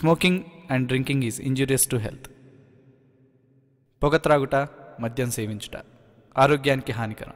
Smoking and drinking is injurious to health పొగ త్రాగుట మద్యం సేవించుట ఆరోగ్యానికి హానికరం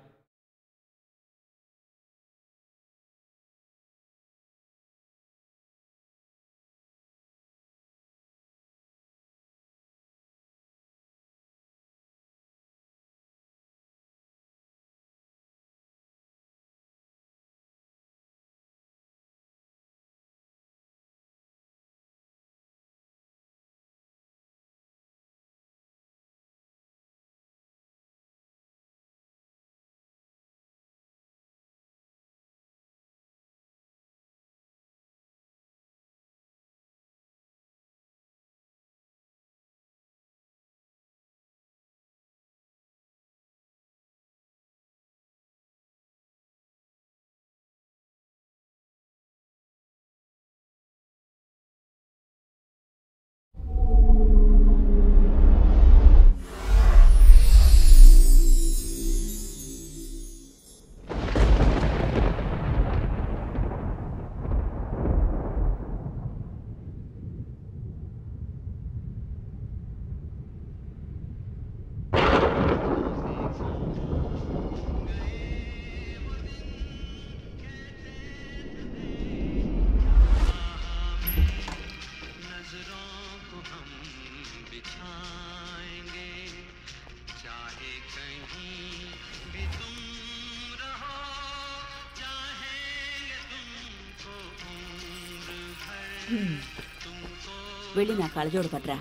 नजरों को हम बिछाएंगे चाहे कहीं भी तुम रहो चाहेंगे तुमको उम्र भर तुमको వెళ్ళి నా కళ్ళజోడు పట్రా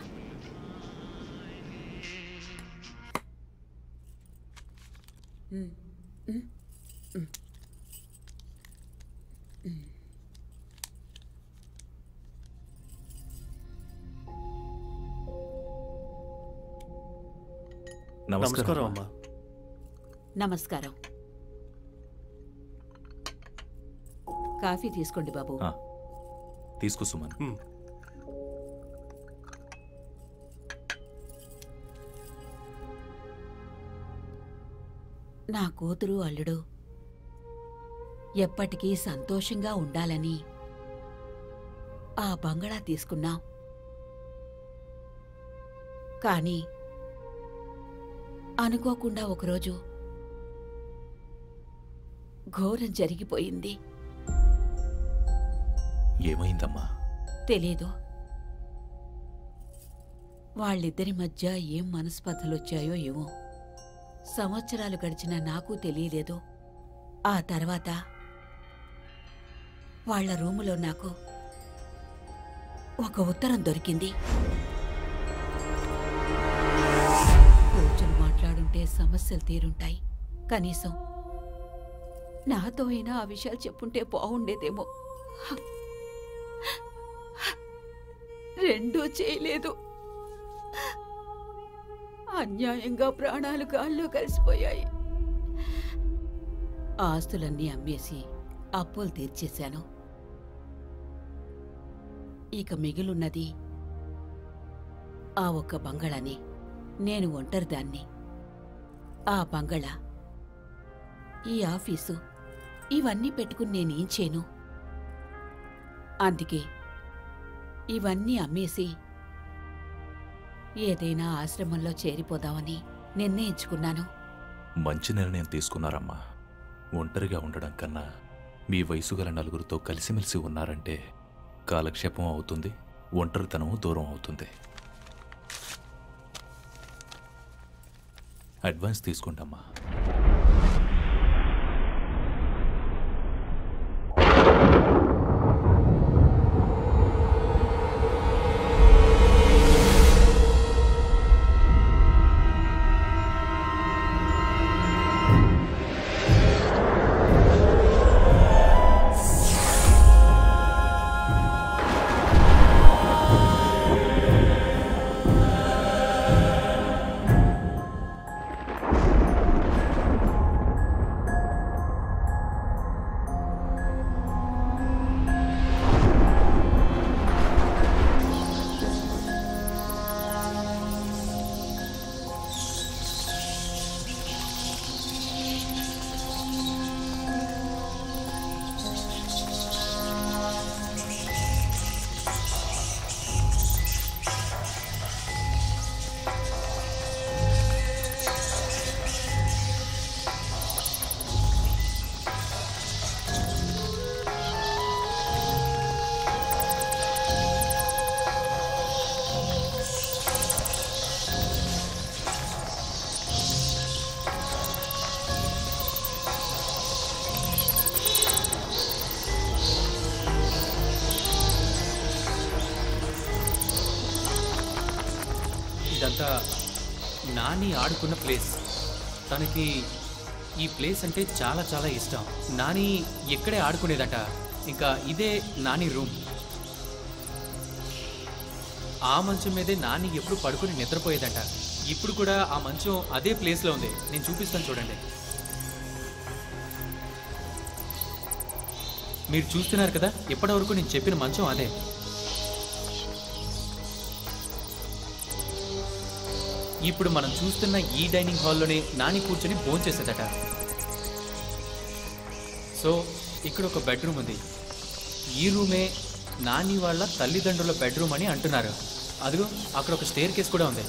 నమస్కారం అమ్మా నమస్కారం కాఫీ తీసుకోండి బాబు ఆ, తీసుకో సుమన్ ఉమ్. నా కూతురు అల్లుడు ఎప్పటికీ సంతోషంగా ఉండాలని ఆ బంగళా తీసుకున్నాం కానీ అనుకోకుండా ఒకరోజు ఘోరం జరిగిపోయింది ఏమైందమ్మా తెలీదు వాళ్ళిద్దరి మధ్య ఏం మనస్పర్ధలొచ్చాయో ఏమో సంవత్సరాలు గడిచినా నాకు తెలియలేదు ఆ తర్వాత వాళ్ళ రూములో నాకు ఒక ఉత్తరం దొరికింది కూర్చుని మాట్లాడుంటే సమస్యలు తీరుంటాయి కనీసం నాతో అయినా ఆ విషయాలు చెప్పుంటే బాగుండేదేమో రెండూ చేయలేదు అన్యాయంగా ప్రాణాలు గాల్లో కలిసిపోయాయి ఆస్తులన్నీ అమ్మేసి అప్పులు తీర్చేశాను ఇక మిగిలున్నది ఆ ఒక్క బంగళాని నేను ఒంటరిదాన్ని ఆ బంగళా ఈ ఆఫీసు ఇవన్నీ పెట్టుకుని నేనేం చేయను అందుకే ఇవన్నీ అమ్మేసి ఏదైనా ఆశ్రమంలో చేరిపోదామని నిర్ణయించుకున్నాను మంచి నిర్ణయం తీసుకున్నారమ్మా ఒంటరిగా ఉండడం కన్నా మీ వయసు గల నలుగురితో కలిసిమెలిసి ఉన్నారంటే కాలక్షేపం అవుతుంది ఒంటరితనం దూరం అవుతుంది అడ్వాన్స్ తీసుకోండమ్మా ఇదంతా నాని ఆడుకున్న ప్లేస్ తనకి ఈ ప్లేస్ అంటే చాలా చాలా ఇష్టం నాని ఎక్కడే ఆడుకునేదట ఇంకా ఇదే నాని రూమ్ ఆ మంచం మీదే నాని ఎప్పుడు పడుకుని నిద్రపోయేదట ఇప్పుడు కూడా ఆ మంచం అదే ప్లేస్లో ఉంది నేను చూపిస్తాను చూడండి మీరు చూస్తున్నారు కదా ఇప్పటివరకు నేను చెప్పిన మంచం అదే ఇప్పుడు మనం చూస్తున్న ఈ డైనింగ్ హాల్లోనే నాని కూర్చొని భోంచేసేదట సో ఇక్కడ ఒక బెడ్రూమ్ ఉంది ఈ రూమే నాని వాళ్ళ తల్లిదండ్రుల బెడ్రూమ్ అని అంటున్నారు అదిగో అక్కడ ఒక స్టేర్ కేస్ కూడా ఉంది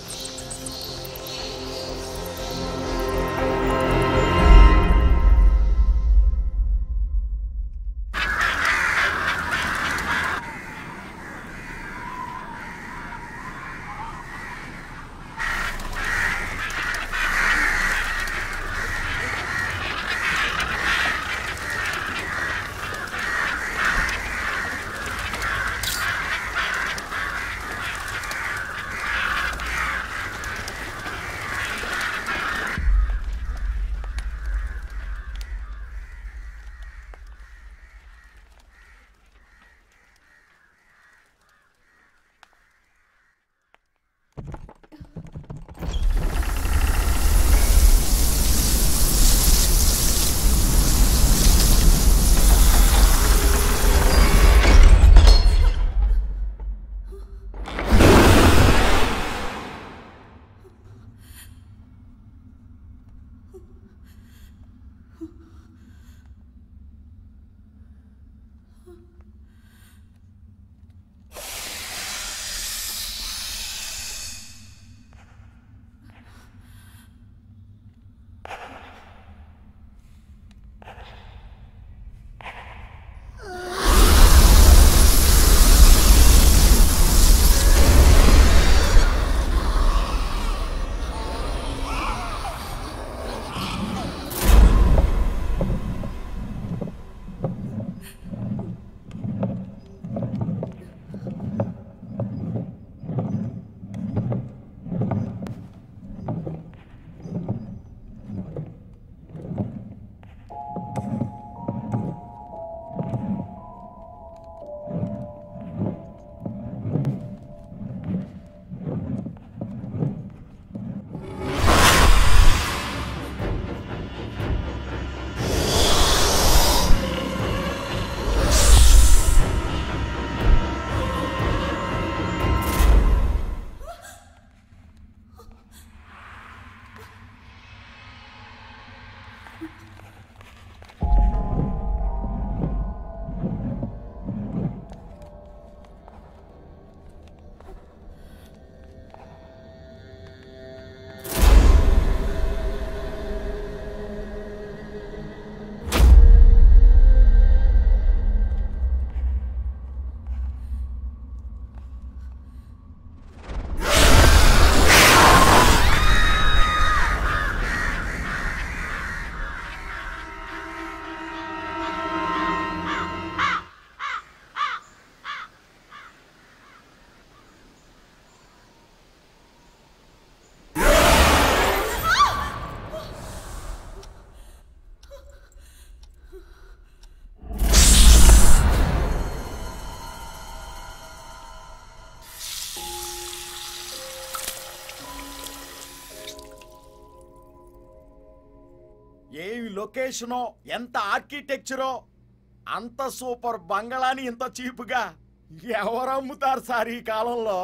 ఏమి లొకేషనో ఎంత ఆర్కిటెక్చరో అంత సూపర్ బంగళాని ఇంత చీపుగా ఎవరు అమ్ముతారు సార్ ఈ కాలంలో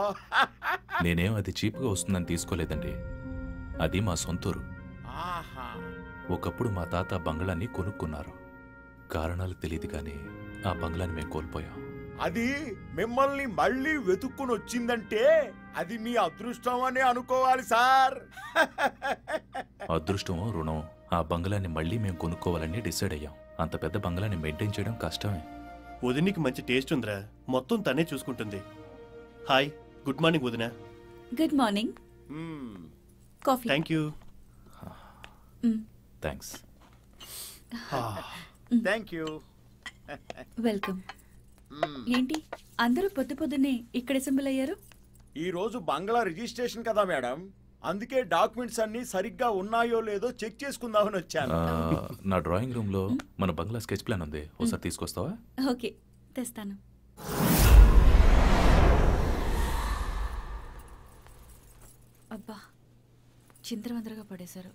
నేనేం అది చీప్గా వస్తుందని తీసుకోలేదండి అది మా సొంతూరు ఆహా ఒకప్పుడు మా తాత ఆ బంగ్లాన్ని కొనుక్కున్నారు కారణాలు తెలియదు కానీ ఆ బంగ్లాని మేము కోల్పోయాం అది మిమ్మల్ని మళ్ళీ వెతుక్కుని వచ్చిందంటే అది మీ అదృష్టం అని అనుకోవాలి సార్ అదృష్టమో రుణం ఆ బంగ్లాని మళ్ళీ మేము కొనుక్కోవాలని డిసైడ్ అయ్యాం అంత పెద్ద బంగ్లాని మెయింటైన్ చేయడం కష్టమే వదినికి మంచి టేస్ట్ ఉందిరా మొత్తం తనే చూసుకుంటుంది హాయ్ గుడ్ మార్నింగ్ వదిన good morning hmm. Coffee thank you thanks thank you welcome ఏంటి అందరూ పొద్దు పొద్దున్నే ఇక్కడ అసెంబ్ల్ అయ్యారు ఈ రోజు బంగ్లా రిజిస్ట్రేషన్ కదా మేడం అందుకే డాక్యుమెంట్స్ అన్ని సరిగ్గా ఉన్నాయో లేదో చెక్ చేసుకుందామని వచ్చాను ఆ, నా డ్రాయింగ్ రూమ్ లో మన బంగ్లా స్కెచ్ ప్లాన్ ఉంది ఒకసారి తీసుకొస్తావా ఓకే తెస్తాను అబ్బా చింతరవందరగా పడేశారు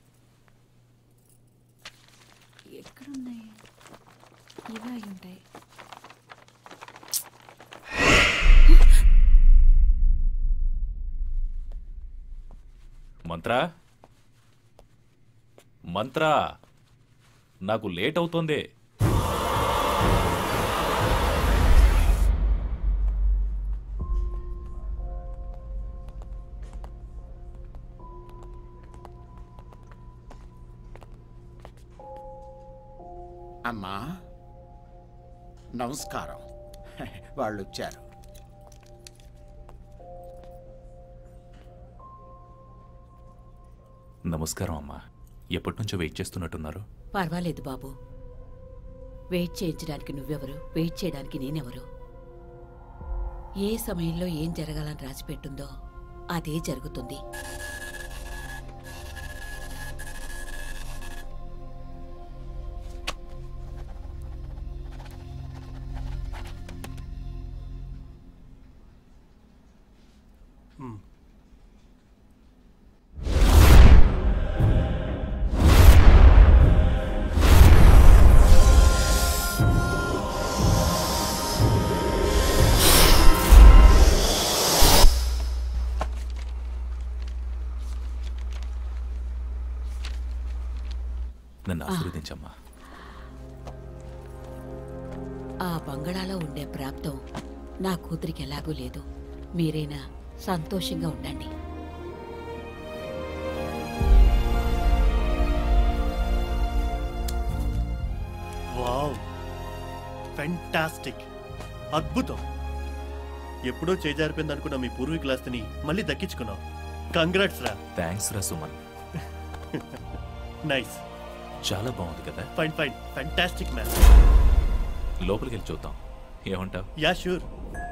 ఎక్కడున్నాయి ఇవే అయి ఉంటాయి మంత్రా మంత్రా నాకు లేట్ అవుతోంది అమ్మా నమస్కారం వాళ్ళు వచ్చారు నమస్కారం అమ్మా ఎప్పటి నుంచో వెయిట్ చేస్తున్నట్టున్నారు పర్వాలేదు బాబు వెయిట్ చేయించడానికి నువ్వెవరు వెయిట్ చేయడానికి నేనెవరు ఏ సమయంలో ఏం జరగాలని రాసిపెట్టుందో అదే జరుగుతుంది నన్ను ఆశీర్వదించమ్మా ఆ బంగళాలో ఉండే ప్రాప్తం నా కూతురికి ఎలాగూ లేదు మీరైనా సంతోషంగా ఉండండి వావ్ ఫెంటాస్టిక్ అద్భుతం ఎప్పుడో చేజారిపోయింది అనుకున్న మీ పూర్వీకుల ఆస్తిని మళ్ళీ దక్కించుకున్నావు కంగ్రాట్స్ రా థ్యాంక్స్ రా సుమన్ నైస్ చాలా బాగుంది కదా ఫైన్ ఫైన్ ఫెంటాస్టిక్ మ్యాన్ లోపలికి వెళ్ళి చూద్దాం ఏమంటావ్ యా షూర్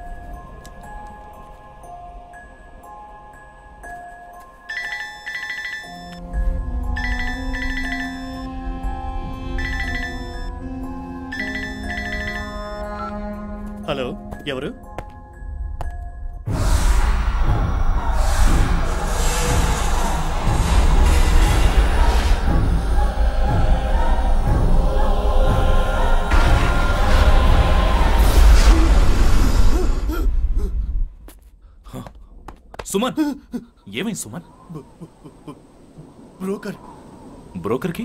హలో ఎవరు సుమన్ ఏమైంది సుమన్ బ్రోకర్ బ్రోకర్కి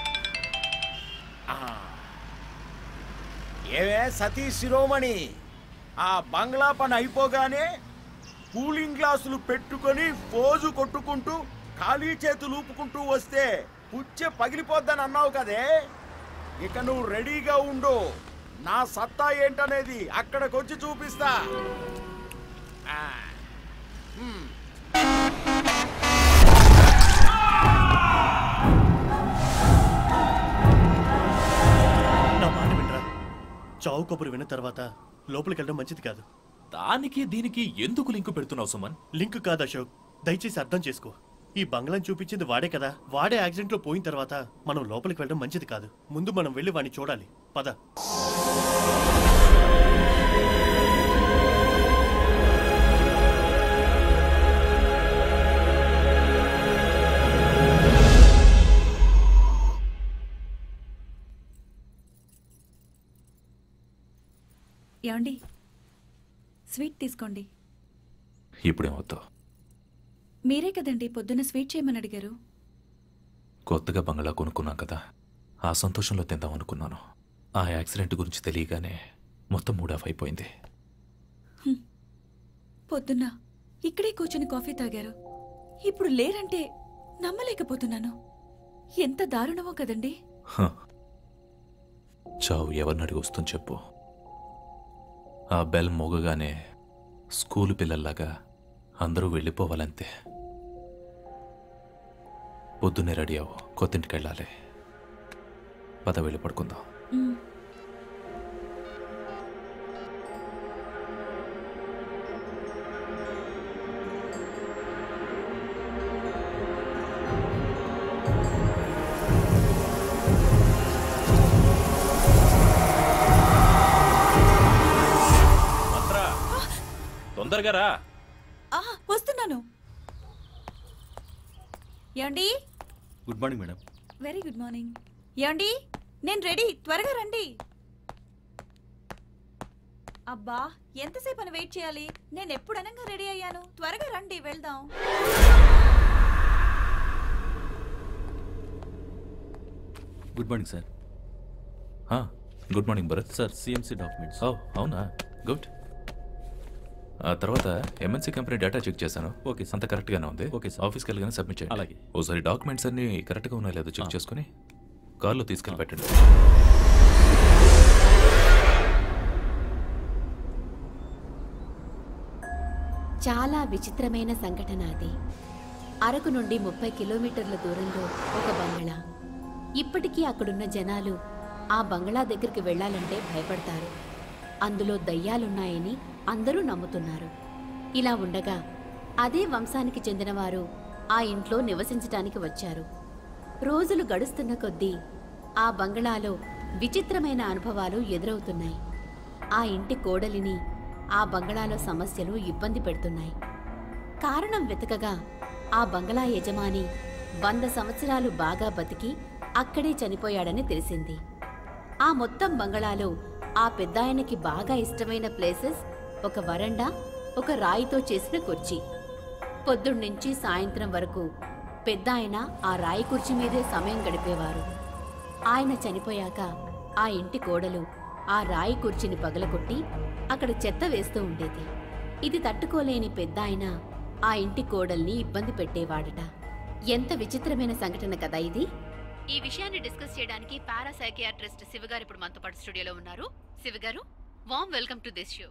ఏవే సతీష్ శిరోమణి ఆ బంగ్లా పని అయిపోగానే కూలింగ్ గ్లాసులు పెట్టుకొని ఫోజు కొట్టుకుంటూ ఖాళీ చేతులు ఊపుకుంటూ వస్తే పుచ్చే పగిలిపోద్దని అన్నావు కదే ఇక నువ్వు రెడీగా ఉండు నా సత్తా ఏంటనేది అక్కడికొచ్చి చూపిస్తా ఆ, హ్మ్. నా మాట వినరా చావు కబురు విన్న తర్వాత లోపలికి వెళ్ళడం మంచిది కాదు దానికి దీనికి ఎందుకు లింకు పెడుతున్నావు సుమన్ లింక్ కాదు అశోక్ దయచేసి అర్థం చేసుకో ఈ బంగ్లాని చూపించింది వాడే కదా వాడే యాక్సిడెంట్ లో పోయిన తర్వాత మనం లోపలికి వెళ్ళడం మంచిది కాదు ముందు మనం వెళ్ళి వాడిని చూడాలి పద ఏమండి స్వీట్ తీసుకోండి ఇప్పుడేమవుతావు మీరే కదండి పొద్దున్న స్వీట్ చేయమని అడిగారు కొత్తగా బంగ్లా కొనుక్కున్నాం కదా ఆ సంతోషంలో తిందాం అనుకున్నాను ఆ యాక్సిడెంట్ గురించి తెలియగానే మొత్తం మూడ్ ఆఫ్ అయిపోయింది పొద్దున్న ఇక్కడే కూర్చుని కాఫీ తాగారు ఇప్పుడు లేరంటే నమ్మలేకపోతున్నాను ఎంత దారుణమో కదండి హ. చావు ఎవరిని అడిగి వస్తుంది చెప్పు ఆ బెల్ మోగగానే స్కూలు పిల్లల్లాగా అందరూ వెళ్ళిపోవాలంతే పొద్దున్నే రెడీ అవ్వు కొత్తింటికి వెళ్ళాలి పద వెళ్ళి పడుకుందాం మ్, తొందరగా రా ఆ, వస్తున్నాను ఏమండి good morning madam very good morning ఏమండి నేను రెడీ త్వరగా రండి అబ్బా ఎంతసేపు అని వెయిట్ చేయాలి నేను ఎప్పుడనగా రెడీ అయ్యాను త్వరగా రండి వెళ్దాం గుడ్ మార్నింగ్ సార్ ఆ, good morning Bharat sir CMC documents ఓ అవునా గుడ్ ఆ తర్వాత ఎంఎన్సీ కంపెనీ డేటా చెక్ చేశాను ఓకే సార్. అంత కరెక్ట్గానే ఉంది ఓకే సార్. ఆఫీస్కి వెళ్ళగానే సబ్మిట్ చేయండి అలాగే. ఓసారి డాక్యుమెంట్స్ అన్ని కరెక్ట్గా ఉన్నాయో లేదో చెక్ చేసుకుని కార్లో తీసుకెళ్ళి పెట్టండి చాలా విచిత్రమైన సంఘటన అది అరకు నుండి ముప్పై కిలోమీటర్ల దూరంలో ఒక బంగళా ఇప్పటికీ అక్కడున్న జనాలు ఆ బంగళా దగ్గరికి వెళ్ళాలంటే భయపడతారు అందులో దయ్యాలున్నాయని అందరూ నమ్ముతున్నారు ఇలా ఉండగా అదే వంశానికి చెందినవారు ఆ ఇంట్లో నివసించటానికి వచ్చారు రోజులు గడుస్తున్న కొద్దీ ఆ బంగళాలో విచిత్రమైన అనుభవాలు ఎదురవుతున్నాయి ఆ ఇంటి కోడలిని ఆ బంగళాలో సమస్యలు ఇబ్బంది పెడుతున్నాయి కారణం వెతకగా ఆ బంగళా యజమాని వంద సంవత్సరాలు బాగా బతికి అక్కడే చనిపోయాడని తెలిసింది ఆ మొత్తం బంగళాలో ఆ పెద్దాయనకి బాగా ఇష్టమైన ప్లేసెస్ ఒక వరండా ఒక రాయితో చేసిన కుర్చీ పొద్దున్నుంచి సాయంత్రం వరకు పెద్దాయన ఆ రాయి కుర్చీ మీదే సమయం గడిపేవారు ఆయన చనిపోయాక ఆ ఇంటి కోడలు ఆ రాయి కుర్చీని పగలకొట్టి అక్కడ చెత్త వేస్తూ ఉండేది ఇది తట్టుకోలేని పెద్దాయన ఆ ఇంటి కోడల్ని ఇబ్బంది పెట్టేవాడట ఎంత విచిత్రమైన సంఘటన కదా ఇది ఈ విషయాన్ని డిస్కస్ చేయడానికి పారాసైకియాట్రిస్ట్ శివగారు ఇప్పుడు మనతో పాటు స్టూడియోలో ఉన్నారు శివగారు వామ్ welcome to this show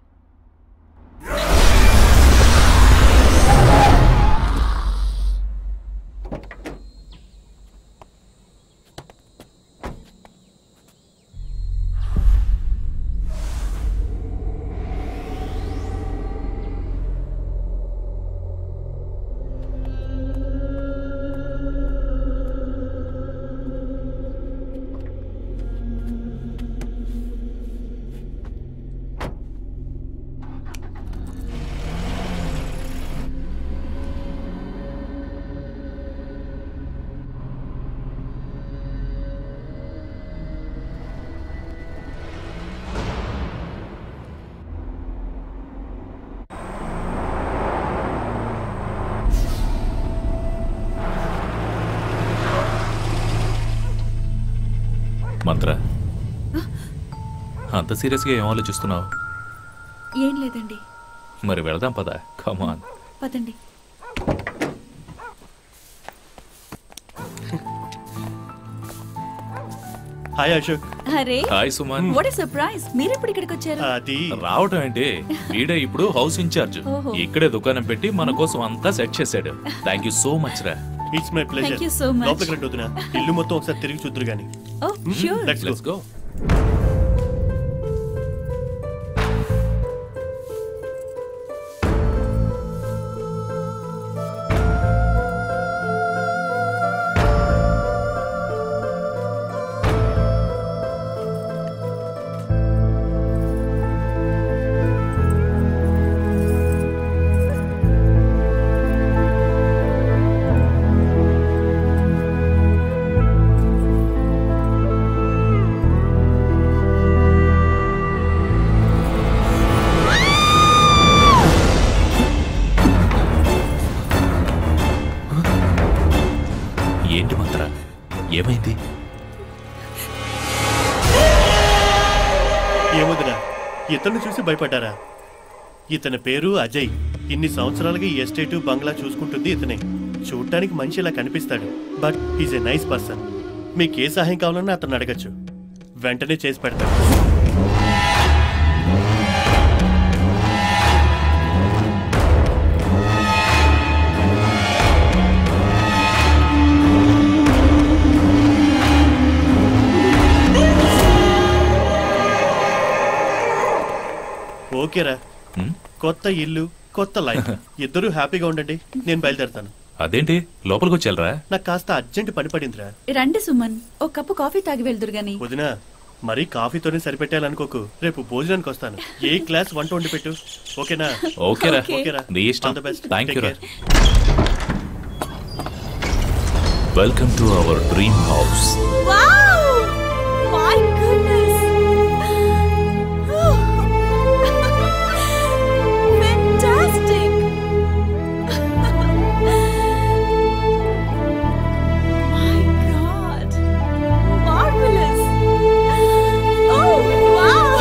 Mantra అంత సీరియస్గా ఏం ఆలోచిస్తున్నావు ఏం లేదండి మరి వెళదాం పద కమాన్ పదండి హాయ్ అశోక్ అరే హాయ్ సుమన్ వాట్ సర్ప్రైజ్ మీరెప్పుడు ఇక్కడికి వచ్చారు అది రావటం ఏంటి వీడే ఇప్పుడు హౌస్ ఇన్ఛార్జ్ ఓహో. ఇక్కడే దుకాణం పెట్టి మన కోసం అంతా సెట్ చేశాడు థ్యాంక్ యూ సో మచ్ రా it's my pleasure Thank you so much. లోపలికి రండి వదినా ఇల్లు మొత్తం ఒకసారి తిరిగి చూద్దరు గాని oh sure let's let's go ఏంటి మంత్ర ఏమైంది ఏమొదినా ఇతన్ని చూసి భయపడ్డారా ఇతని పేరు అజయ్ ఇన్ని సంవత్సరాలుగా ఈ ఎస్టేటు బంగ్లా చూసుకుంటుంది ఇతనే చూడటానికి మనిషి ఇలా కనిపిస్తాడు but is a nice person మీకు ఏ సహాయం కావాలన్నా అతను అడగచ్చు వెంటనే చేసి పెడతాడు ఓకేరా హ్మ్? కొత్త ఇల్లు కొత్త లైఫ్ ఇద్దరూ హ్యాపీగా ఉండండి నేను బయలుదేరుతాను అదేంటి లోపలికి వచ్చేళ్ళరా నాకు కాస్త అర్జెంట్ పని పడిందిరా రండి సుమన్ ఒక కప్పు కాఫీ తాగి వెళ్దురు గాని వదినా మరి కాఫీతోనే సరిపెట్టాలనుకోకు రేపు భోజనానికి వస్తాను ఏ క్లాస్ వంట వండి పెట్టు ఓకేనా ఓకేరా ఓకేరా నీ ఇష్టం All the best. Thank you Take రా care. Welcome to our dream house Wow! My goodness! Fantastic! My God! Marvelous! Oh, wow!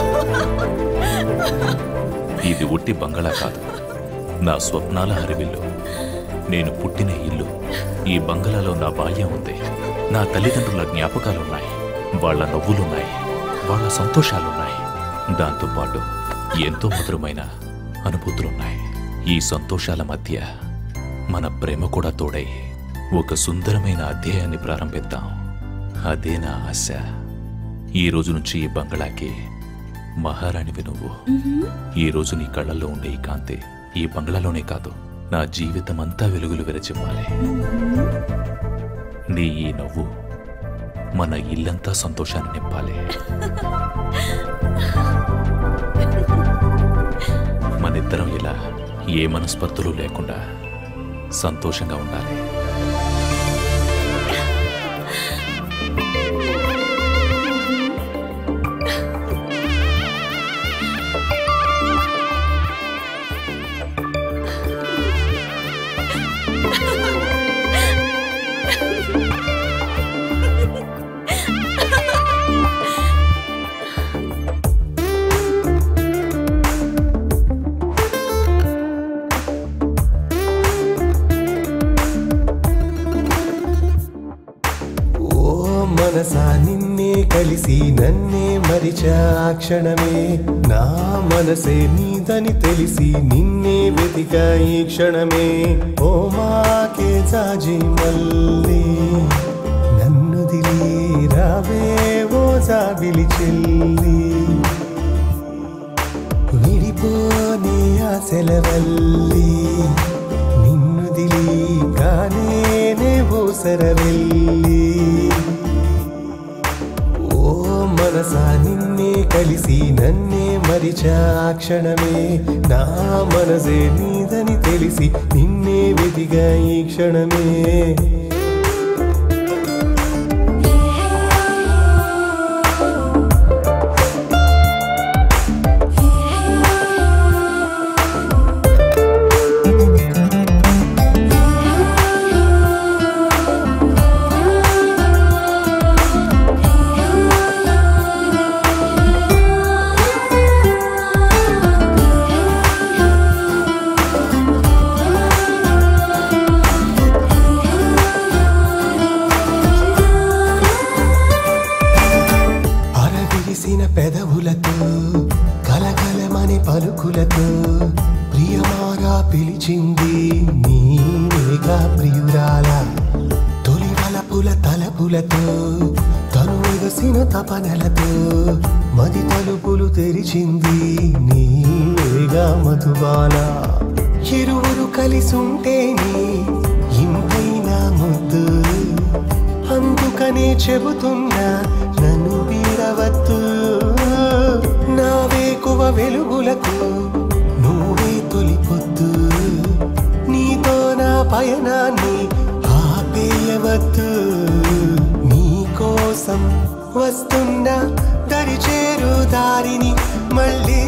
ఇది ఒట్టి బంగళా కాదు నా స్వప్నాల హరివిల్లు నేను పుట్టిన ఇల్లు ఈ బంగళాలో నా బాల్యం ఉంది నా తల్లిదండ్రుల జ్ఞాపకాలున్నాయి వాళ్ళ నవ్వులున్నాయి వాళ్ళ సంతోషాలున్నాయి దాంతోపాటు ఎంతో మధురమైన అనుభూతులున్నాయి ఈ సంతోషాల మధ్య మన ప్రేమ కూడా తోడై ఒక సుందరమైన అధ్యాయాన్ని ప్రారంభిద్దాం అదే నా ఆశ ఈ రోజు నుంచి ఈ బంగళాకి మహారాణివి నువ్వు ఈ రోజు నీ కళ్ళల్లో ఉండే ఈ కాంతి ఈ బంగ్లాలోనే కాదు నా జీవితమంతా వెలుగులు విరచిమ్మాలి నీ ఈ నవ్వు మన ఇల్లంతా సంతోషాన్ని నింపాలి మనిద్దరం ఇలా ఏ మనస్పర్ధలు లేకుండా సంతోషంగా ఉండాలి ఓ మనసా నిన్నే కలిసి నన్నే మరిచా ఆ క్షణమే నా మనసే నీదని తెలిసి నిన్నే వెతిక ఈ క్షణమే ఓ మాకే జాజి మల్లి నన్ను దిలి రావే ఓ జాబిలి చెల్లి విడిపోని ఆశలవల్లి నిన్ను దిలి కానేనే ఓసరవెల్లి ఓ మనసా నిన్నే కలిసి నన్నే మరిచా ఆ క్షణమే నా మనసే నీదని తెలిసి నిన్నే వెతిగా ఈ క్షణమే అరవిరిసిన పెదవులతో కలకలమని పలుకులతో ప్రియమారా పిలిచింది నీవేగా ప్రియురాల తొలి వలపుల తలపులతో తను ఎగసిన తపనలతో మది తలుపులు తెరిచింది నీవేగా మధుబాల ఇరువురు కలిసుంటేనే ఇంపైన ముద్దు అందుకనే చెబుతున్నా నన్ను వీడవద్దు నా వేకువ వెలుగులకు నువ్వే తొలిపొద్దు నీతో నా పయనాన్ని ఆపేయవద్దు నీ కోసం వస్తున్నా దరి చేరు దారిని మళ్ళీ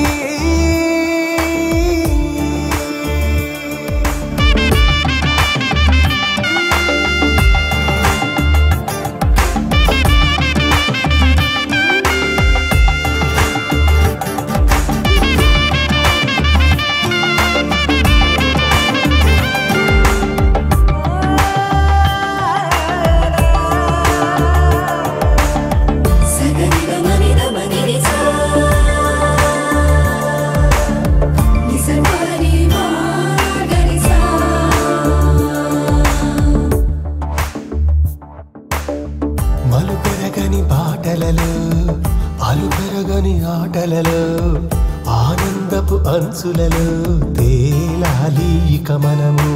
మలుపెరగని బాటలలో అలుపెరగని ఆటలలో ఆనందపు అంచులలో తేలాలి ఇక మనము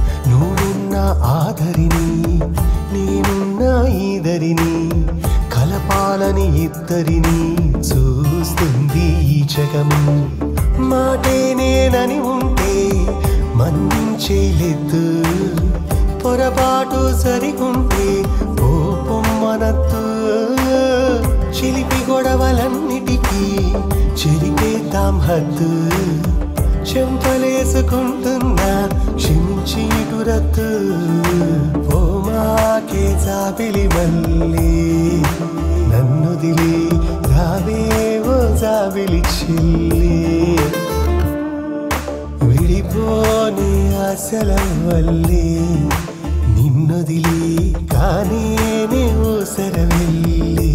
నువ్వున్న ఆదరిని నేనున్న ఈదరిని కల కలపాలని ఇద్దరిని చూస్తుంది ఈ జగము మాటే నేనని ఉంటే మన్నించేలేదు పొరపాటు సరిగుంటే ఓ పొమ్మనద్దు చిలిపి గొడవలన్నిటికీ చెరిపేద్దాం హద్దు చెంపలేసుకుంటున్నా క్షమించి ఇటురద్దు ఓ మాకే జాబిలి మళ్ళీ నన్ను దిలి రావే ఓ జాబిలి చెల్లి విడిపోని ఆశల వల్లే నిన్నొదిలి కానీ ఊసర వెళ్ళి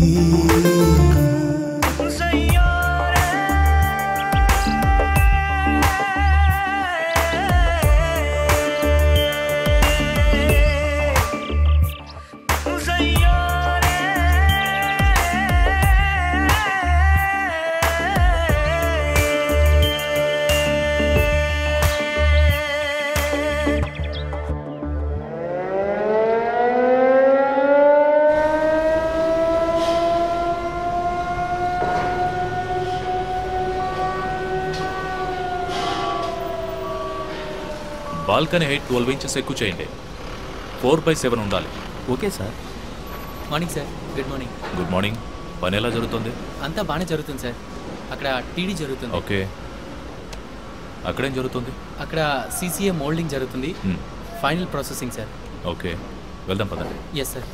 బాల్కనీ హైట్ ట్వెల్వ్ ఇంచెస్ ఎక్కువ చేయండి ఫోర్ బై సెవెన్ ఉండాలి okay sir morning sir good morning good morning పని ఎలా జరుగుతుంది అంతా బాగానే జరుగుతుంది సార్ అక్కడ టీడీ జరుగుతుంది ఓకే అక్కడేం జరుగుతుంది అక్కడ సీసీఏ మోల్డింగ్ జరుగుతుంది Hmm. Final processing sir okay వెళ్దాం పదండి ఎస్ సార్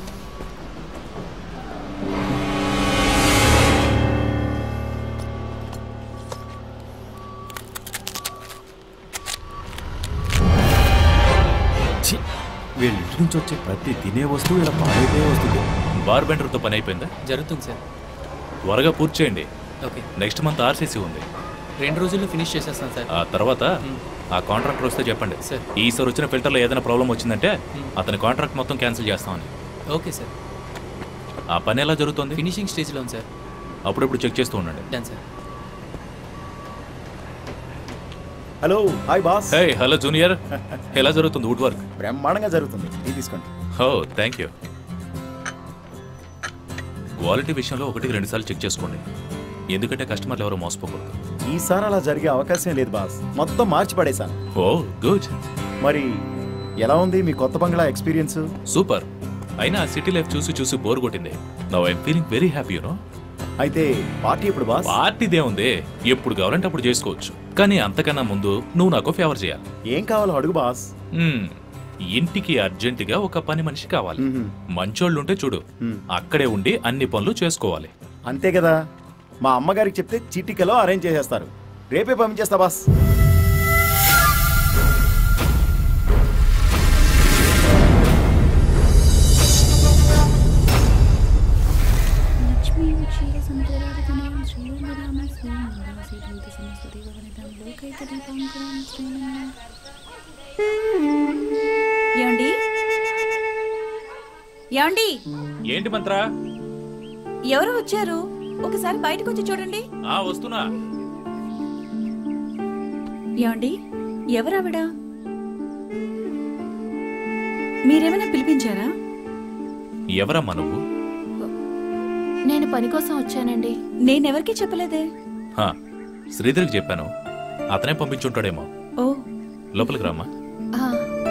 ఛీ, వీళ్ళ ఇంటి నుంచి వచ్చే ప్రతి తినే వస్తువు ఇలా పాడైపోయే వస్తుంది బార్ బెండర్తో పని అయిపోయిందా జరుగుతుంది సార్ త్వరగా పూర్తి చేయండి ఓకే నెక్స్ట్ మంత్ ఆర్సీసీ ఉంది రెండు రోజుల్లో ఫినిష్ చేసేస్తాను సార్ ఆ తర్వాత ఆ కాంట్రాక్టర్ వస్తే చెప్పండి సార్. ఈసారి వచ్చిన ఫిల్టర్లో ఏదైనా ప్రాబ్లం వచ్చిందంటే అతని కాంట్రాక్ట్ మొత్తం క్యాన్సిల్ చేస్తామని ఓకే సార్ ఆ పని ఎలా జరుగుతుంది ఫినిషింగ్ స్టేజ్లో ఉంది సార్ అప్పుడప్పుడు చెక్ చేస్తూ ఉండండి done sir hello hi boss hey hello junior ఎలా జరుగుతుంది వుడ్ వర్క్ బ్రహ్మాండంగా జరుగుతుంది ఇది తీసుకోండి హో థ్యాంక్ యూ క్వాలిటీ విషయంలో ఒకటికి రెండు సార్లు చెక్ చేసుకోండి ఎందుకంటే కస్టమర్లు ఎవరో మోసపోకూడదు ఈసారి అలా జరిగే అవకాశం లేదు బాస్ మొత్తం మార్చి పడేశాను ఓ గుడ్ మరి ఎలా ఉంది మీ కొత్త బంగ్లా ఎక్స్పీరియన్స్ సూపర్ అయినా సిటీ లైఫ్ చూసి చూసి బోర్ కొట్టింది now I'm feeling very happy you know అయితే పార్టీ ఇప్పుడు బాస్ పార్టీదే ఉంది ఎప్పుడు కావాలంటే అప్పుడు చేసుకోవచ్చు కానీ అంతకన్నా ముందు నువ్వు నాకు ఫేవర్ చేయాలి ఏం కావాలో అడుగు బాస్ మ్మ్. ఇంటికి అర్జెంటుగా ఒక పని మనిషి కావాలి మంచోళ్ళు ఉంటే చూడు అక్కడే ఉండి అన్ని పనులు చేసుకోవాలి అంతే కదా మా అమ్మగారికి చెప్తే చిటికలో అరేంజ్ చేసేస్తారు రేపే పంపించేస్తా బాస్ ఏమండి ఏమండి ఏంటి మంత్రా ఎవరు వచ్చారు ఒకసారి బయటకు వచ్చి చూడండి ఆ వస్తున్నా ఏమండి ఎవరావిడ మీరేమైనా పిలిపించారా ఎవరమ్మా నువ్వు నేను పని కోసం వచ్చానండి నేనెవరికి చెప్పలేదే హా, శ్రీధర్కి చెప్పాను అతనే పంపించుంటాడేమో ఓ లోపలికి రామ్మా ఆ,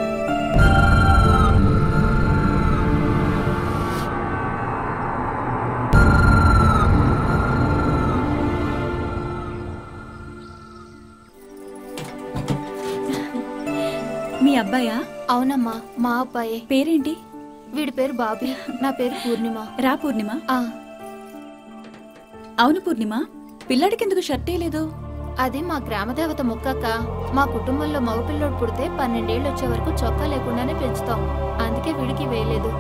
మీ అబ్బాయా అవునమ్మా మా అబ్బాయే పేరేంటి వీడి పేరు బాబీ నా పేరు పూర్ణిమ రా పూర్ణిమ ఆ, అవును పూర్ణిమ పిల్లాడికి ఎందుకు షర్ట్ వేయలేదు అది మా గ్రామదేవత మొక్కక్క మా కుటుంబంలో మగపిల్లోడు పుడితే పన్నెండేళ్ళు వచ్చే వరకు చొక్కా లేకుండానే పెంచుతాం అందుకే వీడికి వేయలేదు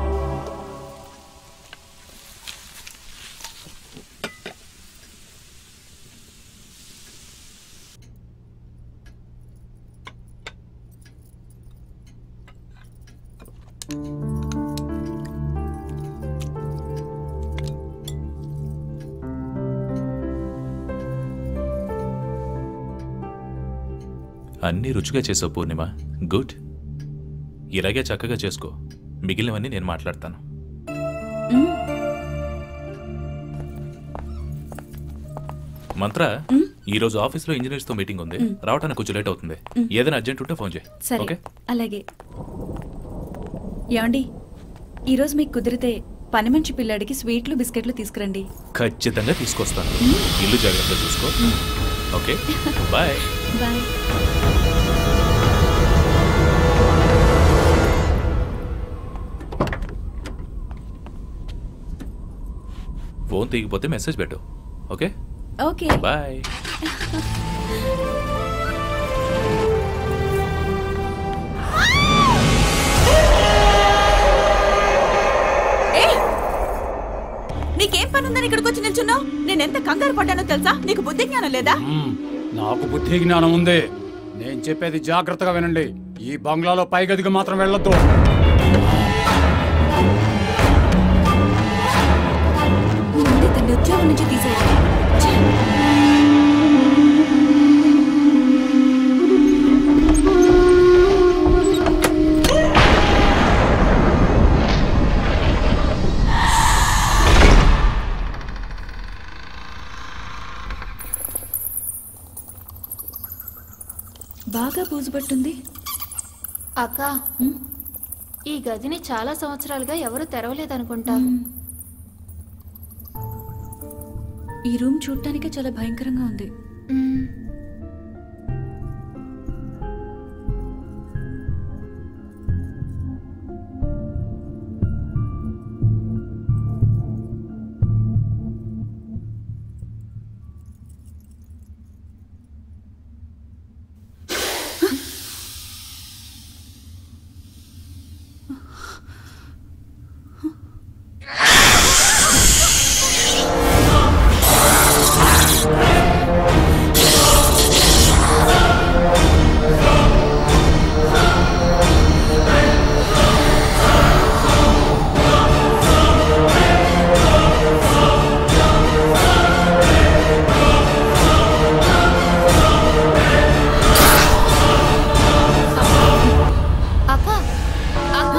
అన్నీ రుచిగా చేసావు పూర్ణిమ గుడ్ ఇలాగే చక్కగా చేసుకో మిగిలినవన్నీ నేను మాట్లాడతాను మంత్ర ఈ రోజు ఆఫీస్ లో ఇంజనీర్స్ తో మీటింగ్ ఉంది మ్. రావడానికి కొంచెం లేట్ అవుతుంది మ్. ఏదైనా అర్జెంట్ ఉంటే ఫోన్ చేయి సరే ఓకే అలాగే ఏమండి ఈరోజు మీకు కుదిరితే పని మంచి పిల్లాడికి స్వీట్లు బిస్కెట్లు తీసుకురండి ఖచ్చితంగా తీసుకొస్తాను ఇల్లు జాగ్రత్తగా చూసుకో ఓకే బాయ్ బాయ్ ఫోన్ తీయకపోతే మెసేజ్ పెట్టు ఓకే ఓకే బాయ్ ఏయ్! నీకేం పని ఉందని ఇక్కడికి వచ్చి నిల్చున్నావు నేను ఎంత కంగారు పడ్డానో తెలుసా నీకు బుద్ధి జ్ఞానం లేదా నాకు బుద్ధి జ్ఞానం ఉంది నేను చెప్పేది జాగ్రత్తగా వినండి ఈ బంగ్లాలో పై గదికి మాత్రం వెళ్ళొద్దు ముందు ఇతన్ని ఉద్యోగం నుంచి తీసేయాలి బాగా బూజుపట్టుంది అక్క ఈ గదిని చాలా సంవత్సరాలుగా ఎవరు తెరవలేదనుకుంటా ఈ రూమ్ చూడటానికే చాలా భయంకరంగా ఉంది మ్మ్. అక్క అక్క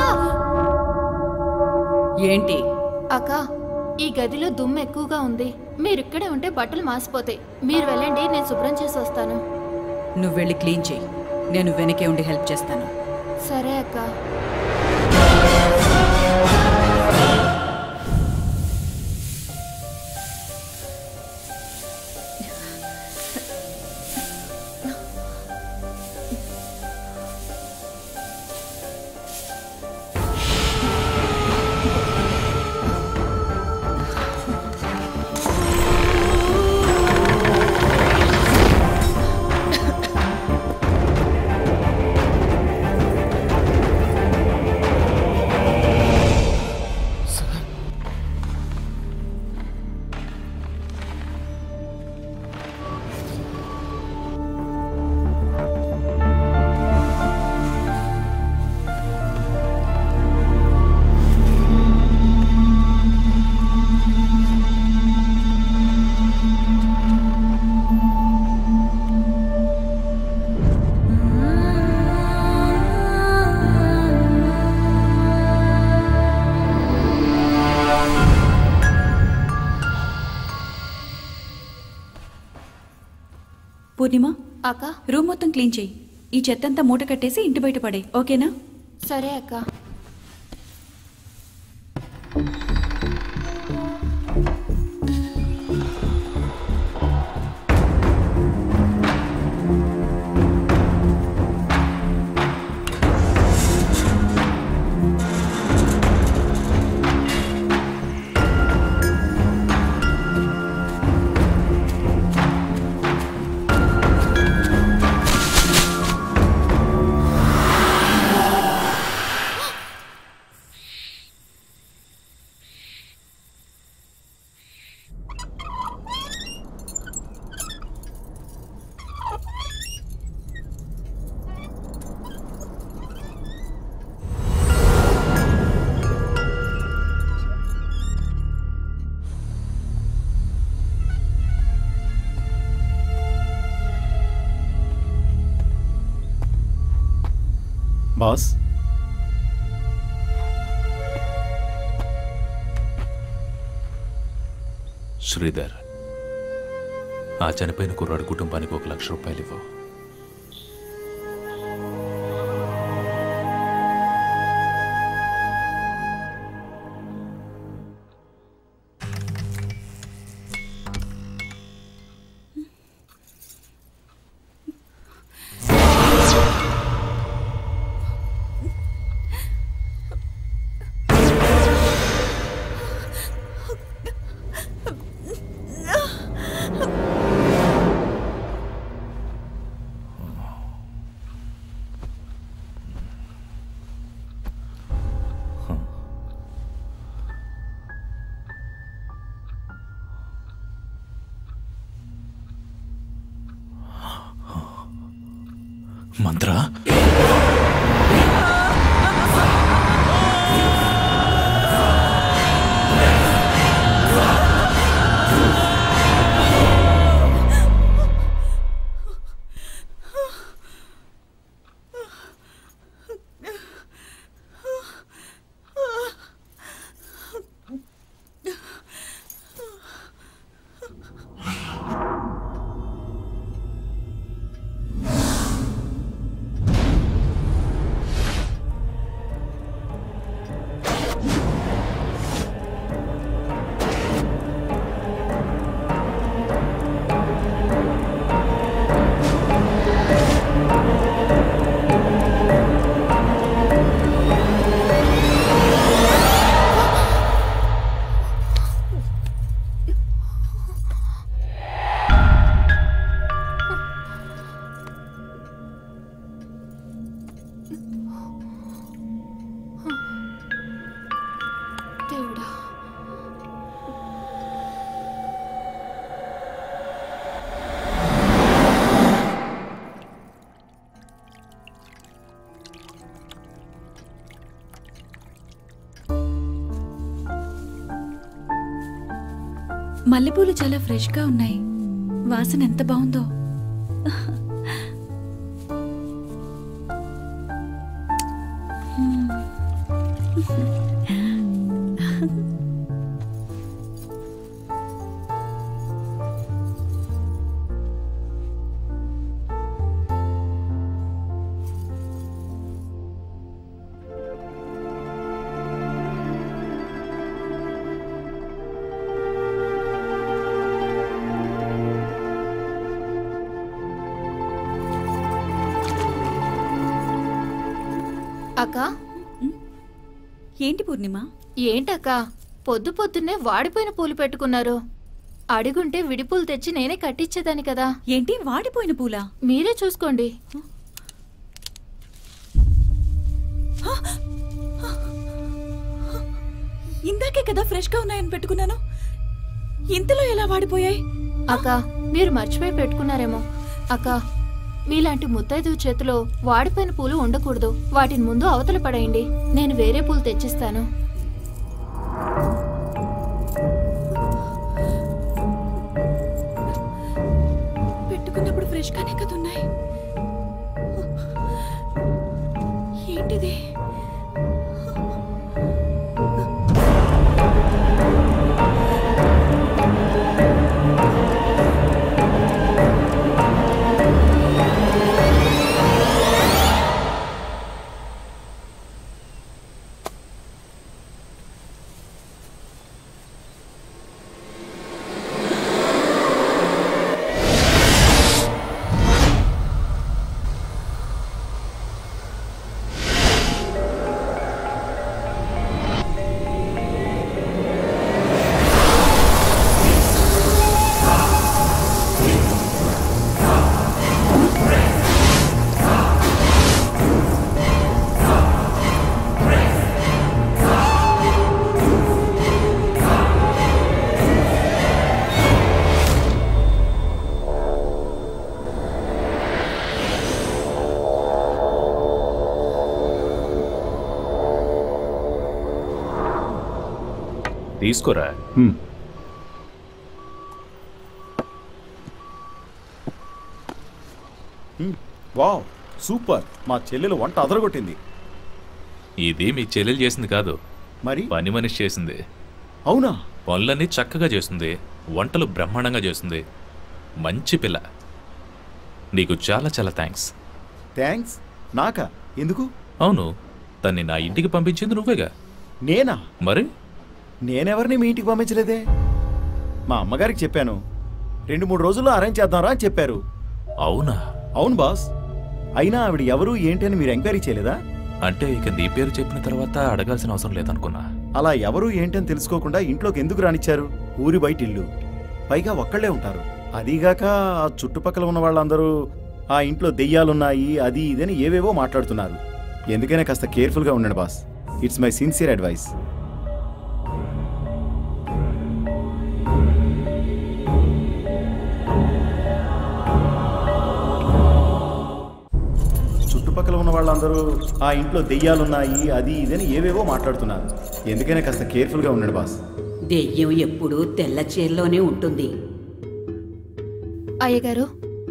ఏంటి అక్క ఈ గదిలో దుమ్ము ఎక్కువగా ఉంది మీరు ఇక్కడే ఉంటే బట్టలు మాసిపోతాయి మీరు వెళ్ళండి నేను శుభ్రం చేసి వస్తాను నువ్వు వెళ్ళి క్లీన్ చేయి నేను వెనకే ఉండి హెల్ప్ చేస్తాను సరే అక్క పూర్ణిమ అక్క రూమ్ మొత్తం క్లీన్ చేయి ఈ చెత్తంతా మూట కట్టేసి ఇంటి బయట పడే ఓకేనా సరే అక్క బాస్ శ్రీధర్ ఆ చనిపోయిన కుర్రాడు కుటుంబానికి ఒక లక్ష రూపాయలు ఇవ్వు మంత్ర దేవుడా మల్లెపూలు చాలా ఫ్రెష్గా ఉన్నాయి వాసన ఎంత బాగుందో అక్క ఏంటి పూర్ణిమ ఏంటక్క పొద్దు పొద్దున్నే వాడిపోయిన పూలు పెట్టుకున్నారు అడిగుంటే విడిపూలు తెచ్చి నేనే కట్టించేదాన్ని కదా ఏంటి వాడిపోయిన పూలా మీరే చూసుకోండి ఇందాకే కదా ఫ్రెష్గా ఉన్నాయని పెట్టుకున్నాను ఇంతలో ఎలా వాడిపోయాయి అక్క మీరు మర్చిపోయి పెట్టుకున్నారేమో అక్క మీలాంటి ముత్తైదు చేతిలో వాడిపోయిన పూలు ఉండకూడదు వాటిని ముందు అవతల పడేయండి నేను వేరే పూలు తెచ్చిస్తాను పెట్టుకున్నప్పుడు ఫ్రెష్గానే కదా ఉన్నాయి ఏంటిది తీసుకోరా వావ్ సూపర్ మా చెల్లెలు వంట అదరగొట్టింది ఇది మీ చెల్లెలు చేసింది కాదు మరి పని మనిషి చేసింది అవునా పనులన్నీ చక్కగా చేస్తుంది వంటలు బ్రహ్మాండంగా చేస్తుంది మంచి పిల్ల నీకు చాలా చాలా థ్యాంక్స్ థ్యాంక్స్ నాకా ఎందుకు అవును తన్ని నా ఇంటికి పంపించింది నువ్వేగా నేనా మరి నేనెవరిని మీ ఇంటికి పంపించలేదే మా అమ్మగారికి చెప్పాను రెండు మూడు రోజుల్లో అరేంజ్ చేద్దాంరా అని చెప్పారు అవునా అవును బాస్ అయినా ఆవిడ ఎవరు ఏంటి అని మీరు ఎంక్వైరీ చేయలేదా అంటే ఇక నీ పేరు చెప్పిన తర్వాత అడగాల్సిన అవసరం లేదనుకున్నా అలా ఎవరు ఏంటి అని తెలుసుకోకుండా ఇంట్లోకి ఎందుకు రానిచ్చారు ఊరి బయట ఇల్లు పైగా ఒక్కళ్ళే ఉంటారు అదీగాక ఆ చుట్టుపక్కల ఉన్న వాళ్ళందరూ ఆ ఇంట్లో దెయ్యాలున్నాయి అది ఇదని ఏవేవో మాట్లాడుతున్నారు ఎందుకైనా కాస్త కేర్ఫుల్గా ఉండండి boss it's my sincere advice చుట్టుపక్కల ఉన్న వాళ్ళందరూ ఆ ఇంట్లో దెయ్యాలున్నాయి అది ఇదని ఏవేవో మాట్లాడుతున్నారు ఎందుకైనా కాస్త కేర్ఫుల్గా ఉండండి బాస్ దెయ్యం ఎప్పుడూ తెల్ల చీరలోనే ఉంటుంది అయ్యగారు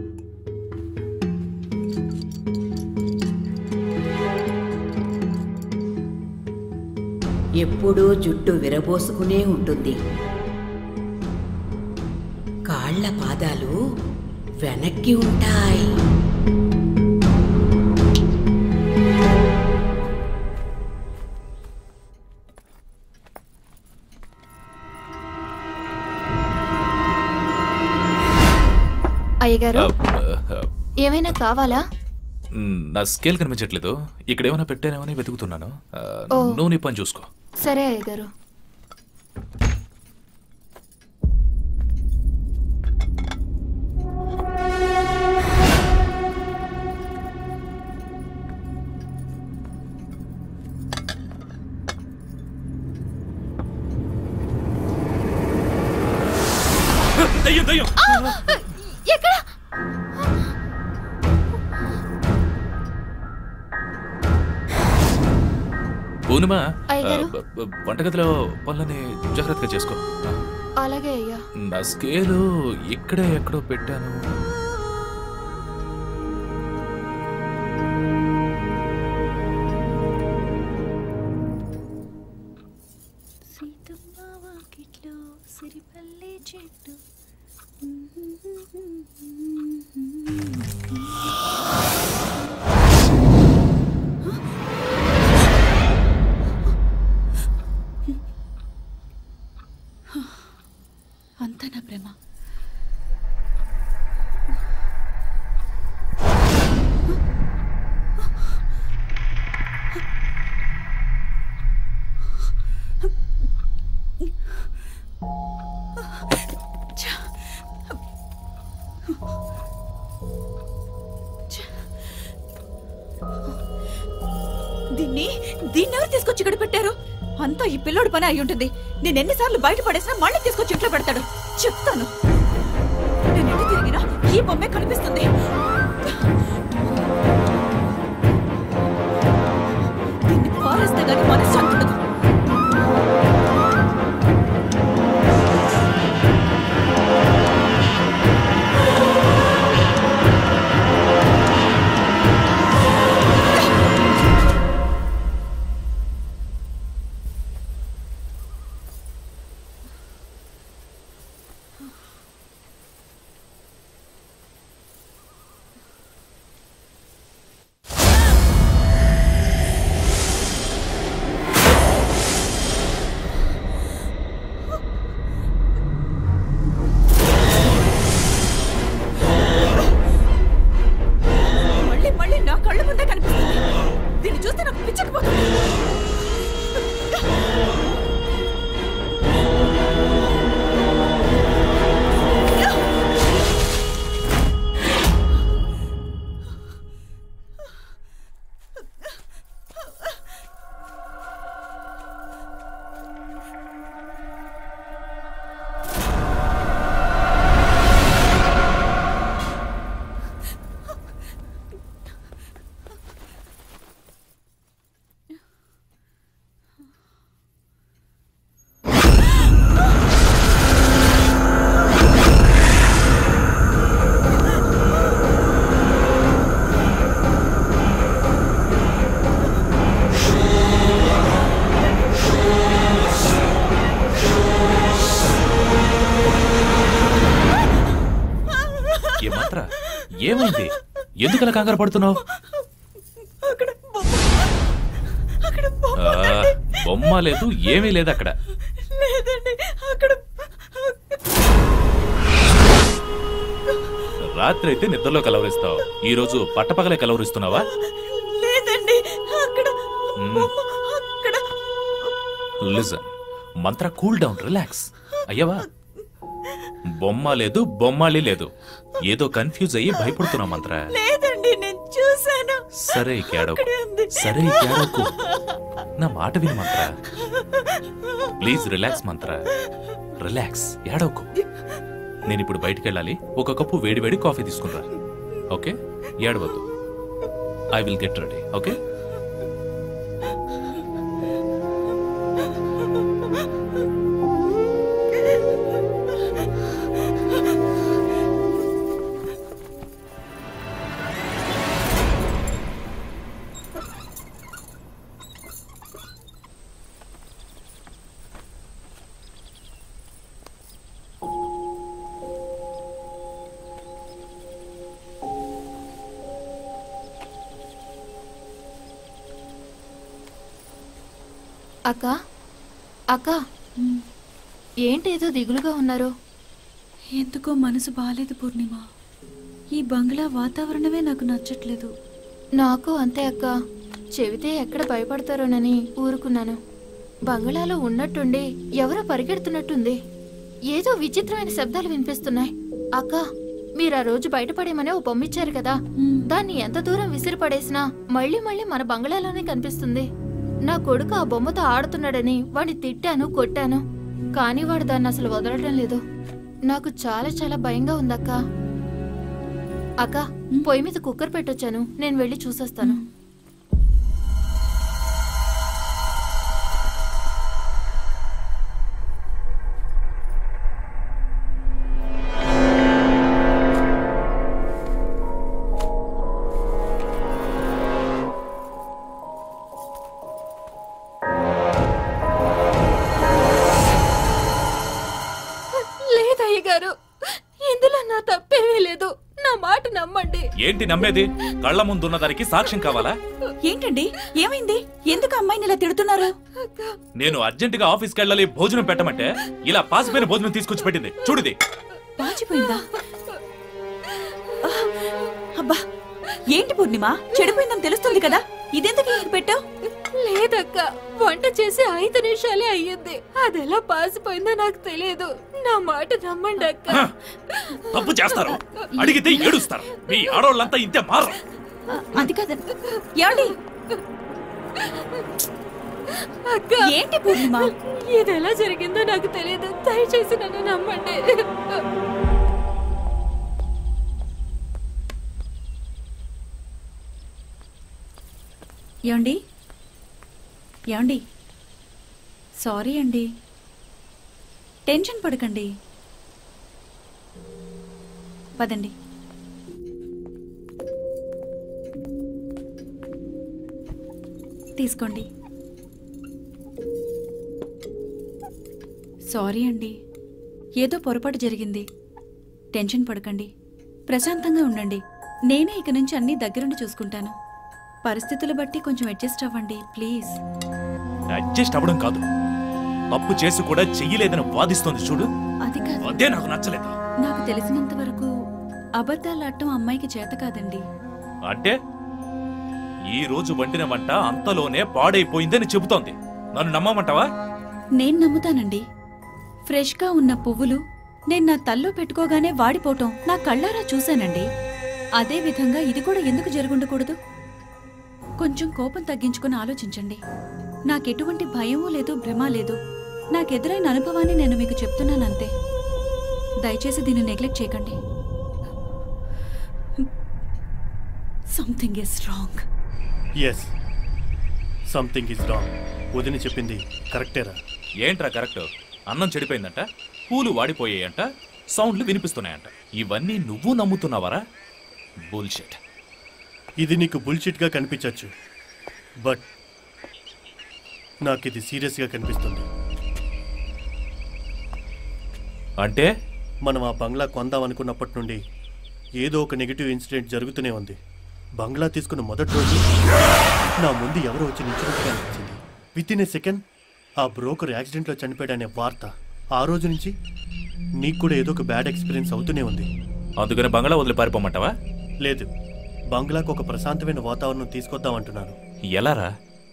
ఎప్పుడూ జుట్టు విరబోసుకునే ఉంటుంది కాళ్ళ పాదాలు వెనక్కి ఉంటాయి అయ్యగారు ఆ, ఆ, ఏమైనా కావాలా మ్, నా స్కేల్ కనిపించట్లేదు ఇక్కడ ఏమైనా పెట్టానేమని వెతుకుతున్నాను ఆ, ఓ. నువ్వు నీ పని చూసుకో సరే అయ్యగారు దయ్యం దయ్యం ఎక్కడ పూర్ణిమ అయ్యగారు. ఆ, బ- బ- వంటగదిలో పనులని జాగ్రత్తగా చేసుకో ఆ, అలాగే అయ్యా నా స్కేలు ఇక్కడే ఎక్కడో పెట్టాను అంతా నా ప్రేమ దీన్ని దీన్ని ఎవరు తీసుకొచ్చి ఇక్కడ పెట్టారు అంతా ఈ పిల్లోడి పని అయి ఉంటుంది నేను ఎన్నిసార్లు బయట పడేసినా మళ్ళీ తీసుకొచ్చి ఇంట్లో పెడతాడు చెప్తాను నేను ఎటు తిరిగినా ఈ బొమ్మే కనిపిస్తుంది దీన్ని పారేస్తే గానీ మనశ్శాంతి ఉండదు ఏ మాత్ర ఏమైంది ఎందుకలా కంగారు పడుతున్నావు ఆ, బొమ్మ లేదు ఏమీ లేదు అక్కడ లేదండి అక్కడ రాత్రి అయితే నిద్రలో కలవరిస్తావు ఈ రోజు పట్టపగలే కలవరిస్తున్నావా లేదండి అక్కడ మ్మ్. అక్కడ లిజన్ మంత్ర కూల్ డౌన్ రిలాక్స్ అయ్యవా బొమ్మ లేదు బొమ్మాలి లేదు ఏదో కన్ఫ్యూజ్ అయ్యి భయపడుతున్నావు మంత్ర లేదండి నేను చూశాను సరే ఇక ఏడవకు. అక్కడే ఉంది. సరే ఇక ఏడవకు. నా మాట విని మంత్ర ప్లీజ్ రిలాక్స్ మంత్ర రిలాక్స్ ఏడవకు నేను ఇప్పుడు బయటికి వెళ్ళాలి ఒక కప్పు వేడి వేడి కాఫీ తీసుకురా ఓకే ఏడవద్దు I will get ready okay అక్క అక్క ఏంటేదో దిగులుగా ఉన్నారు ఎందుకో మనసు బాలేదు పూర్ణిమ ఈ బంగ్లా వాతావరణమే నాకు నచ్చట్లేదు నాకు అంతే అక్క చెబితే ఎక్కడ భయపడతారోనని ఊరుకున్నాను బంగ్లాలో ఉన్నట్టుండి ఎవరో పరిగెడుతున్నట్టుంది ఏదో విచిత్రమైన శబ్దాలు వినిపిస్తున్నాయి అక్క మీరు ఆ రోజు బయటపడేమని ఓ బొమ్మిచ్చారు కదా దాన్ని ఎంత దూరం విసిరి పడేసినా మళ్ళీ మళ్ళీ మన బంగ్లాలోనే కనిపిస్తుంది నా కొడుకు ఆ బొమ్మతో ఆడుతున్నాడని వాడిని తిట్టాను కొట్టాను కానీ వాడు దాన్ని అసలు వదలడం లేదు నాకు చాలా చాలా భయంగా ఉందక్క అక్క పొయ్యి మీద కుక్కర్ పెట్టొచ్చాను నేను వెళ్ళి చూసొస్తాను లేదయ్య గారు ఇందులో నా తప్పేమీ లేదు నా మాట నమ్మండి ఏంటి నమ్మేది కళ్ళ ముందున్న దానికి సాక్ష్యం కావాలా ఏంటండి ఏమైంది ఎందుకు అమ్మాయిని ఇలా తిడుతున్నారు నేను అర్జెంటుగా ఆఫీస్కి వెళ్ళాలి భోజనం పెట్టమంటే ఇలా పాసిపోయిన భోజనం తీసుకొచ్చి పెట్టింది చూడిది పాచిపోయిందా ఆ, అబ్బా ఏంటి పూర్ణిమ చెడిపోయిందని తెలుస్తుంది కదా ఇదెందుకు ఇంటికి పెట్టావు లేదక్క వంట చేసి ఐదు నిమిషాలే అయ్యింది అది ఎలా పాసిపోయిందో నాకు తెలియదు నా మాట నమ్మండి అక్క తప్పు చేస్తారు అడిగితే ఏడుస్తారు మీ ఆడవాళ్ళంతా ఇంతే మారు అది కాదు ఏమండి అక్క ఏంటి పూర్ణిమ ఇది ఎలా జరిగిందో నాకు తెలియదు దయచేసి నన్ను నమ్మండి ఏమండి ఏమండి సారీ అండి టెన్షన్ పడకండి పదండి తీసుకోండి సారీ అండి ఏదో పొరపాటు జరిగింది టెన్షన్ పడకండి ప్రశాంతంగా ఉండండి నేనే ఇక నుంచి అన్ని దగ్గరుండి చూసుకుంటాను పరిస్థితులు బట్టి కొంచెం అడ్జస్ట్ అవ్వండి ప్లీజ్ అడ్జస్ట్ అవ్వడం కాదు తప్పు చేసి కూడా చెయ్యలేదని వాదిస్తోంది చూడు అది కాదు అదే నాకు నచ్చలేదు నాకు తెలిసినంత వరకు అబద్ధాలు ఆడటం అమ్మాయికి చేత కాదండి అంటే ఈ రోజు వండిన వంట అంతలోనే పాడైపోయిందని చెబుతోంది నన్ను నమ్మమంటావా నేను నమ్ముతానండి ఫ్రెష్గా ఉన్న పువ్వులు నేను నా తల్లో పెట్టుకోగానే వాడిపోవటం నా కళ్ళారా చూశానండి అదే విధంగా ఇది కూడా ఎందుకు జరుగుండకూడదు కొంచెం కోపం తగ్గించుకుని ఆలోచించండి నాకెటువంటి భయమూ లేదు భ్రమ లేదు నాకెదురైన అనుభవాన్ని నేను మీకు చెప్తున్నానంతే దయచేసి దీన్ని నెగ్లెక్ట్ చేయకండి something is wrong yes something is wrong వదిన చెప్పింది కరెక్టేరా ఏంట్రా కరెక్ట్ అన్నం చెడిపోయిందంట పూలు వాడిపోయాయంట సౌండ్లు వినిపిస్తున్నాయంట ఇవన్నీ నువ్వు నమ్ముతున్నావరా బుల్షెట్ ఇది నీకు బుల్షిట్గా కనిపించవచ్చు బట్ నాకు ఇది సీరియస్గా కనిపిస్తుంది అంటే మనం ఆ బంగ్లా కొందాం అనుకున్నప్పటి నుండి ఏదో ఒక నెగిటివ్ ఇన్సిడెంట్ జరుగుతూనే ఉంది బంగ్లా తీసుకున్న మొదటి రోజు నా ముందు ఎవరో వచ్చి నిల్చున్నట్టుగా అనిపించింది విత్ ఇన్ ఏ సెకండ్ ఆ బ్రోకర్ యాక్సిడెంట్లో చనిపోయాడనే వార్త ఆ రోజు నుంచి నీకు కూడా ఏదో ఒక బ్యాడ్ ఎక్స్పీరియన్స్ అవుతూనే ఉంది అందుకని బంగ్లా వదిలి పారిపోమంటావా లేదు బంగ్లాకు ఒక ప్రశాంతమైన వాతావరణం తీసుకొద్దామంటున్నాను ఎలారా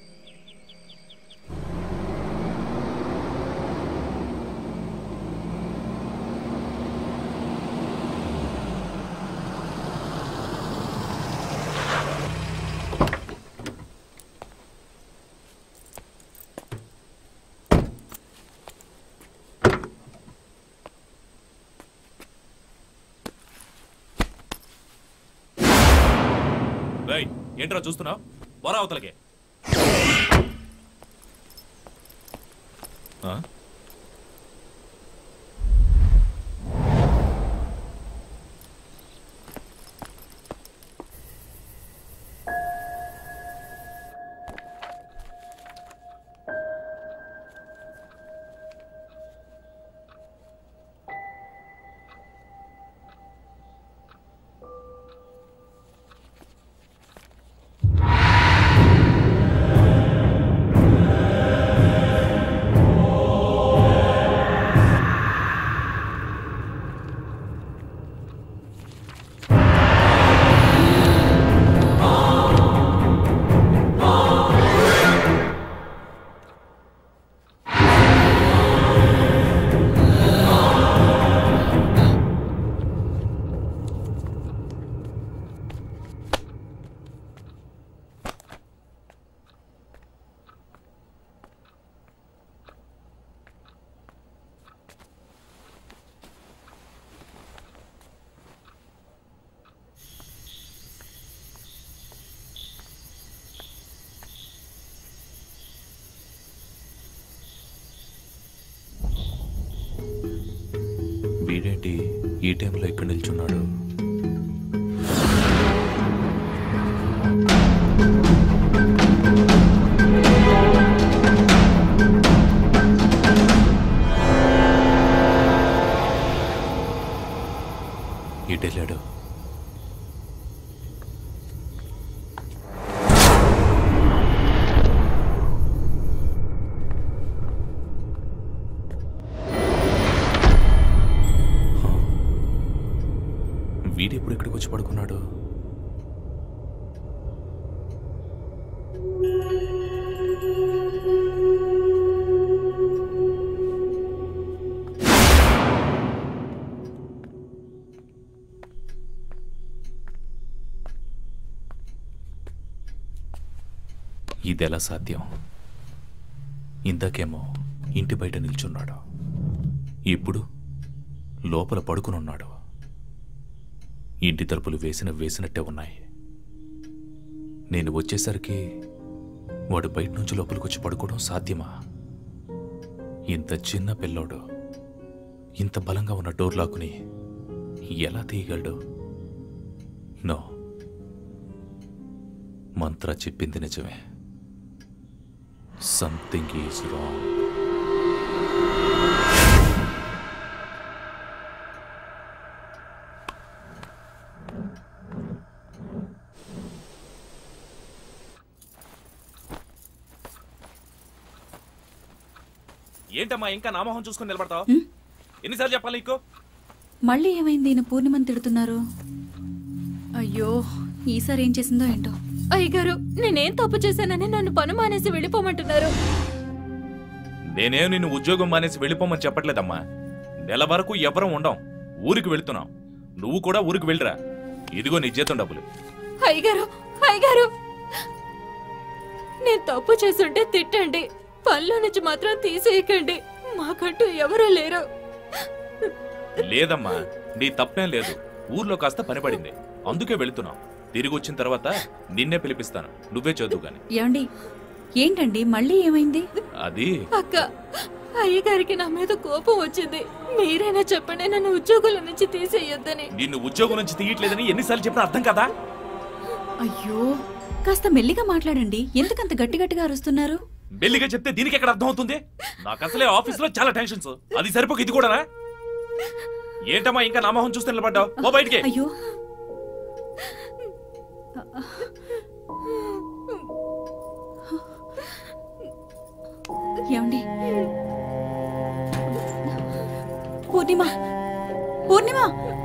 రేయ్, ఏంట్రా చూస్తున్నావు వరా అవతలకి ఆ? వీడేంటి ఈ టైంలో ఇక్కడ నిల్చున్నాడు ఇటెళ్ళాడు వీడెప్పుడు ఇక్కడికి వచ్చి పడుకున్నాడు ఇదెలా సాధ్యం ఇందాకేమో ఇంటి బయట నిల్చున్నాడు ఇప్పుడు లోపల పడుకునున్నాడు ఇంటి తలుపులు వేసిన వేసినట్టే ఉన్నాయి నేను వచ్చేసరికి వాడు బయట నుంచి లోపలికి వచ్చి పడుకోవడం సాధ్యమా ఇంత చిన్న పిల్లోడు ఇంత బలంగా ఉన్న డోర్ లాక్కుని ఎలా తీయగలడు నో మంత్ర చెప్పింది నిజమే సంథింగ్ ఈజ్ రాంగ్ ఏంటమ్మా ఇంకా నామోహం చూసుకుని నిలబడతావు ఎన్నిసార్లు చెప్పాలి నీకు మళ్ళీ ఏమైంది ఈయన పూర్ణిమని తిడుతున్నారు అయ్యో ఈసారి ఏం చేసిందో ఏంటో అయ్యగారు నేనేం తప్పు చేశానని నన్ను పని మానేసి వెళ్ళిపోమంటున్నారు నేనేం నిన్ను ఉద్యోగం మానేసి వెళ్ళిపోమని చెప్పట్లేదమ్మా నెల వరకు ఎవరం ఉండం ఊరికి వెళ్తున్నాం నువ్వు కూడా ఊరికి వెళ్ళిరా ఇదిగో నీ జీతం డబ్బులు అయ్యగారు అయ్యగారు నేను తప్పు చేసుంటే తిట్టండి పనిలో నుంచి మాత్రం తీసేయకండి మాకంటూ ఎవరూ లేరు లేదమ్మా నీ తప్పేం లేదు ఊర్లో కాస్త పని పడింది అందుకే వెళుతున్నాం తిరిగి వచ్చిన తర్వాత నిన్నే పిలిపిస్తాను నువ్వే చదువు గాని ఏమండి ఏంటండి మళ్ళీ ఏమైంది అది అక్క అయ్యగారికి నా మీద కోపం వచ్చింది మీరైనా చెప్పండి నన్ను ఉద్యోగుల నుంచి తీసేయొద్దని నిన్ను ఉద్యోగం నుంచి తీయట్లేదని ఎన్నిసార్లు చెప్పినా అర్థం కదా అయ్యో కాస్త మెల్లిగా మాట్లాడండి ఎందుకంత గట్టి గట్టిగా అరుస్తున్నారు మెల్లిగా చెప్తే దీనికి ఎక్కడ అర్థం అవుతుంది నాకు అసలే ఆఫీస్ లో చాలా టెన్షన్స్ అది సరిపోక ఇది కూడానా ఏంటమ్మా ఇంకా నామోహం చూస్తే నిలబడ్డావు ఓ బయటికి అయ్యో ఏమండి పూర్ణిమ పూర్ణిమ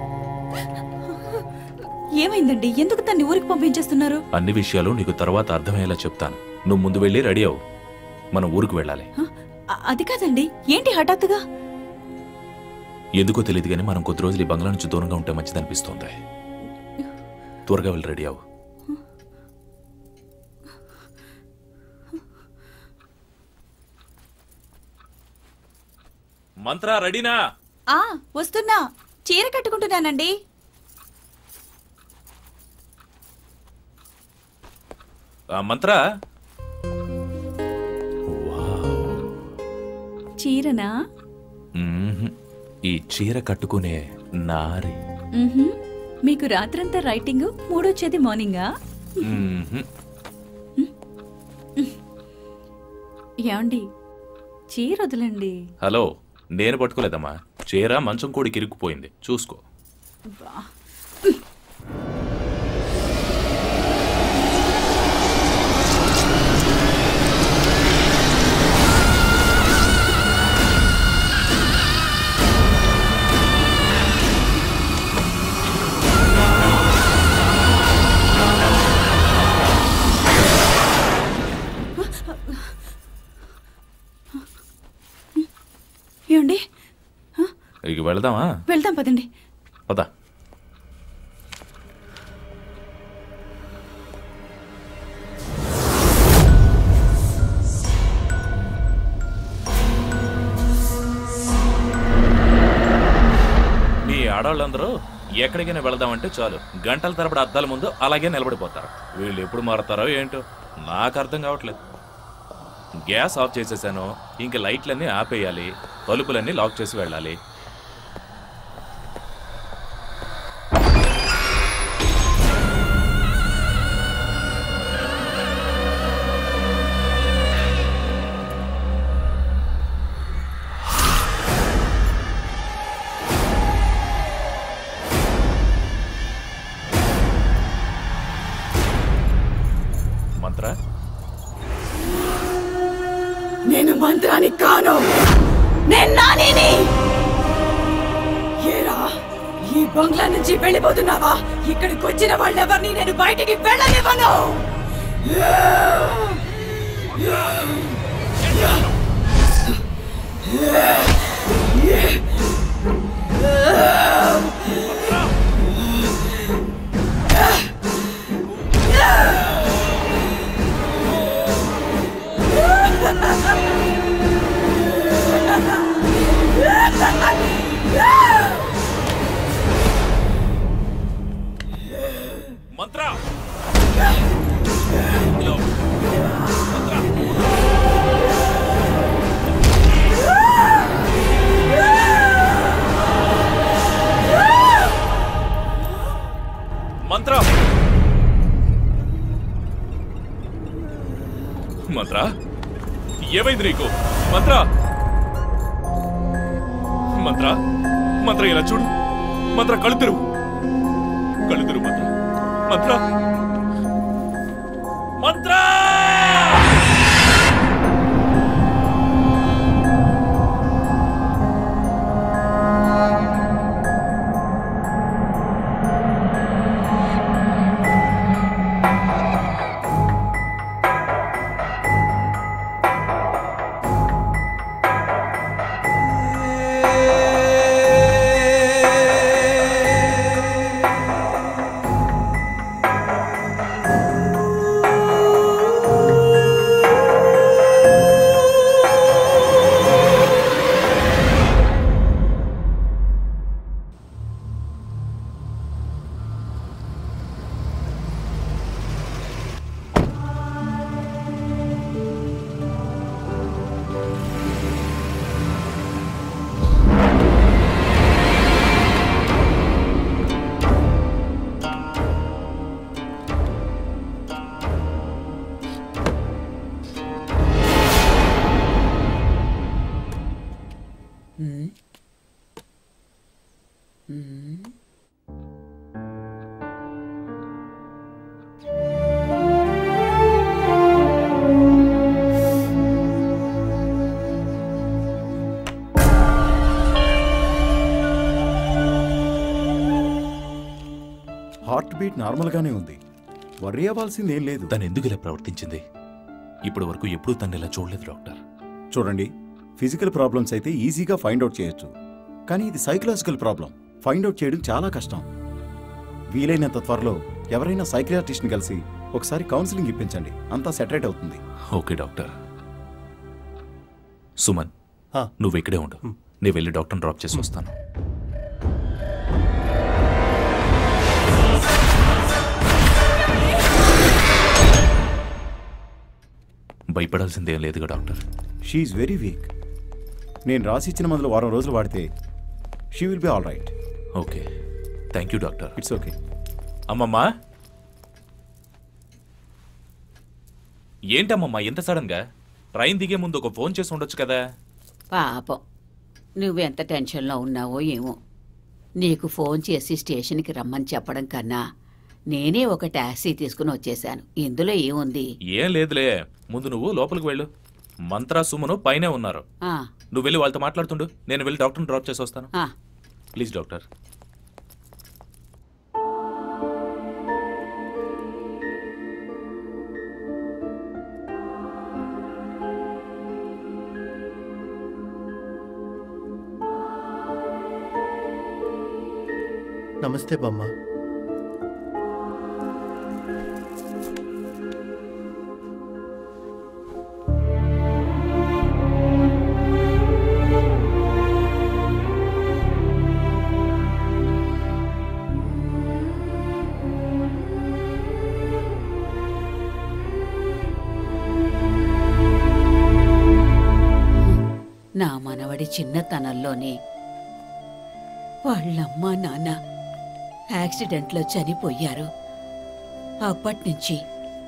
ఏమైందండి ఎందుకు తన్ని ఊరికి పంపించేస్తున్నారు అన్ని విషయాలు నీకు తర్వాత అర్థమయ్యేలా చెప్తాను నువ్వు ముందు వెళ్ళి రెడీ అవు మనం ఊరికి వెళ్ళాలి అ- అది కాదండి ఏంటి హఠాత్తుగా ఎందుకో తెలియదు కానీ మనం కొద్ది రోజులు ఈ బంగ్లా నుంచి దూరంగా ఉంటే మంచిది అనిపిస్తోంది త్వరగా వెళ్ళి రెడీ అవు మంత్ర రెడీనా ఆ వస్తున్నా చీర కట్టుకుంటున్నానండి ఆ, మంత్ర చీరనా మ్మ్హ్. ఈ చీర కట్టుకునే నారి మ్హూ. మీకు రాత్రంతా రైటింగ్ మూడొచ్చేది మార్నింగా మ్మ్హ్. ఏమండి చీర వదలండి హలో నేను పట్టుకోలేదమ్మా చీర మంచం కోడికి ఇరుక్కుపోయింది చూసుకో బా. ఏమండి ఇక వెళదామా వెళ్దాం పదండి పద మీ ఆడవాళ్ళందరూ ఎక్కడికైనా వెళదామంటే చాలు గంటల తరబడి అద్దాల ముందు అలాగే నిలబడిపోతారు వీళ్ళు ఎప్పుడు మారతారో ఏంటో నాకు అర్థం కావట్లేదు గ్యాస్ ఆఫ్ చేసేసాను ఇంక లైట్లన్నీ ఆపేయాలి తలుపులన్నీ లాక్ చేసి వెళ్ళాలి మంత్ర నేను మంత్రాన్ని కాను నేను నానిని ఏరా ఈ బంగ్లా నుంచి వెళ్ళిపోతున్నావా ఇక్కడికి వచ్చిన వాళ్ళెవరిని నేను బయటికి వెళ్ళనివ్వను మంత్ర మంత్ర మంత్ర ఏమైంది నీకు మంత్ర మంత్ర మంత్ర ఇలా చూడు మంత్ర కళ్ళు తెరువు కళ్ళు తెరువు మంత్ర మంత్ర మంత్ర ఆ హార్ట్ బీట్ నార్మల్గానే ఉంది వర్రీ అవ్వాల్సింది ఏం లేదు తను ఎందుకు ఇలా ప్రవర్తించింది ఇప్పటి వరకు ఎప్పుడూ తను ఇలా చూడలేదు డాక్టర్ చూడండి ఫిజికల్ ప్రాబ్లమ్స్ అయితే ఈజీగా ఫైండ్ అవుట్ చేయొచ్చు కానీ ఇది సైకలాజికల్ ప్రాబ్లం ఫైండ్ అవుట్ చేయడం చాలా కష్టం వీలైనంత త్వరలో ఎవరైనా సైకియాట్రిస్ట్ని కలిసి ఒకసారి కౌన్సిలింగ్ ఇప్పించండి అంతా సెటరేట్ అవుతుంది ఓకే డాక్టర్ సుమన్ నువ్వు ఇక్కడే ఉండు నేను వెళ్ళి డాక్టర్ని డ్రాప్ చేసి వస్తాను భయపడాల్సిందేం లేదుగా డాక్టర్ షీఈ్ వెరీ వీక్ నేను రాసి ఇచ్చిన మందులు వారం రోజులు వాడితే she will be all right okay thank you doctor it's okay అమ్మమ్మా ఏంటమ్మమ్మా ఎంత సడన్గా ట్రైన్ దిగే ముందు ఒక ఫోన్ చేసి ఉండొచ్చు కదా పాపం నువ్వెంత టెన్షన్లో ఉన్నావో ఏమో నీకు ఫోన్ చేసి స్టేషన్కి రమ్మని చెప్పడం కన్నా నేనే ఒక టాక్సీ తీసుకుని వచ్చేశాను ఇందులో ఏముంది ఏం లేదులే ముందు నువ్వు లోపలికి వెళ్ళు మంత్రా సుమను పైనే ఉన్నారు ఆ, నువ్వు వెళ్ళి వాళ్ళతో మాట్లాడుతుండు నేను వెళ్ళి డాక్టర్ని డ్రాప్ చేసి వస్తాను ఆ. ప్లీజ్ డాక్టర్ నమస్తే బొమ్మ నా మనవడి చిన్నతనంలోనే వాళ్ళమ్మ నాన్న యాక్సిడెంట్లో చనిపోయారు అప్పట్నుంచి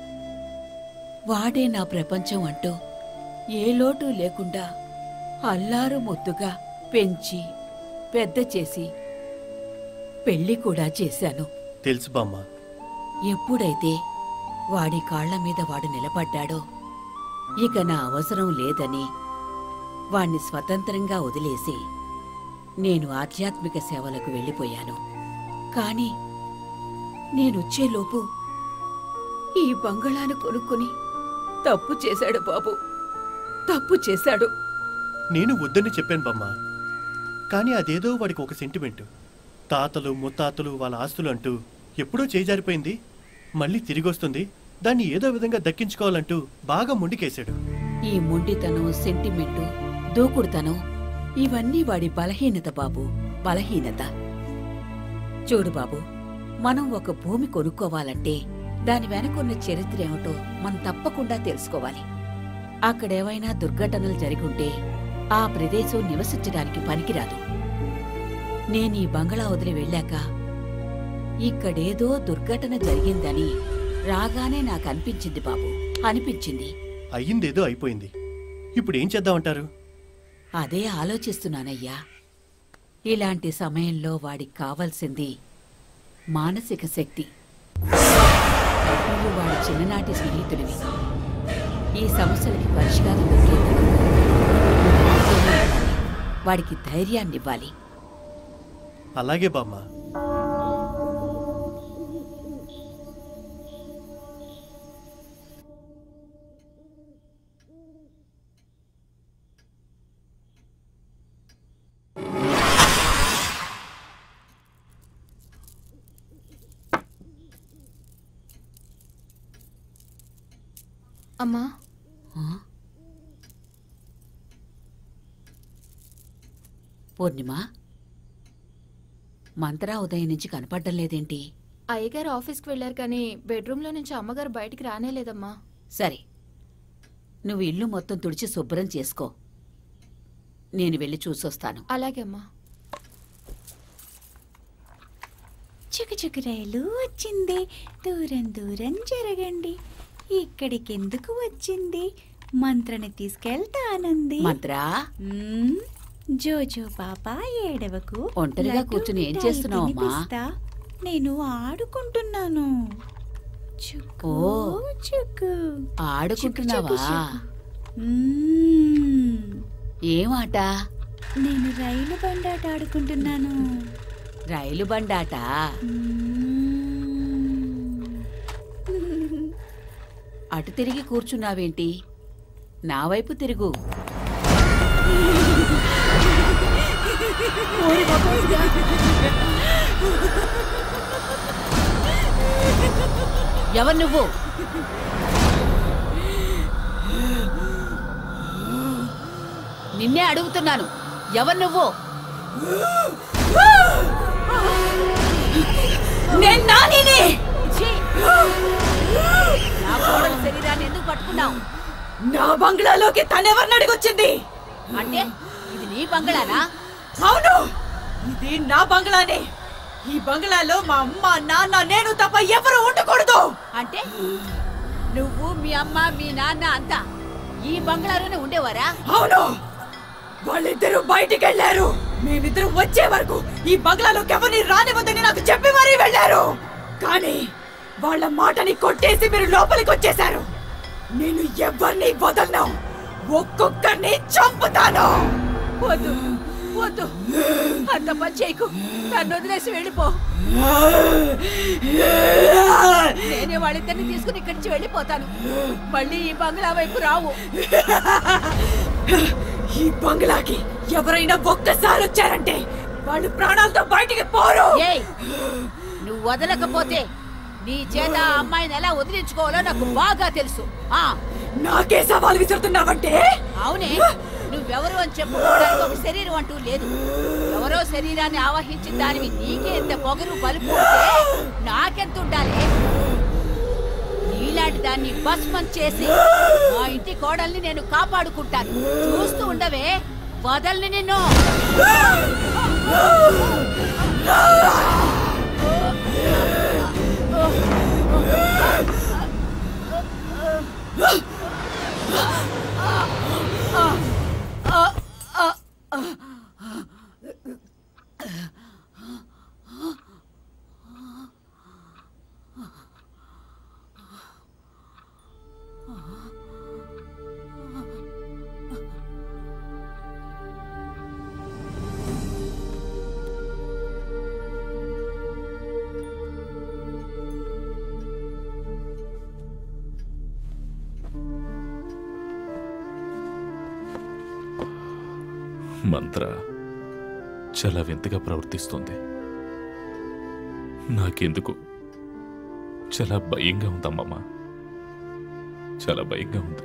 వాడే నా ప్రపంచం అంటూ ఏ లోటు లేకుండా అల్లారు ముద్దుగా పెంచి పెద్ద చేసి పెళ్లి కూడా చేశాను తెలుసు బామ్మ ఎప్పుడైతే వాడి కాళ్ల మీద వాడు నిలబడ్డాడో ఇక నా అవసరం లేదని వాణ్ణి స్వతంత్రంగా వదిలేసి నేను ఆధ్యాత్మిక సేవలకు వెళ్ళిపోయాను కాని నేనొచ్చేలోపు ఈ బంగళాను కొనుక్కుని తప్పు చేశాడు బాబు తప్పు చేశాడు నేను వద్దని చెప్పాను బమ్మ కానీ అదేదో వాడికి ఒక సెంటిమెంట్ తాతలు ముత్తాతలు వాళ్ళ ఆస్తులు అంటూ ఎప్పుడో చేజారిపోయింది మళ్ళీ తిరిగి వస్తుంది దాన్ని ఏదో విధంగా దక్కించుకోవాలంటూ బాగా ముండికేశాడు ఈ మొండితనం సెంటిమెంటు దూకుడుతనం ఇవన్నీ వాడి బలహీనత బాబు బలహీనత చూడు బాబు మనం ఒక భూమి కొనుక్కోవాలంటే దాని వెనకున్న చరిత్ర ఏమిటో మనం తప్పకుండా తెలుసుకోవాలి అక్కడేవైనా దుర్ఘటనలు జరిగుంటే ఆ ప్రదేశం నివసించడానికి పనికిరాదు నేను ఈ బంగళా వదిలి వెళ్ళాక ఇక్కడేదో దుర్ఘటన జరిగిందని రాగానే నాకు అనిపించింది బాబు అనిపించింది అయ్యిందేదో అయిపోయింది ఇప్పుడు ఏం చేద్దామంటారు అదే ఆలోచిస్తున్నానయ్యా ఇలాంటి సమయంలో వాడికి కావాల్సింది మానసిక శక్తి నువ్వు వాడి చిన్ననాటి స్నేహితుడివి ఈ సమస్యలకి పరిష్కారం దొరికేంత వరకు నువ్వు వాడితోనే ఉండాలి. వాడికి ధైర్యాన్ని ఇవ్వాలి అలాగే బామ్మ అమ్మా పూర్ణిమ మంత్రా ఉదయం నుంచి కనపడడం లేదేంటి అయ్యగారు ఆఫీస్కి వెళ్ళారు కానీ బెడ్రూమ్లో నుంచి అమ్మగారు బయటికి రానేలేదమ్మా సరే నువ్వు ఇల్లు మొత్తం తుడిచి శుభ్రం చేసుకో నేను వెళ్ళి చూసొస్తాను అలాగే అమ్మా చుకు చుకు రైలు వచ్చింది దూరం దూరం జరగండి ఇక్కడికి ఎందుకు వచ్చింది మంత్రని తీసుకెళ్తానంది మంత్రా మ్మ్. జోజో పాప ఏడవకు ఒంటరిగా లడ్డు కూర్చుని ఏం మిఠాయి చేస్తున్నావమ్మా? తినిపిస్తా. నేను ఆడుకుంటున్నాను చుక్కు ఓ. చుక్కు ఆడుకుంటున్నావా చుక్కు, చుక్కు. మ్మ్. ఏం ఆట నేను రైలు బండాట ఆడుకుంటున్నాను రైలు బండాట మ్మ్. అటు తిరిగి కూర్చున్నావేంటి నా వైపు తిరుగు ఎవరు నువ్వు నిన్నే అడుగుతున్నాను ఎవరు నువ్వు నేను నానిని ఛీ! నా కోడల శరీరాన్ని ఎందుకు పట్టుకున్నావు నా బంగ్లాలోకి తనెవరిని అడిగొచ్చింది అంటే ఇది నీ బంగళానా అవును ఇది నా బంగ్లానే ఈ బంగ్లాలో మా అమ్మ నాన్న నేను తప్ప ఎవరు ఉండకూడదు అంటే నువ్వు మీ అమ్మ మీ నాన్న అంతా ఈ బంగ్లాలోనే ఉండేవారా అవును వాళ్ళిద్దరూ బయటికి వెళ్ళారు మేమిద్దరు వచ్చే వరకు ఈ బంగ్లాలోకి ఎవరిని రానివ్వదని నాకు చెప్పి మరీ వెళ్ళారు కానీ వాళ్ళ మాటని కొట్టేసి మీరు లోపలికి వచ్చేశారు నేను ఎవరిని వదలను ఒక్కొక్కరిని చంపుతాను వద్దు వద్దు అంత పని చేయకు నన్ను వదిలేసి వెళ్ళిపో నేనే వాళ్ళిద్దరిని తీసుకుని ఇక్కడి నుంచి వెళ్ళిపోతాను మళ్ళీ ఈ బంగ్లా వైపు రావు ఈ బంగ్లాకి ఎవరైనా ఒక్కసారి వచ్చారంటే వాళ్ళు ప్రాణాలతో బయటికి పోరు ఏయ్ నువ్వు వదలకపోతే నీ చేత ఆ అమ్మాయిని ఎలా వదిలించుకోవాలో నాకు బాగా తెలుసు ఆ నాకే సవాల్ విసురుతున్నావంటే అవునే నువ్వెవరు అని చెప్పుకోవడానికి ఒక శరీరం అంటూ లేదు ఎవరో శరీరాన్ని ఆవహించిన దానివి నీకే ఎంత పొగరు బలుపు ఉంటే నాకెంత ఉండాలి నీలాంటి దాన్ని భస్మం చేసి మా ఇంటి కోడల్ని నేను కాపాడుకుంటాను చూస్తూ ఉండవే వదల్ని నిన్ను మంత్ర చాలా వింతగా ప్రవర్తిస్తుంది నాకెందుకు చాలా భయంగా ఉందమ్మమ్మ చాలా భయంగా ఉంది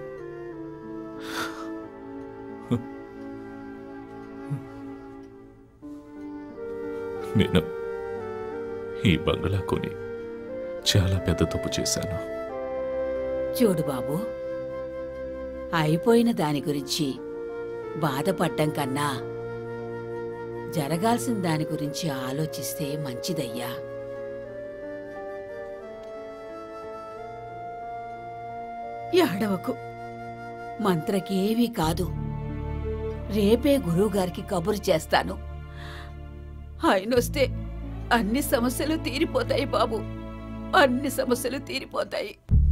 నేను ఈ బంగ్లా కొని చాలా పెద్ద తప్పు చేశాను చూడు బాబు అయిపోయిన దాని గురించి బాధపడ్డం కన్నా జరగాల్సిన దాని గురించి ఆలోచిస్తే మంచిదయ్యా ఏడవకు మంత్రకేమీ కాదు రేపే గురువుగారికి కబురు చేస్తాను ఆయనొస్తే అన్ని సమస్యలు తీరిపోతాయి బాబు అన్ని సమస్యలు తీరిపోతాయి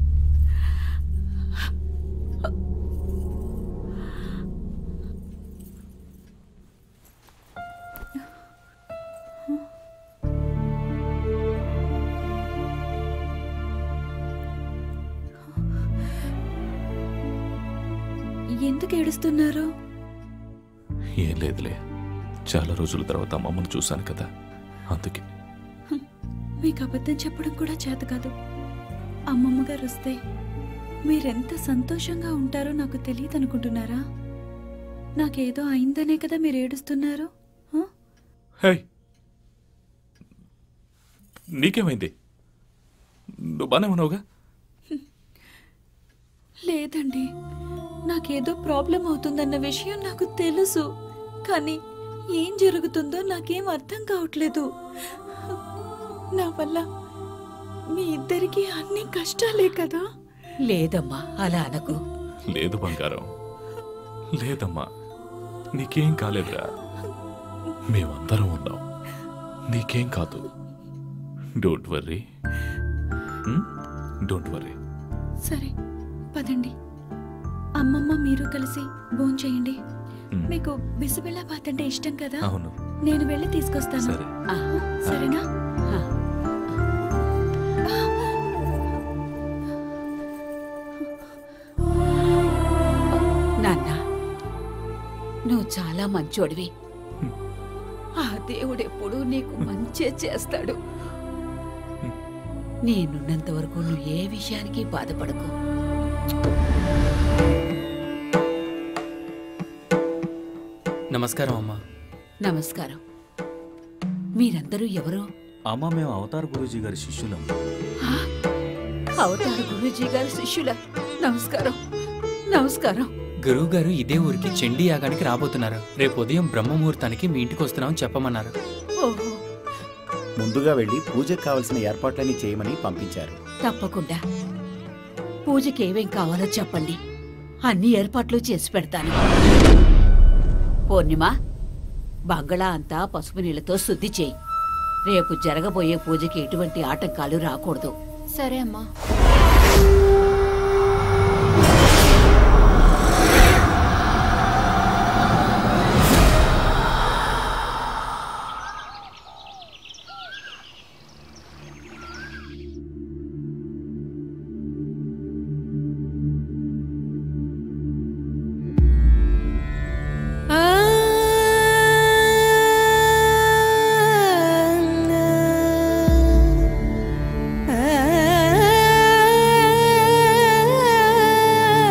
ఎందుకు ఏడుస్తున్నారు ఏం లేదులే చాలా రోజుల తర్వాత అమ్మమ్మను చూశాను కదా అందుకే మీకు అబద్ధం చెప్పడం కూడా చేత కాదు అమ్మమ్మ గారు వస్తే మీరెంత సంతోషంగా ఉంటారో నాకు తెలియదు అనుకుంటున్నారా నాకేదో అయిందనే కదా మీరు ఏడుస్తున్నారు హే నీకేమైంది నువ్వు బానే ఉన్నావుగా లేదండి నాకేదో ప్రాబ్లం అవుతుందన్న విషయం నాకు తెలుసు కానీ ఏం జరుగుతుందో నాకేం అర్థం కావట్లేదు నా వల్ల మీ ఇద్దరికి అన్ని కష్టాలే కదా లేదమ్మా అలా అనకు లేదు బంగారం లేదమ్మా నీకేం కాలేదురా మేమందరం ఉన్నాం నీకేం కాదు డోంట్ వర్రీ డోంట్ వర్రీ సరే పదండి అమ్మమ్మ మీరు కలిసి భోంచేయండి మ్. మీకు బిసిబెళ్ళబాత్ అంటే ఇష్టం కదా అవును నేను వెళ్ళి తీసుకొస్తాను సరే. ఆ, సరేనా చాలా మంచోడివి ఆ దేవుడు ఎప్పుడూ నీకు మంచే చేస్తాడు నేనున్నంత వరకు నువ్వు ఏ విషయానికి బాధపడకు నమస్కారం అమ్మా నమస్కారం మీరందరూ ఎవరు అమ్మ మేము అవతార్ గురూజీ గారి శిష్యులం అవతార గురూజీ గారి శిష్యుల నమస్కారం నమస్కారం గురువు గారు ఇదే ఊరికి చండీ యాగానికి రాబోతున్నారు రేపు ఉదయం బ్రహ్మముహూర్తానికి మీ ఇంటికి వస్తున్నామని చెప్పమన్నారు ఓహో ముందుగా వెళ్ళి పూజకు కావలసిన ఏర్పాట్లన్నీ చేయమని పంపించారు తప్పకుండా పూజకి ఏమేం కావాలో చెప్పండి అన్ని ఏర్పాట్లు చేసి పెడతాను పూర్ణిమ బంగళా అంతా పసుపు నీళ్లతో శుద్ధి చేయి రేపు జరగబోయే పూజకి ఎటువంటి ఆటంకాలు రాకూడదు సరే అమ్మా ఆ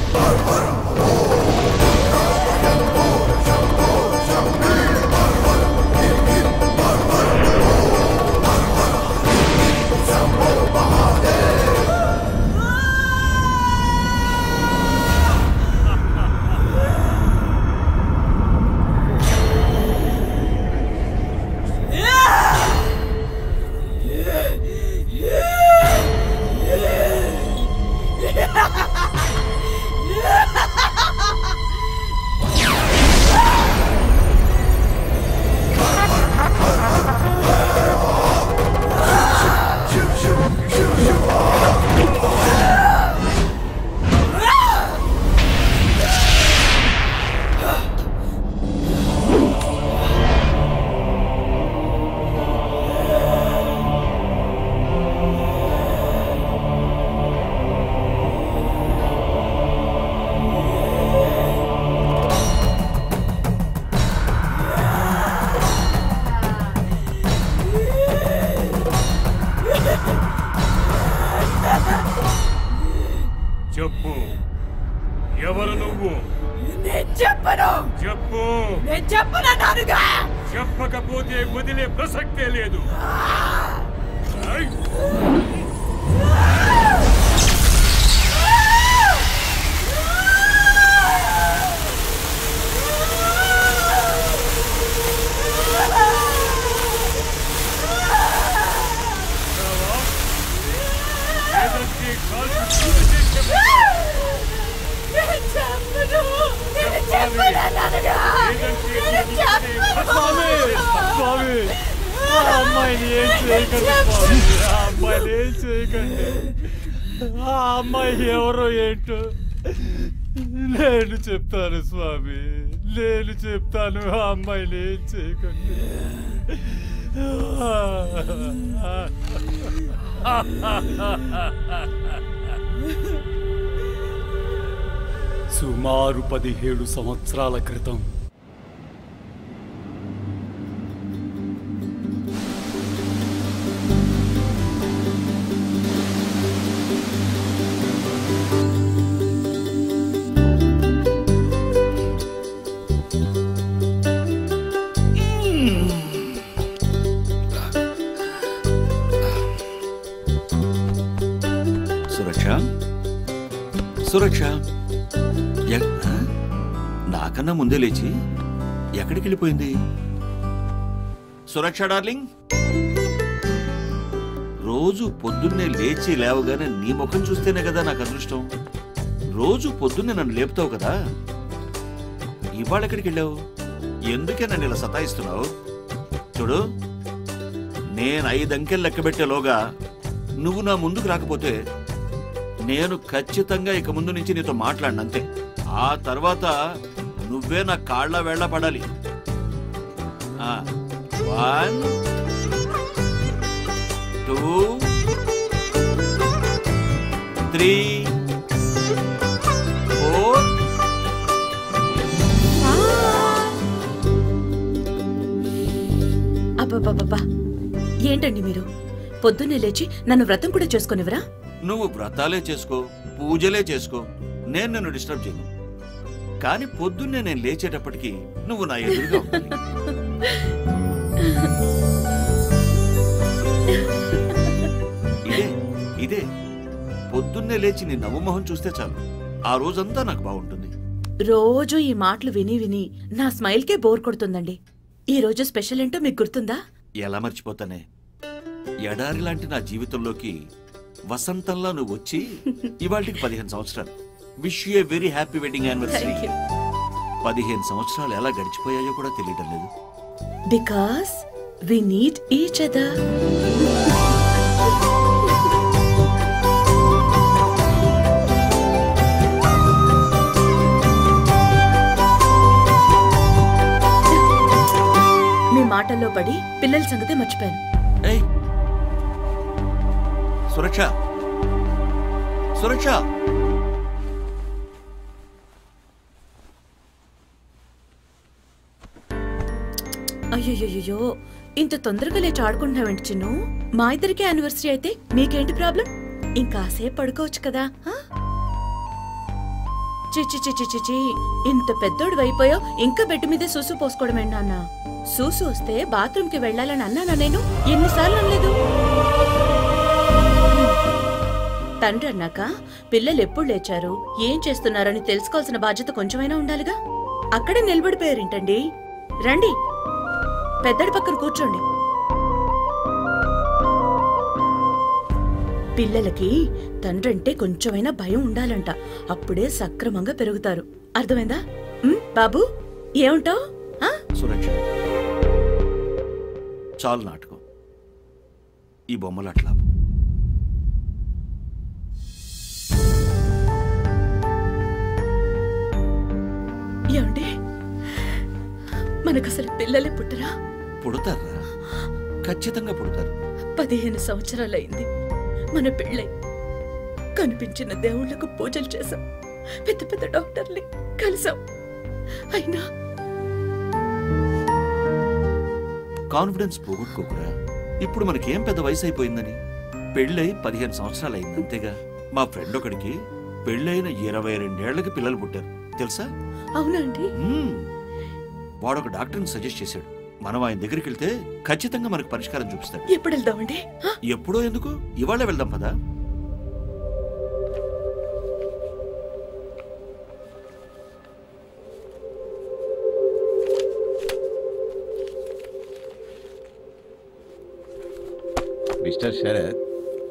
చెప్పు ఎవరు నువ్వు నేను చెప్పను చెప్పు నేను చెప్పనన్నానుగా చెప్పకపోతే వదిలే ప్రసక్తే లేదు ఐ! లేదంటే కాల్చి పూర్తి చేసే నేను చెప్పను నేను చెప్పనన్నానుగా నేను చెప్పను స్వామి స్వామి ఆ అమ్మాయిని ఏం చేయకండి స్వామి ఆ అమ్మాయిని ఏం చేయకండి ఆ అమ్మాయి ఎవరో ఏంటో నేను చెప్తాను స్వామి నేను చెప్తాను ఆ అమ్మాయిని ఏం చేయకండి సుమారు పదిహేడు సంవత్సరాల క్రితం సురక్ష సురక్ష ఎ- ఆ? నాకన్నా ముందే లేచి ఎక్కడికి వెళ్ళిపోయింది సురక్ష డార్లింగ్ రోజు పొద్దున్నే లేచి లేవగానే నీ ముఖం చూస్తేనే కదా నాకు అదృష్టం రోజు పొద్దున్నే నన్ను లేపుతావు కదా ఇవాళ ఎక్కడికి వెళ్ళావు ఎందుకే నన్ను ఇలా సతాయిస్తున్నావు చూడు నేను ఐదు అంకెలు లెక్క పెట్టేలోగా నువ్వు నా ముందుకు రాకపోతే నేను ఖచ్చితంగా ఇక ముందు నుంచి నీతో మాట్లాడిన అంతే ఆ తర్వాత నువ్వే నా కాళ్ళ వేళ్ళ పడాలి వన్ టూ త్రీ ఫోర్ అబ్బబ్బబ్బబ్బా ఏంటండి మీరు పొద్దున్నే లేచి నన్ను వ్రతం కూడా చేసుకునివరా నువ్వు వ్రతాలే చేసుకో పూజలే చేసుకో నేను నిన్ను డిస్టర్బ్ చేయను కానీ పొద్దున్నే నేను లేచేటప్పటికి నువ్వు నా ఎదురుగా ఉండాలి ఇదే ఇదే పొద్దున్నే లేచి నీ నవ్వుమొహం చూస్తే చాలు ఆ రోజంతా నాకు బాగుంటుంది రోజు ఈ మాటలు విని విని నా స్మైల్కే బోర్ కొడుతుందండి ఈ రోజు స్పెషల్ ఏంటో మీకు గుర్తుందా ఎలా మర్చిపోతానే ఎడారి లాంటి నా జీవితంలోకి వసంతంలా నువ్వు వచ్చి ఇవాళకి పదిహేను సంవత్సరాలు wish you a very happy wedding anniversary Thank you. పదిహేను సంవత్సరాలు ఎలా గడిచిపోయాయో కూడా తెలియడం లేదు because we need each other మీ మాటల్లో పడి పిల్లల సంగతే మర్చిపోయాను ఏయ్ సురక్ష సురక్ష అయ్యో ఇంత తొందరగా లేచి ఆడుకుంటున్నావేంటి చిన్ను మా ఇద్దరికి యానివర్సరీ అయితే మీకేంటి ప్రాబ్లం ఇంకాసేపు పడుకోవచ్చు కదా ఆ? చిచి చిచి చిచి ఇంత పెద్దోడు అయిపోయావు ఇంకా బెడ్ మీదే సూసు పోసుకోవడమే నాన్న సూసు వస్తే బాత్రూమ్ కి వెళ్ళాలని అన్నానా నేను ఎన్నిసార్లు అనలేదు తండ్రి అన్నాక పిల్లలు ఎప్పుడు లేచారు ఏం చేస్తున్నారని తెలుసుకోవాల్సిన బాధ్యత కొంచెమైనా ఉండాలిగా అక్కడే నిలబడిపోయారేంటండి రండి పెద్దడి పక్కన కూర్చోండి పిల్లలకి తండ్రంటే కొంచెమైనా భయం ఉండాలంట అప్పుడే సక్రమంగా పెరుగుతారు అర్థమైందా ఉమ్, బాబు ఏమంటావు సురక్ష చాలు నాటకం ఈ బొమ్మలు అట్లా ఏమండి మనకసలు పిల్లలే పుట్టరా పుడతారా ఖచ్చితంగా పుడతారు పదిహేను సంవత్సరాలైంది మన పెళ్ళై కనిపించిన దేవుళ్లకు పూజలు చేశాం పెద్ద పెద్ద డాక్టర్ని కలిసాం అయినా కాన్ఫిడెన్స్ పోగొట్టుకోకురా ఇప్పుడు మనకేం పెద్ద వయసు అయిపోయిందని పెళ్ళై పదిహేను సంవత్సరాలు అయింది అంతేగా మా ఫ్రెండ్ ఒకడికి పెళ్ళైన ఇరవై రెండేళ్లకి పిల్లలు పుట్టారు తెలుసా అవునా అండి మ్మ్. వాడు ఒక డాక్టర్ని సజెస్ట్ చేశాడు మనం ఆయన దగ్గరికి వెళ్తే ఖచ్చితంగా మనకు పరిష్కారం చూపిస్తాడు ఎప్పుడు వెళ్దామండి ఆ? ఎప్పుడో ఎందుకు ఇవాళ వెళ్దాం పదా మిస్టర్ శరత్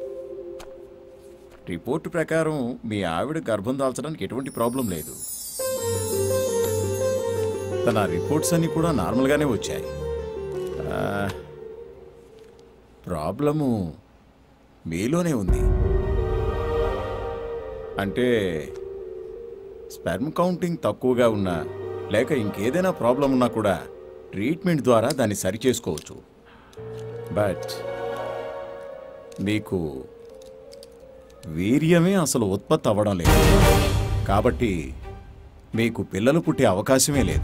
రిపోర్ట్ ప్రకారం మీ ఆవిడ గర్భం దాల్చడానికి ఎటువంటి ప్రాబ్లం లేదు తన రిపోర్ట్స్ అన్నీ కూడా నార్మల్గానే వచ్చాయి ఆ, ప్రాబ్లము మీలోనే ఉంది అంటే స్పెర్మ్ కౌంటింగ్ తక్కువగా ఉన్నా లేక ఇంకేదైనా ప్రాబ్లం ఉన్నా కూడా ట్రీట్మెంట్ ద్వారా దాన్ని సరిచేసుకోవచ్చు బట్ మీకు వీర్యమే అసలు ఉత్పత్తి అవ్వడం లేదు కాబట్టి మీకు పిల్లలు పుట్టే అవకాశమే లేదు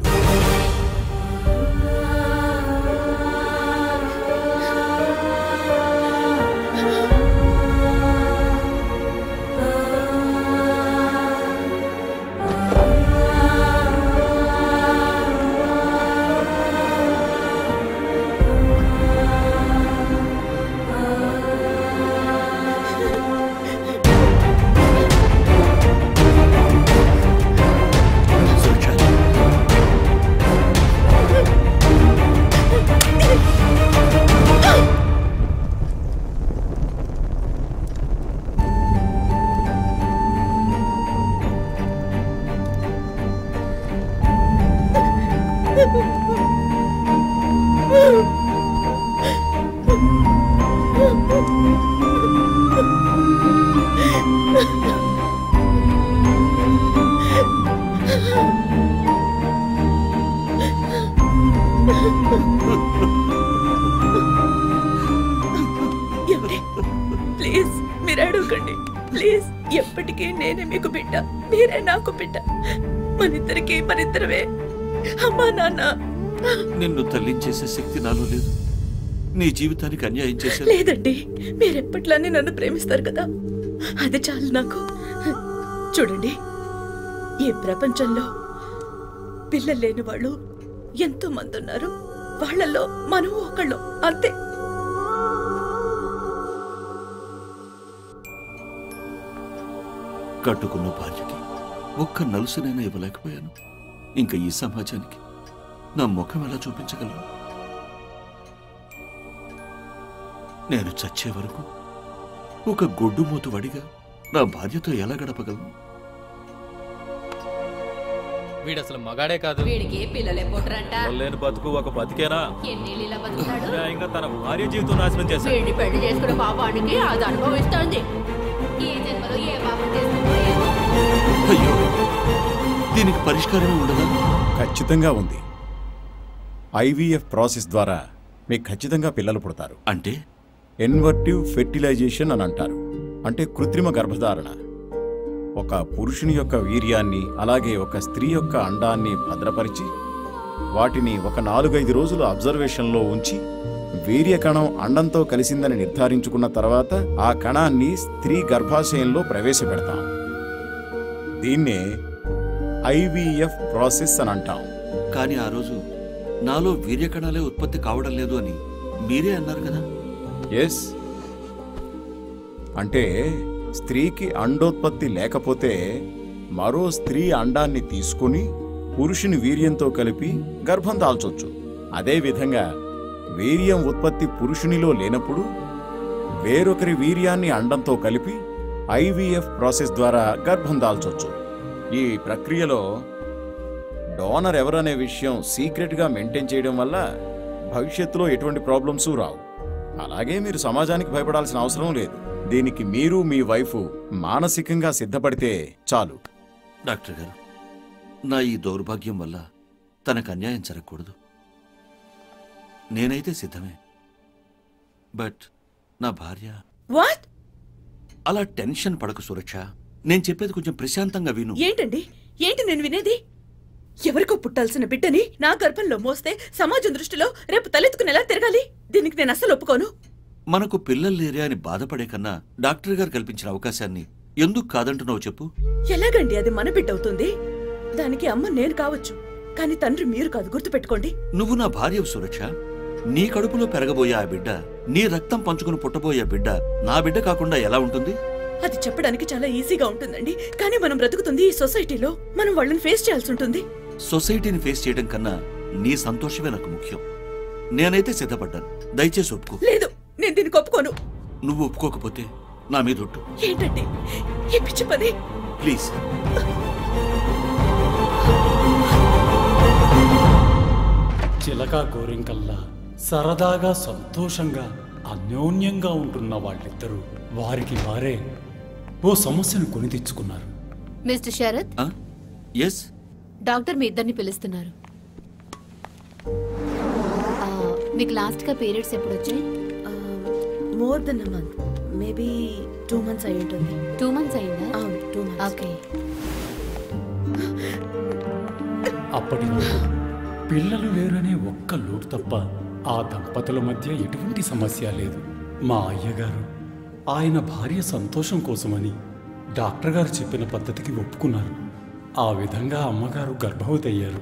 ఏమండి? ప్లీజ్ మీరు అడగండి ప్లీజ్ ఎప్పటికీ నేనే మీకు బిడ్డ మీరే నాకు బిడ్డ మనిద్దరికి మనిద్దరమే అమ్మా నాన్న నిన్ను తల్లించేసే శక్తి నాలో లేదు నీ జీవితానికి అన్యాయం చేశాను లేదండి మీరెప్పట్లానే నన్ను ప్రేమిస్తారు కదా అది చాలు నాకు చూడండి ఈ ప్రపంచంలో పిల్లలు లేని వాళ్ళు ఎంతో మంది ఉన్నారు వాళ్ళల్లో మనం ఒకళ్ళు అంతే కట్టుకున్న భార్యకి ఒక్క నలుసునైనా ఇవ్వలేకపోయాను ఇంకా ఈ సమాజానికి నా ముఖం ఎలా చూపించగలను నేను చచ్చే వరకు ఒక గొడ్డు మూతు వడిగా నా భార్యతో ఎలా గడపగలను వీడు అసలు మగాడే కాదు వీడికి పిల్లలే పుట్టరంట లేని బతుకు ఒక బతికేనా ఎన్నేళ్ళు ఇలా బతుకుతాడు న్యాయంగా తన భార్య జీవితం నాశనం చేశాడు వీడిని పెళ్లి చేసుకున్న పాపానికి అది అనుభవిస్తోంది ఏ జన్మలో ఏ పాపం చేస్తుందో ఏమో అయ్యో దీనికి పరిష్కారమే ఉండదా ఖచ్చితంగా ఉంది ఐవీఎఫ్ ప్రాసెస్ ద్వారా మీకు ఖచ్చితంగా పిల్లలు పుడతారు అంటే ఇన్వర్టివ్ ఫెర్టిలైజేషన్ అని అంటారు అంటే కృత్రిమ గర్భధారణ ఒక పురుషుని యొక్క వీర్యాన్ని అలాగే ఒక స్త్రీ యొక్క అండాన్ని భద్రపరిచి వాటిని ఒక నాలుగైదు రోజులు అబ్జర్వేషన్లో ఉంచి వీర్య కణం అండంతో కలిసిందని నిర్ధారించుకున్న తర్వాత ఆ కణాన్ని స్త్రీ గర్భాశయంలో ప్రవేశపెడతాం దీన్నే ఐవీఎఫ్ ప్రాసెస్ అని అంటాం కానీ ఆ రోజు నాలో వీర్యకణాలే ఉత్పత్తి కావడం లేదు అని మీరే అన్నారు కదా ఎస్ అంటే స్త్రీకి అండోత్పత్తి లేకపోతే మరో స్త్రీ అండాన్ని తీసుకుని పురుషుని వీర్యంతో కలిపి గర్భం దాల్చొచ్చు అదేవిధంగా వీర్యం ఉత్పత్తి పురుషునిలో లేనప్పుడు వేరొకరి వీర్యాన్ని అండంతో కలిపి ఐవీఎఫ్ ప్రాసెస్ ద్వారా గర్భం దాల్చొచ్చు ఈ ప్రక్రియలో డోనర్ ఎవరనే విషయం సీక్రెట్గా మెయింటైన్ చేయడం వల్ల భవిష్యత్తులో ఎటువంటి ప్రాబ్లమ్స్ రావు అలాగే మీరు సమాజానికి భయపడాల్సిన అవసరం లేదు దీనికి మీరు మీ వైఫ్ మానసికంగా సిద్ధపడితే చాలు డాక్టర్ గారు నా ఈ దౌర్భాగ్యం వల్ల తనకు అన్యాయం జరగకూడదు నేనైతే సిద్ధమే బట్ నా భార్య వాట్ అలా టెన్షన్ పడకు సురక్ష నేను చెప్పేది కొంచెం ప్రశాంతంగా విను ఏంటండి ఏంటి నేను వినేది ఎవరికో పుట్టాల్సిన బిడ్డని నా గర్భంలో మోస్తే సమాజం దృష్టిలో రేపు తలెత్తుకునేలా తిరగాలి దీనికి నేను అస్సలు ఒప్పుకోను మనకు పిల్లలు లేరే అని బాధపడే కన్నా డాక్టర్ గారు కల్పించిన అవకాశాన్ని ఎందుకు కాదంటున్నావు చెప్పు ఎలాగండి అది మన బిడ్డ అవుతుంది దానికి అమ్మ నేను కావచ్చు కానీ తండ్రి మీరు కాదు గుర్తుపెట్టుకోండి నువ్వు నా భార్య సురక్ష నీ కడుపులో పెరగబోయే ఆ బిడ్డ నీ రక్తం పంచుకుని పుట్టబోయే బిడ్డ నా బిడ్డ కాకుండా ఎలా ఉంటుంది అది చెప్పడానికి చాలా ఈజీగా ఉంటుందండి కానీ మనం బ్రతుకుతుంది ఈ సొసైటీలో మనం వాళ్ళని ఫేస్ చేయాల్సి ఉంటుంది సొసైటీని ఫేస్ చేయడం కన్నా నీ సంతోషమే నాకు ముఖ్యం నేనైతే సిద్ధపడ్డాను దయచేసి ఒప్పుకో లేదు నేను దీనికి ఒప్పుకోను నువ్వు ఒప్పుకోకపోతే నా మీద ఒట్టు ఏంటండి ఈ పిచ్చి పని ప్లీజ్ చిలక గోరింకల్లా సరదాగా సంతోషంగా అన్యోన్యంగా ఉంటున్న వాళ్ళిద్దరూ వారికి వారే ఓ సమస్యను కొని తెచ్చుకున్నారు మిస్టర్ శరత్ ఎస్ డాక్టర్ మీ ఇద్దరిని పిలుస్తున్నారు ఆ, మీకు లాస్ట్ గా పీరియడ్స్ ఎప్పుడు వచ్చాయి more then a month maybe two months అయి ఉంటుంది టూ మంత్స్ అయిందా అవును టూ మంత్స్ ఓకే అప్పటి వరకు పిల్లలు లేరనే ఒక్క లోటు తప్ప ఆ దంపతుల మధ్య ఎటువంటి సమస్య లేదు మా అయ్యగారు ఆయన భార్య సంతోషం కోసమని డాక్టర్ గారు చెప్పిన పద్ధతికి ఒప్పుకున్నారు ఆ విధంగా అమ్మగారు గర్భవతి అయ్యారు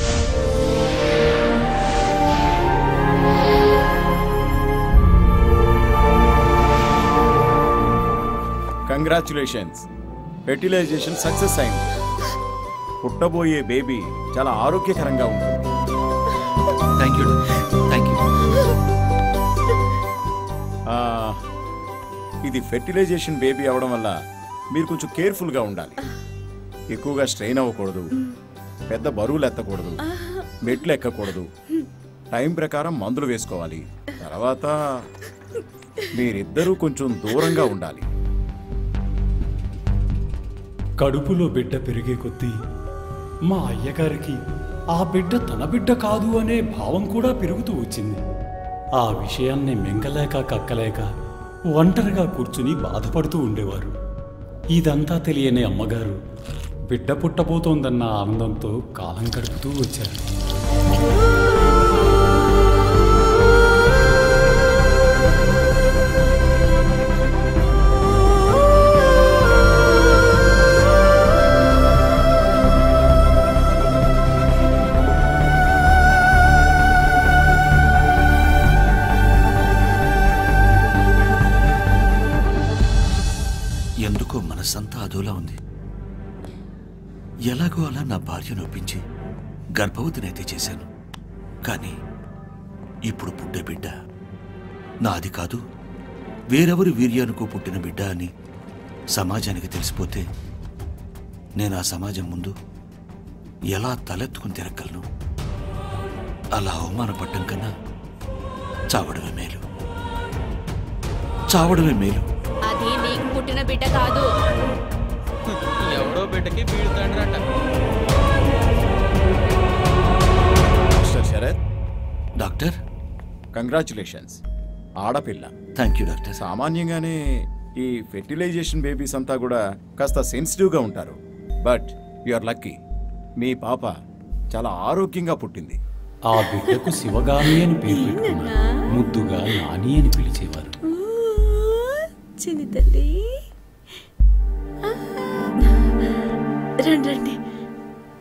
కంగ్రాచులేషన్స్ ఫెర్టిలైజేషన్ సక్సెస్ అయింది పుట్టబోయే బేబీ చాలా ఆరోగ్యకరంగా ఉంటుంది థ్యాంక్ యూ థ్యాంక్ యూ ఆ, ఇది ఫెర్టిలైజేషన్ బేబీ అవడం వల్ల మీరు కొంచెం కేర్ఫుల్గా ఉండాలి ఎక్కువగా స్ట్రెయిన్ అవ్వకూడదు పెద్ద బరువులు ఎత్తకూడదు మెట్లు ఎక్కకూడదు టైం ప్రకారం మందులు వేసుకోవాలి తర్వాత మీరిద్దరూ కొంచెం దూరంగా ఉండాలి కడుపులో బిడ్డ పెరిగే కొద్దీ మా అయ్యగారికి ఆ బిడ్డ తన బిడ్డ కాదు అనే భావం కూడా పెరుగుతూ వచ్చింది ఆ విషయాన్ని మింగలేక కక్కలేక ఒంటరిగా కూర్చుని బాధపడుతూ ఉండేవారు ఇదంతా తెలియని అమ్మగారు బిడ్డ పుట్టబోతోందన్న ఆనందంతో కాలం గడుపుతూ వచ్చారు ఎందుకో మనసంతా అదోలా ఉంది ఎలాగో అలా నా భార్యను ఒప్పించి గర్భవతినైతే చేశాను కానీ ఇప్పుడు పుట్టే బిడ్డ నాది కాదు వేరెవరి వీర్యానికో పుట్టిన బిడ్డ అని సమాజానికి తెలిసిపోతే నేను ఆ సమాజం ముందు ఎలా తలెత్తుకుని తిరగలను అలా అవమానపడ్డం కన్నా చావడమే మేలు చావడమే మేలు అది నీకు పుట్టిన బిడ్డ కాదు ఎవడో బిడ్డకి వీడు తండ్రట మిస్టర్ శరత్ డాక్టర్ కంగ్రాచులేషన్స్ ఆడపిల్ల థ్యాంక్ యూ డాక్టర్ సామాన్యంగానే ఈ ఫెర్టిలైజేషన్ బేబీస్ అంతా కూడా కాస్త సెన్సిటివ్గా ఉంటారు బట్ యు ఆర్ లక్కీ మీ పాప చాలా ఆరోగ్యంగా పుట్టింది ఆ బిడ్డకు శివగామి అని పేరు పెట్టుకున్నారు ముద్దుగా నాని అని పిలిచేవారు చిన్ని తల్లి రండి రండి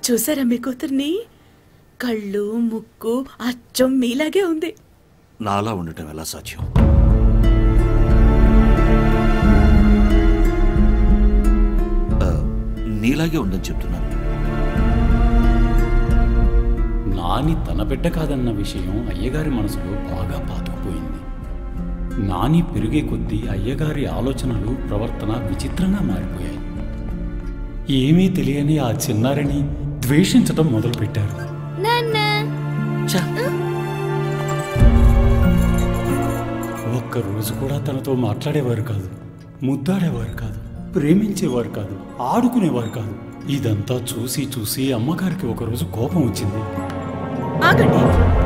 చూసారా మీ కూతుర్ని కళ్ళు ముక్కు అచ్చం మీలాగే ఉంది నాలా ఉండటం ఎలా సాధ్యం ఆ, నీలాగే ఉందని చెప్తున్నాను నాని తన బిడ్డ కాదన్న విషయం అయ్యగారి మనసులో బాగా పాతుకుపోయింది నాని పెరిగే కొద్దీ అయ్యగారి ఆలోచనలు ప్రవర్తన విచిత్రంగా మారిపోయాయి ఏమీ తెలియని ఆ చిన్నారిని ద్వేషించటం మొదలుపెట్టారు ఒక్క రోజు కూడా తనతో మాట్లాడేవారు కాదు ముద్దాడేవారు కాదు ప్రేమించేవారు కాదు ఆడుకునేవారు కాదు ఇదంతా చూసి చూసి అమ్మగారికి ఒకరోజు కోపం వచ్చింది ఆగండి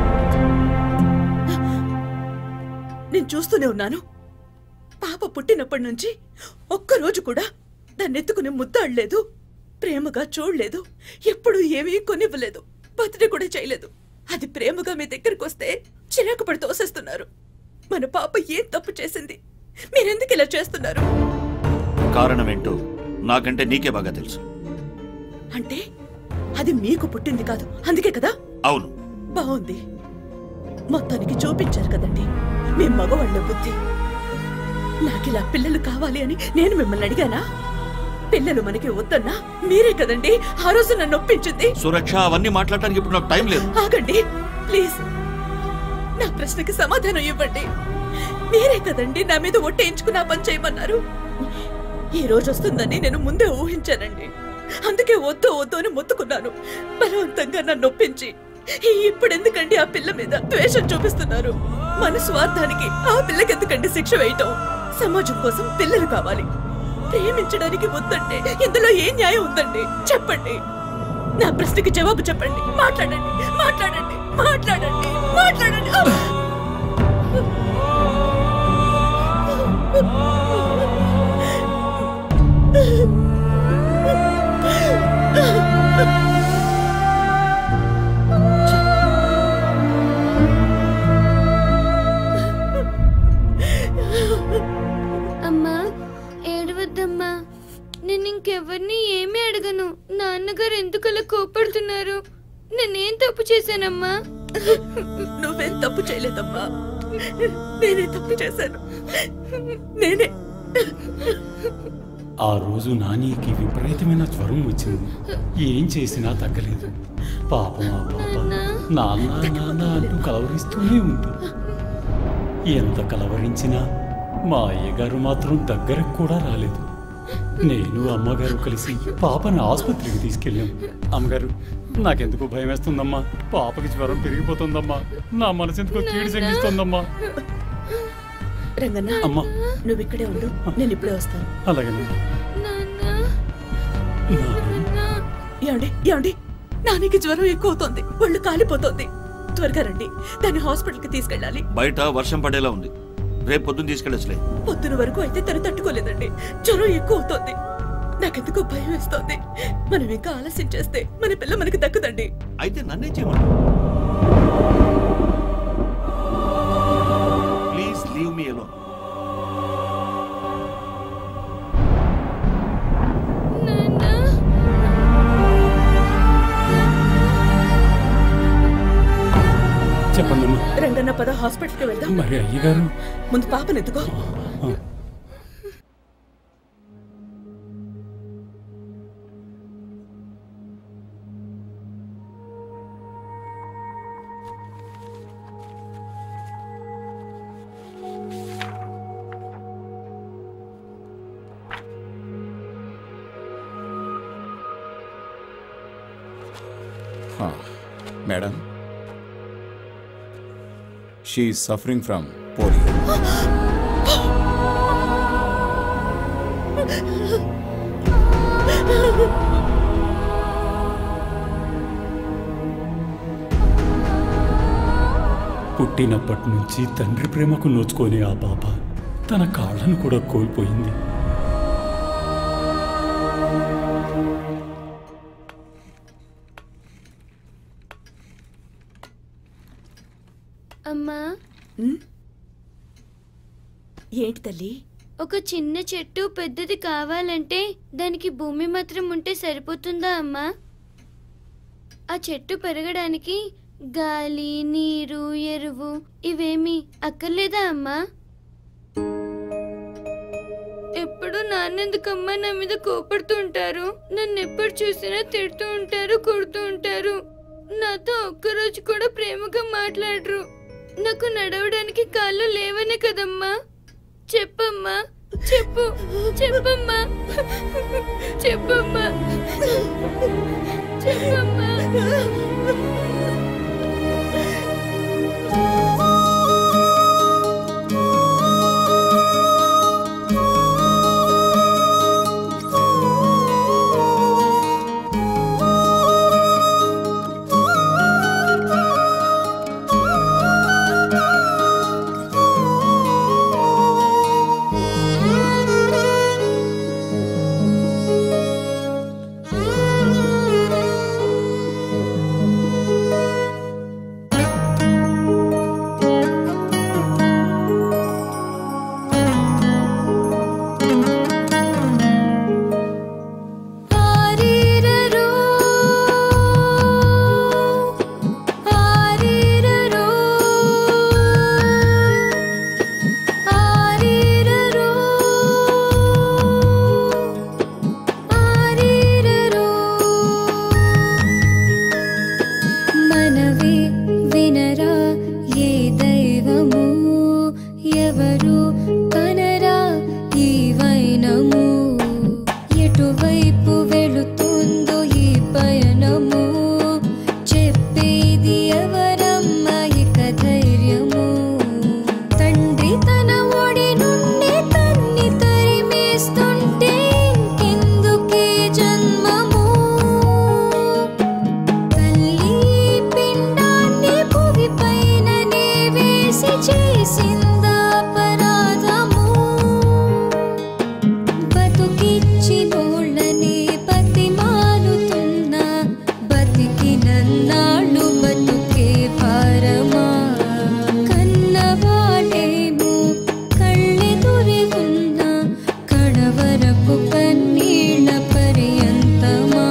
నేను చూస్తూనే ఉన్నాను పాప పుట్టినప్పటి నుంచి ఒక్కరోజు కూడా దాన్ని ఎత్తుకుని ముద్దాడలేదు ప్రేమగా చూడలేదు ఎప్పుడూ ఏమీ కొనివ్వలేదు బర్త్డే కూడా చేయలేదు అది ప్రేమగా మీ దగ్గరకు వస్తే చిరాకు పడి తోసేస్తున్నారు మన పాప ఏం తప్పు చేసింది మీరెందుకు ఇలా చేస్తున్నారు కారణమేంటో నాకంటే నీకే బాగా తెలుసు అంటే అది మీకు పుట్టింది కాదు అందుకే కదా అవును బాగుంది మొత్తానికి చూపించారు కదండి మీ మగవాళ్ళ బుద్ధి నాకిలా పిల్లలు కావాలి అని నేను మిమ్మల్ని అడిగానా పిల్లలు మనకి వద్దన్నా మీరే కదండి ఆ రోజు నన్ను ఒప్పించింది సురక్ష అవన్నీ మాట్లాడటానికి ఇప్పుడు నాకు టైం లేదు ఆగండి ప్లీజ్ నా ప్రశ్నకి సమాధానం ఇవ్వండి మీరే కదండి నా మీద ఒట్టేయించుకుని ఆ పని చేయమన్నారు ఈ రోజు వస్తుందని నేను ముందే ఊహించానండి అందుకే వద్దు వద్దు అని మొత్తుకున్నాను బలవంతంగా నన్ను ఒప్పించి ఇప్పుడు ఎందుకండి ఆ పిల్ల మీద ద్వేషం చూపిస్తున్నారు మన స్వార్థానికి ఆ పిల్లకి ఎందుకండి శిక్ష వేయటం సమాజం కోసం పిల్లలు కావాలి ప్రేమించడానికి వద్దంటే ఇందులో ఏ న్యాయం ఉందండి చెప్పండి నా ప్రశ్నకి జవాబు చెప్పండి మాట్లాడండి మాట్లాడండి మాట్లాడండి మాట్లాడండి ఆ! అమ్మా ఏడవద్దమ్మా నేను ఇంకెవరిని ఏమీ అడగను నాన్నగారు ఎందుకు అలా కోపడుతున్నారు నేనేం తప్పు చేశానమ్మా నువ్వేం తప్పు చేయలేదమ్మా నేనే తప్పు చేశాను నేనే ఆ రోజు నానికి విపరీతమైన జ్వరం వచ్చింది ఏం చేసినా తగ్గలేదు పాపం ఆ పాప నాన్న నాన్న అంటూ కలవరిస్తూనే ఉంది ఎంత కలవరించినా మా అయ్యగారు మాత్రం దగ్గరకు కూడా రాలేదు నేను అమ్మగారు కలిసి పాపని ఆసుపత్రికి తీసుకెళ్ళాం అమ్మగారు నాకెందుకు భయం వేస్తుందమ్మా పాపకి జ్వరం పెరిగిపోతుందమ్మా నా మనసు ఎందుకో కీడు చెందిస్తుందమ్మా రంగన్న అమ్మా నువ్వు ఇక్కడే ఉండు నేను ఇప్పుడే వస్తాను అలాగే ఏమండి ఏమండి నానికి జ్వరం ఎక్కువ అవుతోంది ఒళ్ళు కాలిపోతోంది త్వరగా రండి దాన్ని హాస్పిటల్కి తీసుకెళ్ళాలి బయట వర్షం పడేలా ఉంది రేపు పొద్దున్న తీసుకెళ్ళచ్చులే పొద్దున వరకు అయితే తను తట్టుకోలేదండి జ్వరం ఎక్కువ అవుతోంది నాకెందుకో భయం వేస్తోంది మనం ఇంకా ఆలస్యం చేస్తే మన పిల్ల మనకి దక్కదండి అయితే నన్నే చేయమను ప్లీజ్ లీవ్ మీ అలోన్ చెప్పండి అమ్మా రంగన్న పద హాస్పిటల్కి వెళ్దాం మరి అయ్యగారు ముందు పాపను ఎత్తుకో madam she suffering from polio పుట్టినప్పటి నుంచి తండ్రి ప్రేమకు నోచుకొని ఆ పాప తన కాళ్ళను కూడా కోల్పోయింది అమ్మా ఏంటి తల్లి ఒక చిన్న చెట్టు పెద్దది కావాలంటే దానికి భూమి మాత్రం ఉంటే సరిపోతుందా అమ్మా ఆ చెట్టు పెరగడానికి గాలి నీరు ఎరువు ఇవేమీ అక్కర్లేదా అమ్మా ఎప్పుడు నాన్నెందుకమ్మా నా మీద కోపడుతూ ఉంటారు నన్ను ఎప్పుడు చూసినా తిడుతూ ఉంటారు కొడుతూ ఉంటారు నాతో ఒక్కరోజు కూడా ప్రేమగా మాట్లాడరు నాకు నడవడానికి కాళ్ళు లేవనే కదమ్మా చెప్పమ్మా చెప్పు చెప్పమ్మా చెప్పమ్మా చెప్పమ్మా ఆరీరరో ఆరీరరో ఆరీరరో ఆరీరరో మనవి వినరా ఏ దైవము ఎవరు కనరా ఈ వైనము ఎటువైపు వెళుతుందో ఈ పయనము చెప్పేది ఎవరమ్మ ఇక ధైర్యము తండ్రి తన ఒడి నుండి తన్ని తరిమేస్తుంటే ఇంకెందుకీ జన్మము తల్లి పిండాన్ని భువి పైననే వేసి చేసిందా అపరాధము బతుకిచ్చినోళ్ళని బతిమాలుతున్నా బతికినన్నాళ్ళు బతుకే భారమా కన్నవాడేమో కళ్ళెదురి ఉన్నా కడవరపు కన్నీళ్ళ పర్యంతమా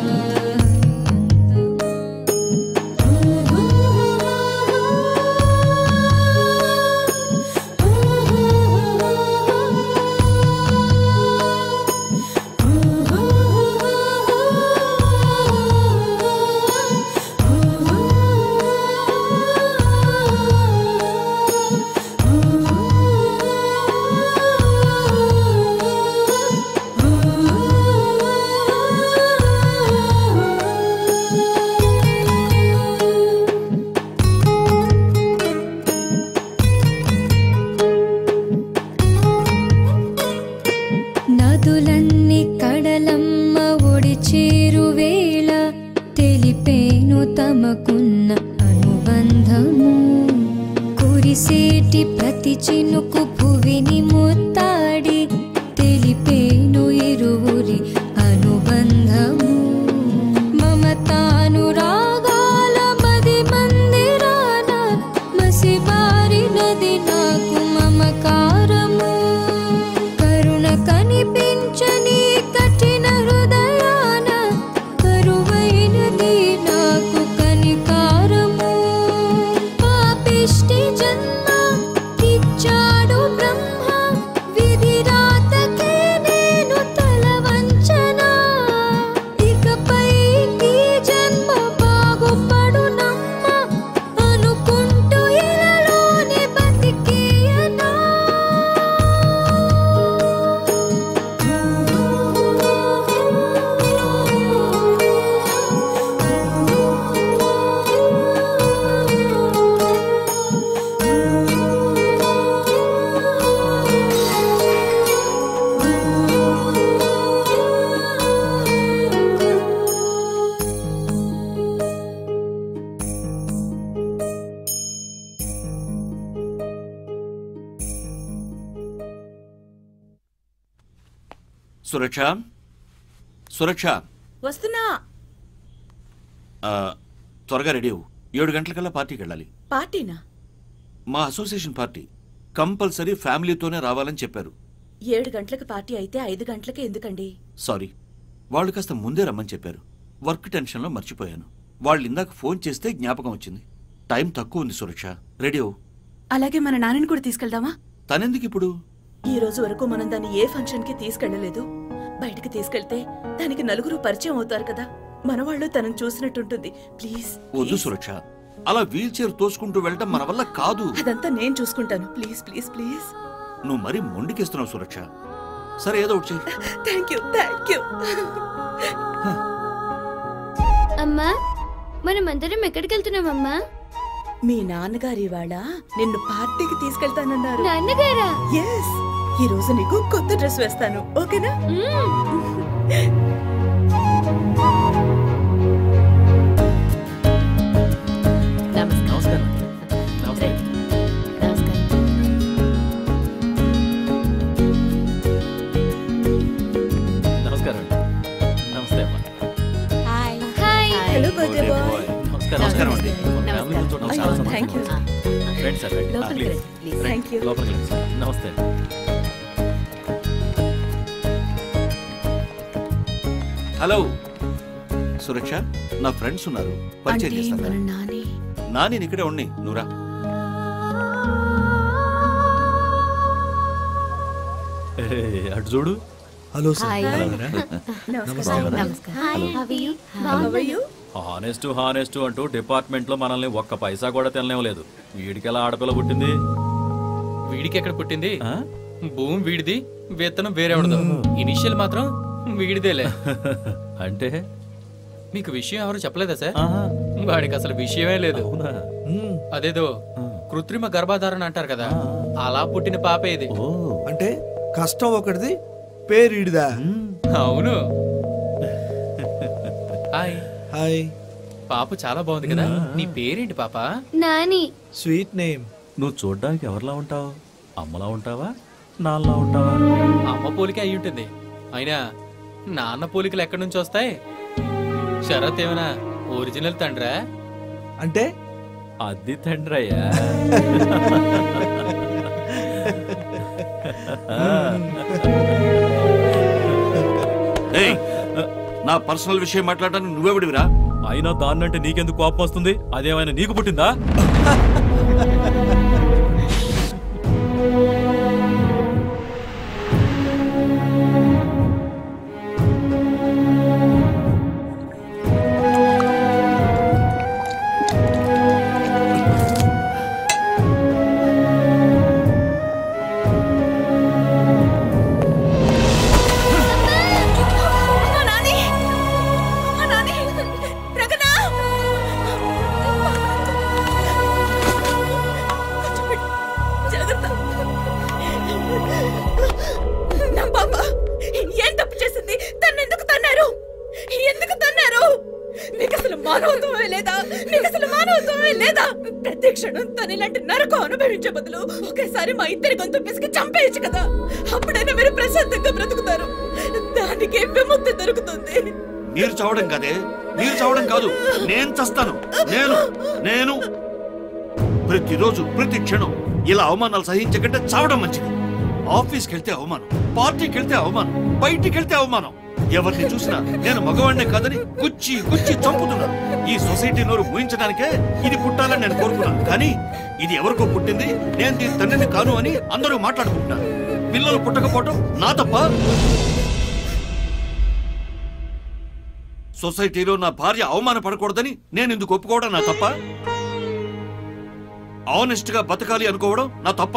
నదులన్నీ కడలమ్మ ఒడి చేరువేళ తెలిపేను తమకున్న అనుబంధము కురిసేటి ప్రతి చినుకు భువిని ముత్తాడి తెలిపేను ఇరువురి అనుబంధము మమతాను రాగాల మది మందిరాన మసిబారినది నాకు మమకారము కరుణ కనిపించని కఠిన హృదయాన కరువైనది నాకు కనికారము పాపిష్టి జన్మ ఇచ్చాడు బ్రహ్మ విధి రాతకే నేను తల వంచనా ఇకపై ఈ జన్మ బాగుపడునమ్మ అనుకుంటూ ఇలాలోనే బతికేయనా సురక్ష సురక్ష వస్తున్నా ఆ, త్వరగా రెడీ అవ్వు ఏడు గంటలకల్లా పార్టీకి వెళ్ళాలి పార్టీనా మా అసోసియేషన్ పార్టీ కంపల్సరీ ఫ్యామిలీతోనే రావాలని చెప్పారు ఏడు గంటలకు పార్టీ అయితే ఐదు గంటలకి ఎందుకండి సారీ వాళ్ళు కాస్త ముందే రమ్మని చెప్పారు వర్క్ టెన్షన్లో మర్చిపోయాను వాళ్ళు ఇందాక ఫోన్ చేస్తే జ్ఞాపకం వచ్చింది టైం తక్కువ ఉంది సురక్ష రెడీ అవ్వు అలాగే మన నాన్నని కూడా తీసుకెళ్దామా తనెందుకు ఇప్పుడు ఈ రోజు వరకు మనం దాన్ని ఏ ఫంక్షన్ కి తీసుకెళ్లలేదు బయటికి తీసుకెళ్తే దానికి నలుగురు పరిచయం అవుతారు కదా మన వాళ్ళు తనను చూసినట్టుంటుంది ప్లీజ్ వద్దు సురక్ష అలా వీల్ చైర్ తోసుకుంటూ వెళ్ళటం మన వల్ల కాదు అదంతా నేను చూసుకుంటాను ప్లీజ్ ప్లీజ్ ప్లీజ్ నువ్వు మరీ మొండికేస్తున్నావు సురక్ష సరే ఏదో ఒకటి చెయ్యి. థ్యాంక్ యూ థ్యాంక్ యూ అమ్మా మనమందరం ఎక్కడికి వెళ్తున్నామమ్మా మీ నాన్నగారు ఇవాళ నిన్ను పార్టీకి తీసుకెళ్తానన్నారు నాన్నగారా ఎస్ ఈ రోజు నీకు కొత్త డ్రెస్ వేస్తాను ఓకేనా నమస్కారం నమస్తే నమస్కారం నమస్తే అమ్మా hi hi hello birthday boy నమస్కారం నమస్కారం అండి. ఫ్యామిలీ చూడడం అయ్యో, చాలా సంతోషం. Thank you. రండి సార్ రండి. లోపలికి ప్లీజ్. రండి, ప్లీజ్. రండి. Thank you. లోపలికి రండి సార్. నమస్తే హలో సురక్ష నా ఫ్రెండ్స్ ఉన్నారు పరిచయం అంటే చేస్తాను మన నాని నా నేను ఇక్కడే ఉన్ని నువ్వురా ఏయ్, అటు చూడు హలో హాయ్. నమస్కారం hi how are you how are you honest honest అంటూ డిపార్ట్మెంట్ లో మనల్ని ఒక్క పైసా కూడా తినలేలేదు వీడికెలా ఆడపిల్ల పుట్టింది వీడికి ఎక్కడ పుట్టింది భూమి వీడిది విత్తనం వేరే ఉండదు ఇనిషియల్ మాత్రం వీడిదేలే అంటే మీకు విషయం ఎవరు చెప్పలేదా సార్ వాడికి అసలు విషయమే లేదు అదేదో కృత్రిమ గర్భధారణ అంటారు కదా అలా పుట్టిన పాపే ఇది అంటే కష్టం ఒకటిది పేరు ఈడిదా అవును హాయ్ హాయ్ పాప చాలా బాగుంది కదా నీ పేరేంటి పాప నాని స్వీట్ నేమ్ నువ్వు చూడ్డానికి ఎవరిలా ఉంటావు అమ్మలా ఉంటావా నాన్నలా ఉంటావా అమ్మ పోలికే అయి ఉంటుంది అయినా నాన్న పోలికలు ఎక్కడి నుంచి వస్తాయి శరత్ ఏమైనా ఒరిజినల్ తండ్రా అంటే అది తండ్రి అయ్యా ఏయ్ నా పర్సనల్ విషయం మాట్లాడడానికి నువ్వెవడివిరా అయినా దాన్నంటే నీకెందుకు కోపం వస్తుంది అదేమైనా నీకు పుట్టిందా మా నాని మా నాని రగన జాగ్రత్త నా పాప ఏం తప్పు చేసింది తను ఎందుకు తన్నారు ఎందుకు తన్నారు మీకు అసలు మానవత్వమే లేదా మీకు అసలు మానవత్వమే లేదా ప్రతి క్షణం తను ఇలాంటి నరకం అనుభవించే బదులు ఒకేసారి మా ఇద్దరి గొంతు పిసికి చంపేయచ్చు కదా అప్పుడైనా మీరు ప్రశాంతంగా బ్రతుకుతారు దానికి విముక్తి దొరుకుతుంది మీరు చావడం కాదే మీరు చావడం కాదు నేను చస్తాను నేను నేను ప్రతిరోజు ప్రతి క్షణం ఇలా అవమానాలు సహించకంటే చావడం మంచిది ఆఫీస్కి వెళ్తే అవమానం పార్టీకి వెళ్తే అవమానం బయటికి వెళ్తే అవమానం ఎవరిని చూసినా నేను మగవాడినే కాదని గుచ్చి గుచ్చి చంపుతున్నాను ఈ సొసైటీ నోరు ఊహించడానికే ఇది పుట్టాలని నేను కోరుకున్నాను కానీ ఇది ఎవరికో పుట్టింది నేను దీని తండ్రిని కాను అని అందరూ మాట్లాడుకుంటున్నారు పిల్లలు పుట్టకపోవటం నా తప్ప సొసైటీలో నా భార్య అవమానపడకూడదని నేను ఇందుకు ఒప్పుకోవడం నా తప్ప ఆనెస్ట్ గా బతకాలి అనుకోవడం నా తప్ప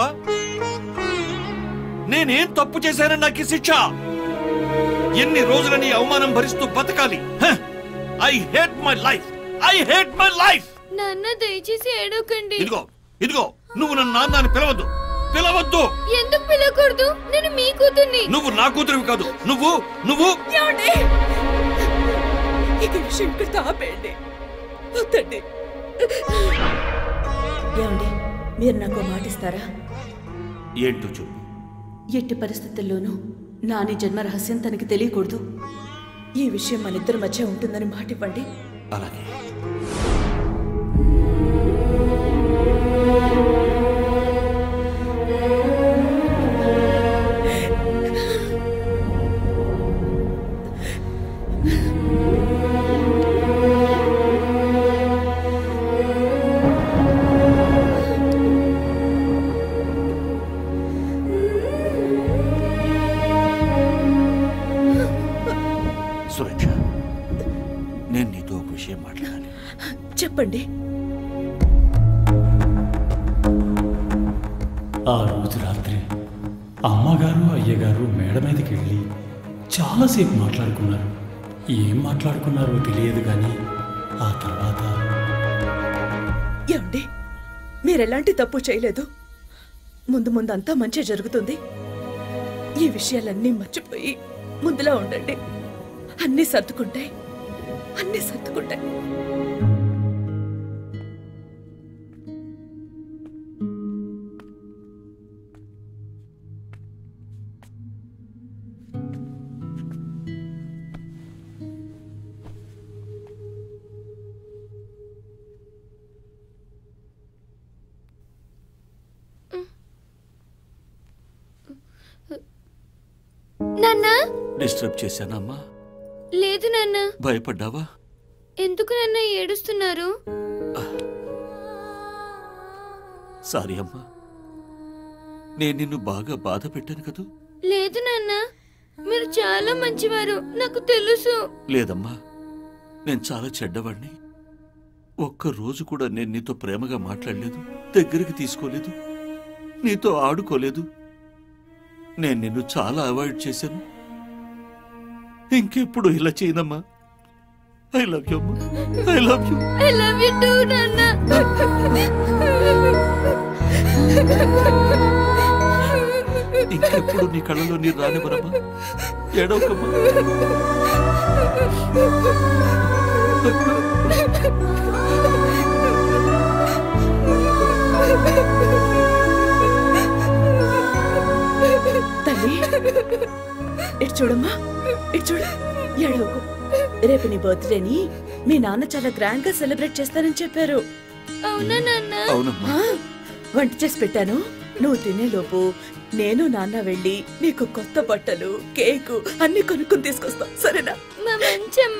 నేనేం తప్పు చేశానని నాకు ఈ శిక్ష ఎన్ని రోజులని ఈ అవమానం భరిస్తూ బతకాలి I hate my life I hate my life నాన్న దయచేసి ఏడవకండి ఇదిగో ఇదిగో నువ్వు నన్ను నాన్న అని పిలవద్దు పిలవద్దు ఎందుకు పిలవకూడదు నేను మీ కూతుర్ని నువ్వు నా కూతురివి కాదు నువ్వు నువ్వు ఏమండి ఇక విషయం ఇక్కడ ఆపేయండి వద్దండి ఏమండి మీరు నాకు ఓ మాట ఇస్తారా ఏంటో చెప్పు ఎట్టి పరిస్థితుల్లోనూ నాని జన్మ రహస్యం తనకి తెలియకూడదు ఈ విషయం మన ఇద్దరి మధ్య ఉంటుందని మాట ఇవ్వండి అలాగే విషయం మాట్లాడాలి చెప్పండి ఆ రోజు రాత్రి అమ్మగారు అయ్యగారు మేడ మీదకి వెళ్ళి చాలాసేపు మాట్లాడుకున్నారు ఏం మాట్లాడుకున్నారో తెలియదు కానీ ఆ తర్వాత ఏమండి మీరెలాంటి తప్పు చేయలేదు ముందు ముందు అంతా మంచి జరుగుతుంది ఈ విషయాలన్నీ మర్చిపోయి ముందులా ఉండండి అన్నీ సర్దుకుంటాయి అన్నీ సర్దుకుంటాయి నాన్న డిస్టర్బ్ చేశానమ్మా లేదు నాన్న భయపడ్డావా ఎందుకు నాన్న ఏడుస్తున్నారు సారీ అమ్మా నేను నిన్ను బాగా బాధ పెట్టాను కదూ లేదు నాన్న మీరు చాలా మంచివారు నాకు తెలుసు లేదమ్మా నేను చాలా చెడ్డవాడిని ఒక్క రోజు కూడా నేను నీతో ప్రేమగా మాట్లాడలేదు దగ్గరికి తీసుకోలేదు నీతో ఆడుకోలేదు నేను నిన్ను చాలా అవాయిడ్ చేశాను ఇంకెప్పుడు ఇలా చేయనమ్మా ఐ లవ్ యూ అమ్మా I love you I love you too నాన్న ఇంకెప్పుడు నీ కళ్ళలో నీరు రానివ్వరమ్మా ఏడవకమ్మా తల్లి ఇటు చూడమ్మా ఇటు చూడు ఏడవకు రేపు నీ బర్త్డేని మీ నాన్న చాలా గ్రాండ్ గా సెలబ్రేట్ చేస్తానని చెప్పారు అవునా నాన్న అవునమ్మా ఆ, వంట చేసి పెట్టాను నువ్వు తినేలోపు నేను నాన్న వెళ్ళి నీకు కొత్త బట్టలు కేకు అన్ని కొనుక్కుని తీసుకొస్తాం సరేనా మా మంచమ్మ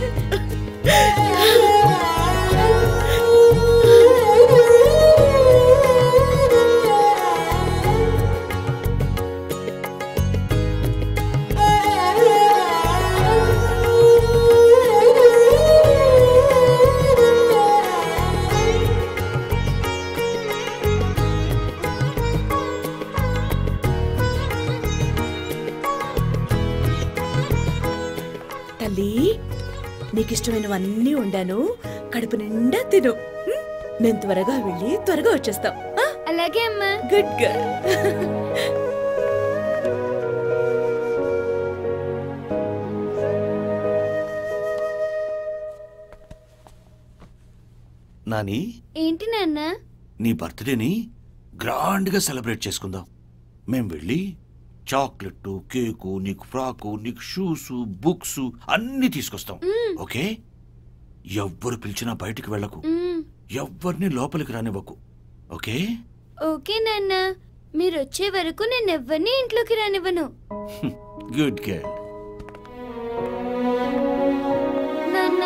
తల్లి నీకు ఇష్టమైనవన్నీ ఉండాను కడుపు నిండా తిను ఉం? నేను త్వరగా వెళ్ళి త్వరగా వచ్చేస్తాం అలాగే అమ్మా గుడ్ గర్ల్ నాని ఏంటి నాన్న నీ బర్త్డేని గ్రాండ్గా సెలబ్రేట్ చేసుకుందాం మేం వెళ్ళి చాక్లెట్ కేకు నీకు ఫ్రాకు నీకు షూస్ బుక్స్ అన్నీ తీసుకొస్తాం ఓకే ఎవ్వరు పిలిచినా బయటికి వెళ్ళకు మ్మ్. ఎవ్వరిని లోపలికి రానివ్వకు ఓకే ఓకే నాన్న మీరు వచ్చే వరకు నేను ఎవరిని ఇంట్లోకి రానివ్వను గుడ్ గర్ల్ నాన్న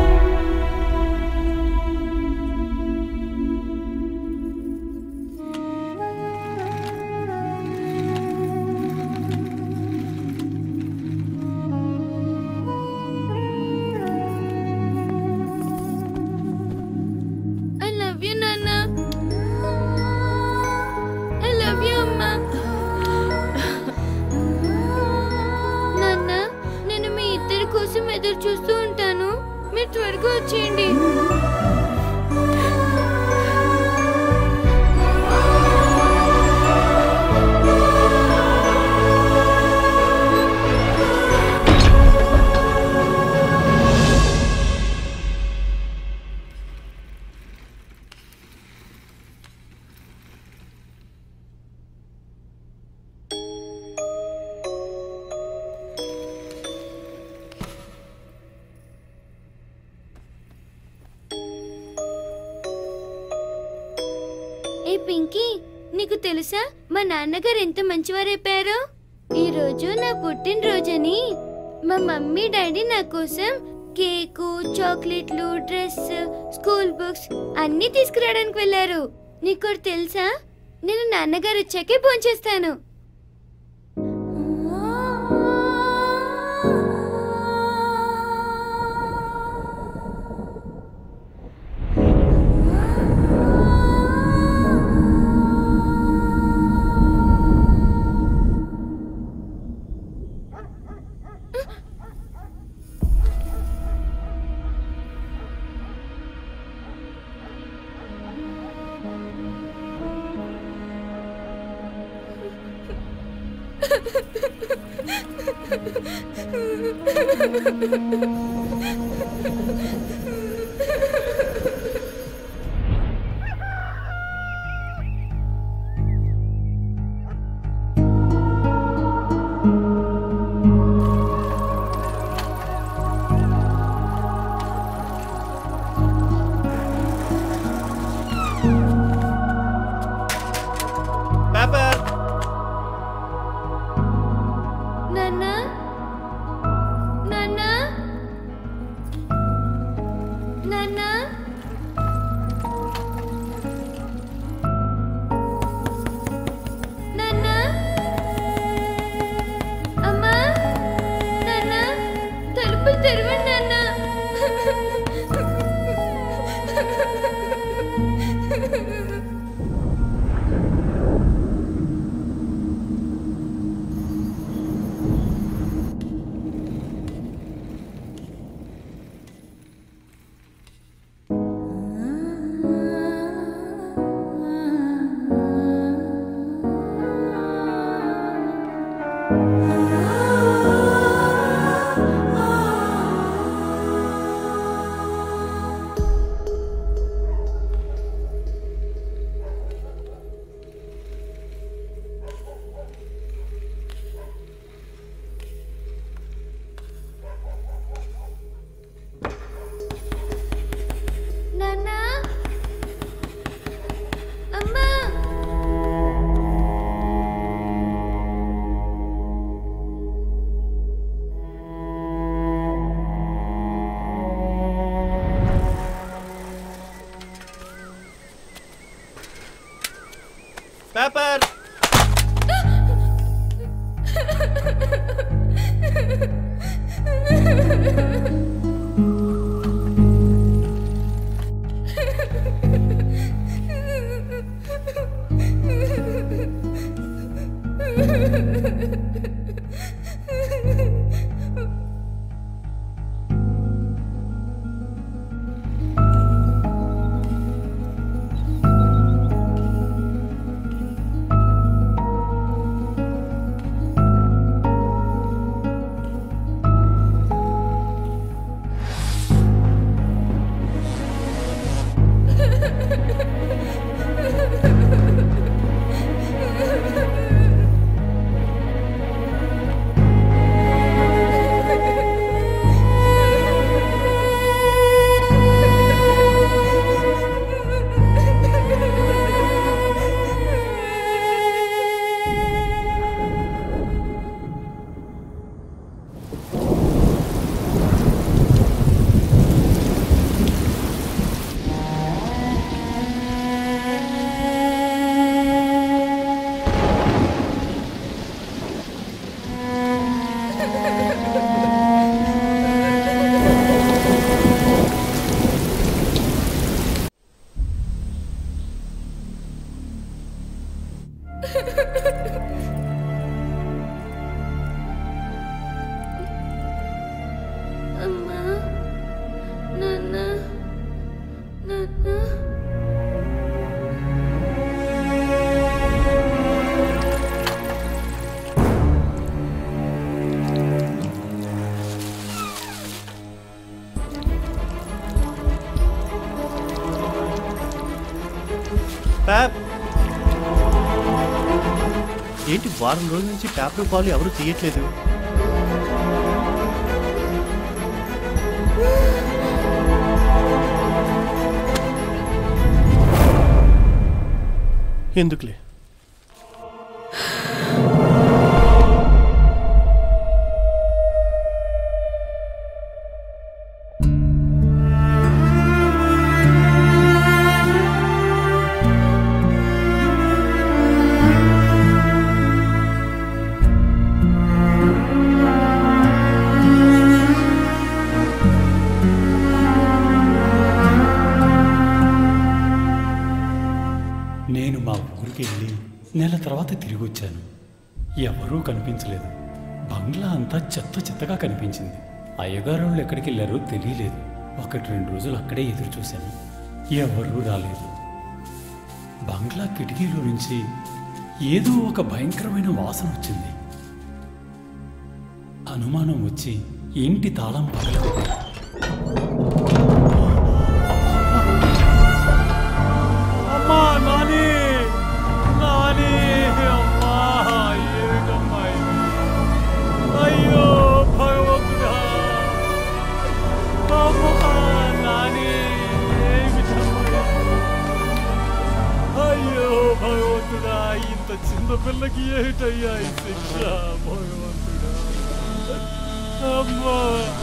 ఐ లవ్ యూ నాన్న ఐ లవ్ యూ అమ్మా నాన్న నేను మీ ఇద్దరి కోసం ఎదురు చూస్తూ ఉంటాను మీరు త్వరగా వచ్చేయండి ఏ పింకీ నీకు తెలుసా మా నాన్నగారు ఎంత మంచివారైపోయారో ఈ రోజు నా పుట్టినరోజని మా మమ్మీ డాడీ నా కోసం కేకు చాక్లెట్లు డ్రెస్ స్కూల్ బుక్స్ అన్నీ తీసుకురావడానికి వెళ్ళారు నీకు ఒకటి తెలుసా నేను నాన్నగారు వచ్చాకే భోంచేస్తాను పేపర్ నాన్న నాన్న నాన్న నాన్న అమ్మా నాన్న తలుపులు తెరవండి నాన్న నాన్న అమ్మా పేపర్ అమ్మా నాన్న నాన్న ప్యాప్ ఏంటి వారం రోజుల నుంచి పేపర్ పాలు ఎవరు తీయట్లేదు ఎందుకులే నేను మా ఊరికి వెళ్ళి నెల తర్వాత తిరిగి వచ్చాను ఎవరూ కనిపించలేదు బంగ్లా అంతా చెత్త చెత్తగా కనిపించింది అయ్యగారు వాళ్ళు ఎక్కడికి వెళ్ళారో తెలియలేదు ఒకటి రెండు రోజులు అక్కడే ఎదురు చూశాను ఎవరూ రాలేదు బంగ్లా కిటికీలో నుంచి ఏదో ఒక భయంకరమైన వాసన వచ్చింది అనుమానం వచ్చి ఇంటి తాళం పగలగొట్టాను అమ్మా నాని నాని అమ్మా ఏమిటమ్మా ఇది? అయ్యో భగవంతుడా అమ్మా నాని ఏమిటమ్మా అయ్యో భగవంతుడా ఇంత చిన్న పిల్లకి ఏమిటయ్యా ఈ శిక్ష భగవంతుడా అమ్మా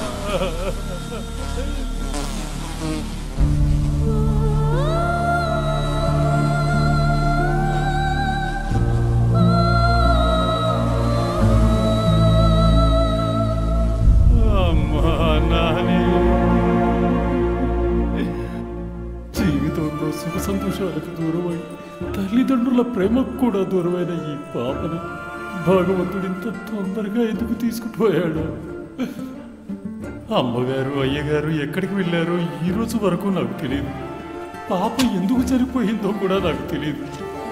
అమ్మా నాని జీవితంలో సుఖ సంతోషాలకు దూరమై తల్లిదండ్రుల ప్రేమకు కూడా దూరమైన ఈ పాపను భగవంతుడు ఇంత తొందరగా ఎందుకు తీసుకుపోయాడు అమ్మగారు అయ్యగారు ఎక్కడికి వెళ్ళారో ఈ రోజు వరకు నాకు తెలియదు పాప ఎందుకు చనిపోయిందో కూడా నాకు తెలియదు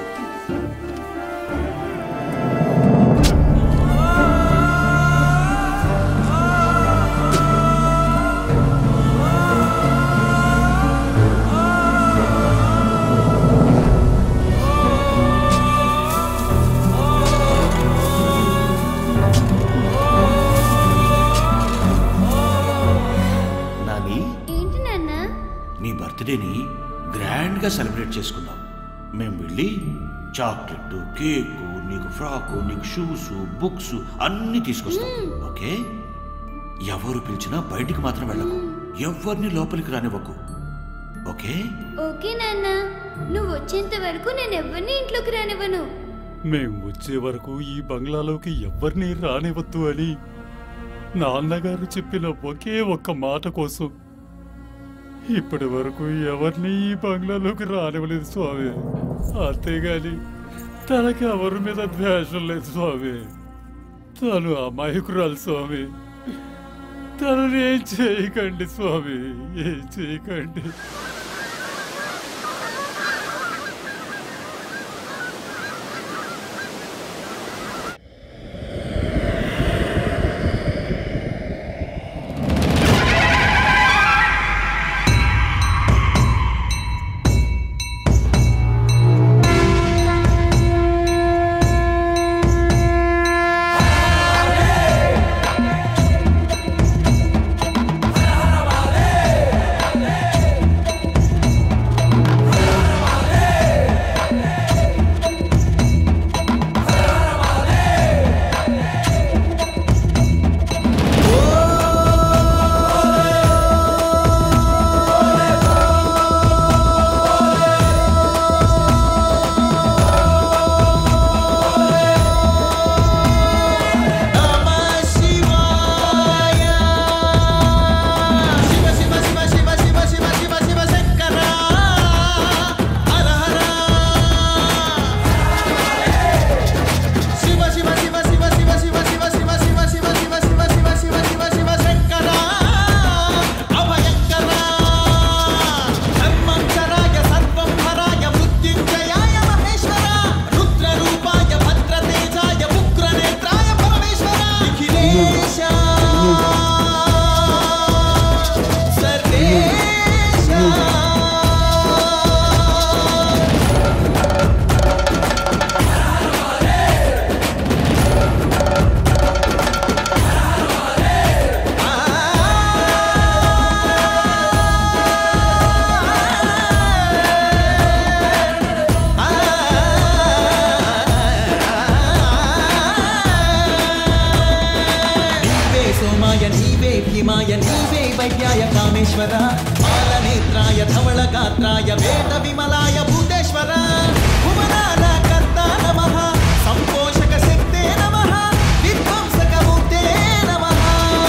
నాని ఏంటి నాన్న నీ బర్త్డేని గ్రాండ్ గా సెలబ్రేట్ చేసుకుందాం మేము వెళ్ళి చాక్లెట్ కేకు నీకు ఫ్రాకు నీకు షూస్ బుక్స్ అన్ని తీసుకొస్తాం ఓకే ఎవరు పిలిచినా బయటికి మాత్రం వెళ్ళకు ఎవరిని లోపలికి రానివ్వకు ఓకే ఓకే నాన్న నువ్వు వచ్చేంత వరకు నేను ఎవరిని ఇంట్లోకి రానివ్వను మేం వచ్చే వరకు ఈ బంగ్లాలోకి ఎవ్వరినీ రానివద్దు అని నాన్నగారు చెప్పిన ఒకే ఒక్క మాట కోసం ఇప్పటి వరకు ఎవరిని ఈ బంగ్లాలోకి రానివ్వలేదు స్వామి అంతేగాని తనకి ఎవరి మీద ద్వేషం లేదు స్వామి తను అమాయకురాలు స్వామి తనని ఏం చేయకండి స్వామి ఏం చేయకండి నీవే సోమాయ నీవే భీమాయ నీవే వైద్యాయ కామేశ్వర బాలనేత్రాయ ధవళ గాత్రాయ వేద విమలాయ భూతేశ్వర భువనాల కర్త నమః సంపోషక శక్తే నమః విధ్వంసక మూర్తే నమః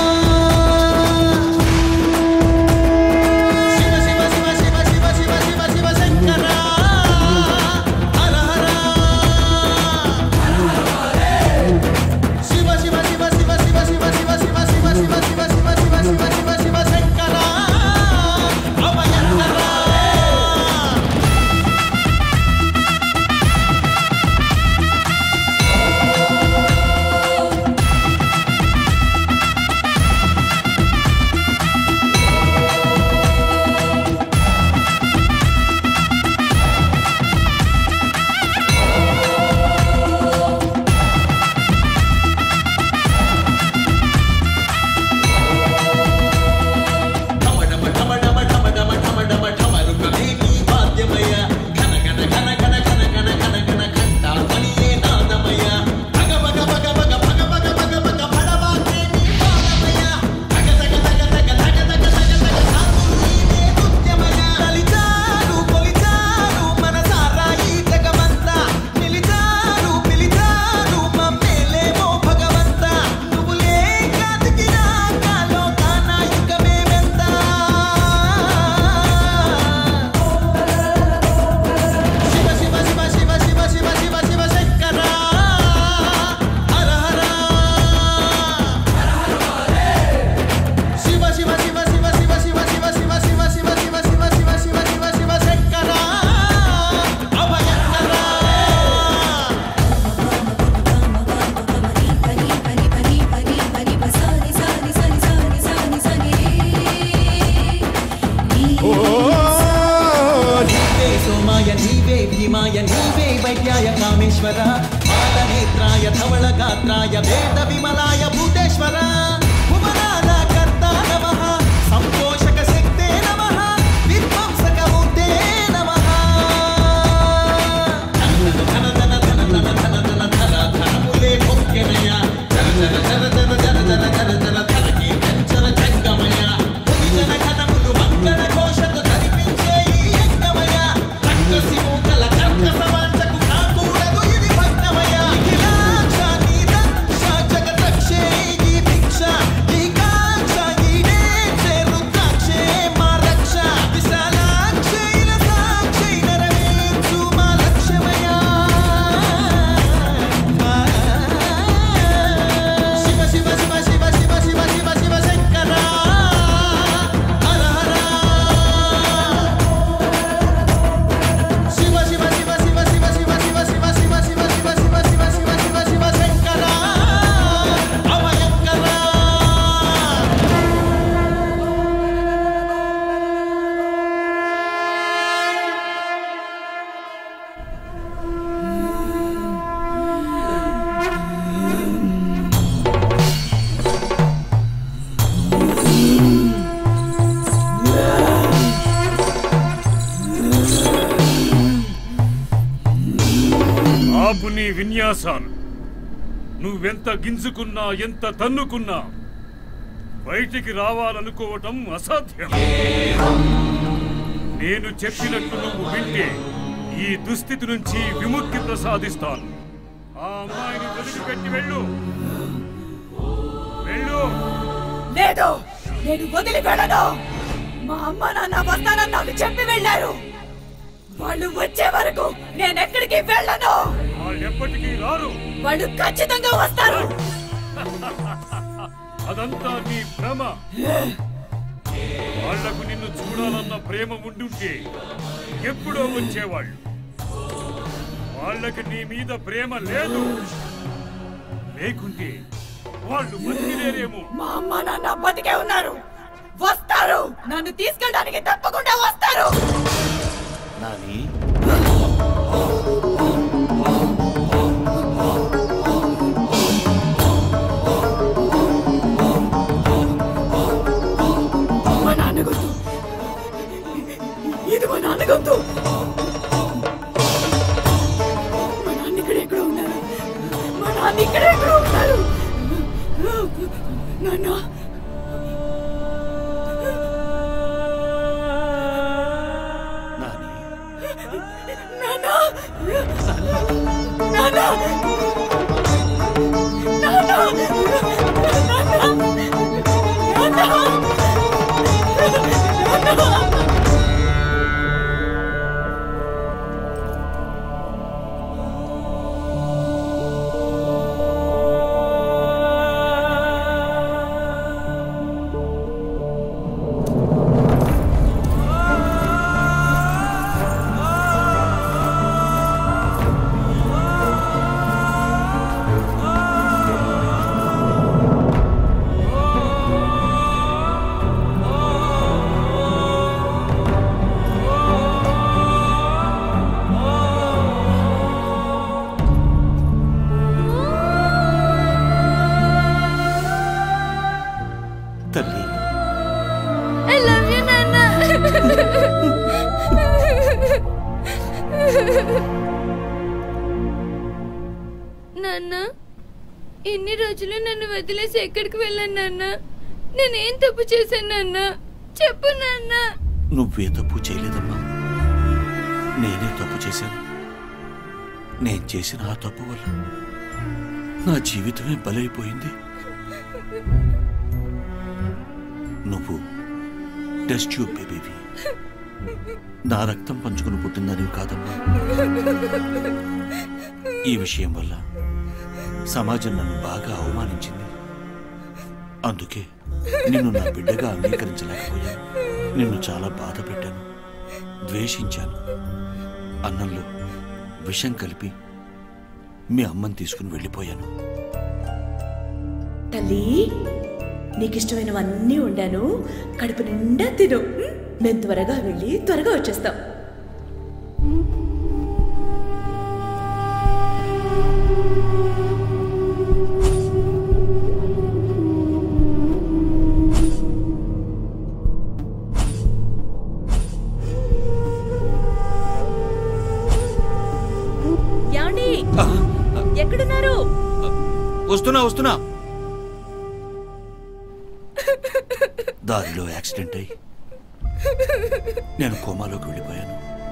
శివ శివ శివ శివ శివ శివ శివ శివ శంకర హర హర శివ శివ శివ శివ శివ శివ శివ శివ శివ శివ శివ శివ శివ శివ శివ శివ శంకర అభయంకర నీవే సోమాయ నీవే భీమాయ నీవే వైద్యాయ కామేశ్వర బాలనేత్రాయ ధవళ గాత్రాయ వేద విమలాయ భూతేశ్వర భువనాల కర్త నమః సంతోషక శక్తే నమః విధ్వంసక మూర్తే నమః ధన ధన ధన ధన ధన ధన ధన ధనములే భోగ్యనయ జన జన జన జన జన జన జన జన ధనకి కంచన జంగమయ జన ఘనములు మంగళ ఘోషతో ధరిపించే ఈ యజ్ఞమయ రక్కసి మూకల కర్కస వాంఛకు కాకూడదు ఇది భగ్నమయ నిఖిలాక్ష నీ రక్ష జగదక్షే ఈ భిక్ష ఈ కాక్ష ఈడే చే రుద్రాక్షే మా రక్ష విశాలాక్షే ఇలసాక్షే నెరవేర్చు మా లక్ష్యమయ శివ శివ శివ శివ శివ శివ శివ శివ శంకర హర హర శివ శివ శివ శివ శివ శివ శివ శివ శివ శివ శివ శివ శివ శివ శివ శివ శంకర అభయంకర ఆపు నీ విన్యాసాలు నువ్వెంత గింజుకున్నా ఎంత తన్నుకున్నా బయటికి రావాలనుకోవటం అసాధ్యం నేను చెప్పినట్టు నువ్వు వింటే ఈ దుస్థితి నుంచి విముక్తి ప్రసాదిస్తాను ఆ అమ్మాయిని వదిలిపెట్టి వెళ్ళు వెళ్ళు లేదు నేను వదిలి వెళ్ళను మా అమ్మ నాన్న వస్తానని నాకు చెప్పి వెళ్ళారు వాళ్ళు వచ్చే వరకు నేను ఎక్కడికి వెళ్ళను వాళ్ళెప్పటికీ రారు వాళ్ళు ఖచ్చితంగా వస్తారు అదంతా నీ భ్రమ వాళ్లకు నిన్ను చూడాలన్న ప్రేమ ఉండుంటే ఎప్పుడో వచ్చేవాళ్ళు వాళ్ళకి నీ మీద ప్రేమ లేదు లేకుంటే వాళ్ళు బతికిలేరేమో మా అమ్మ నాన్న బతికే ఉన్నారు వస్తారు నన్ను తీసుకెళ్ళడానికి తప్పకుండా వస్తారు నాని మా నాన్న గొంతు ఇది మా నాన్న గొంతు మా నాన్న ఇక్కడ ఎక్కడ ఉన్నారు మా నాన్న ఇక్కడ ఎక్కడ ఉన్నారు నాన్న నాన్న నాన్న తల్లి ఐ లవ్ యు నాన్న నాన్న ఎన్ని రోజులు నన్ను వదిలేసి ఎక్కడికి వెళ్ళాను నాన్న నేనేం తప్పు చేశాను నాన్న చెప్పు నాన్న నువ్వే తప్పు చేయలేదమ్మా నేనే తప్పు చేశాను నేను చేసిన ఆ తప్పు వల్ల నా జీవితమే బలైపోయింది నువ్వు టెస్ట్ ట్యూబ్ బేబీవి నా రక్తం పంచుకుని పుట్టిందని కాదమ్మా ఈ విషయం వల్ల సమాజం నన్ను బాగా అవమానించింది అందుకే నిన్ను నా బిడ్డగా అంగీకరించలేకపోయాను నిన్ను చాలా బాధ పెట్టాను ద్వేషించాను అన్నంలో విషం కలిపి మీ అమ్మని తీసుకుని వెళ్ళిపోయాను తల్లి నీకు ఇష్టమైనవన్నీ ఉండాను కడుపు నిండా తిను ఉం? మేము త్వరగా వెళ్ళి త్వరగా వచ్చేస్తాం యాండి ఎక్కడున్నారు వస్తున్నా వస్తున్నా దారిలో యాక్సిడెంట్ అయి నేను కోమాలోకి వెళ్ళిపోయాను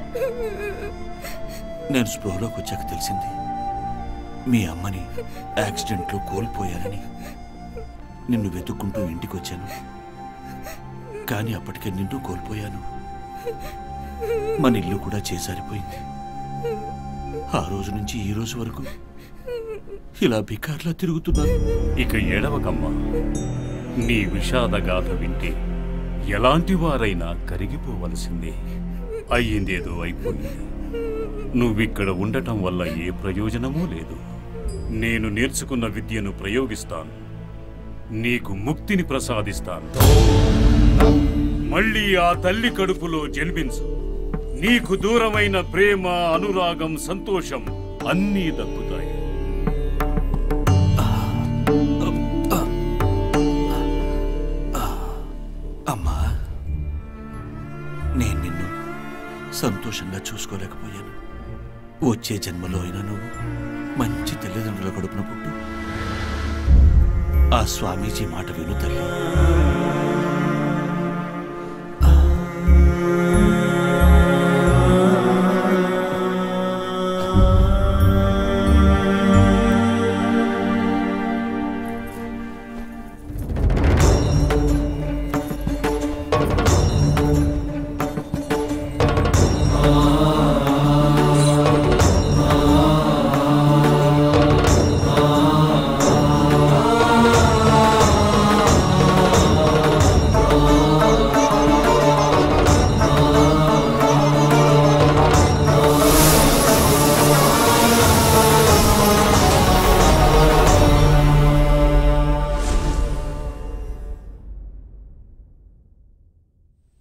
నేను స్పృహలోకి వచ్చాక తెలిసింది మీ అమ్మని యాక్సిడెంట్లో కోల్పోయారని నిన్ను వెతుక్కుంటూ ఇంటికి వచ్చాను కానీ అప్పటికే నిన్ను కోల్పోయాను మన ఇల్లు కూడా చేసారిపోయింది ఆ రోజు నుంచి ఈ రోజు వరకు ఇలా బికార్లా తిరుగుతున్నాను ఇక ఏడవకమ్మా నీ విషాదగాథ వింటే ఎలాంటి వారైనా కరిగిపోవలసిందే అయ్యిందేదో అయిపోయింది నువ్విక్కడ ఉండటం వల్ల ఏ ప్రయోజనమూ లేదు నేను నేర్చుకున్న విద్యను ప్రయోగిస్తాను నీకు ముక్తిని ప్రసాదిస్తాను మళ్ళీ ఆ తల్లి కడుపులో జన్మించు నీకు దూరమైన ప్రేమ అనురాగం సంతోషం అన్నీ దక్కుతాయి అమ్మా నేను నిన్ను సంతోషంగా చూసుకోలేకపోయాను వచ్చే జన్మలో అయినా నువ్వు మంచి తల్లిదండ్రుల కడుపున పుట్టు ఆ స్వామీజీ మాట విను తల్లి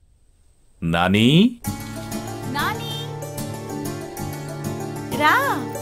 నానీ రా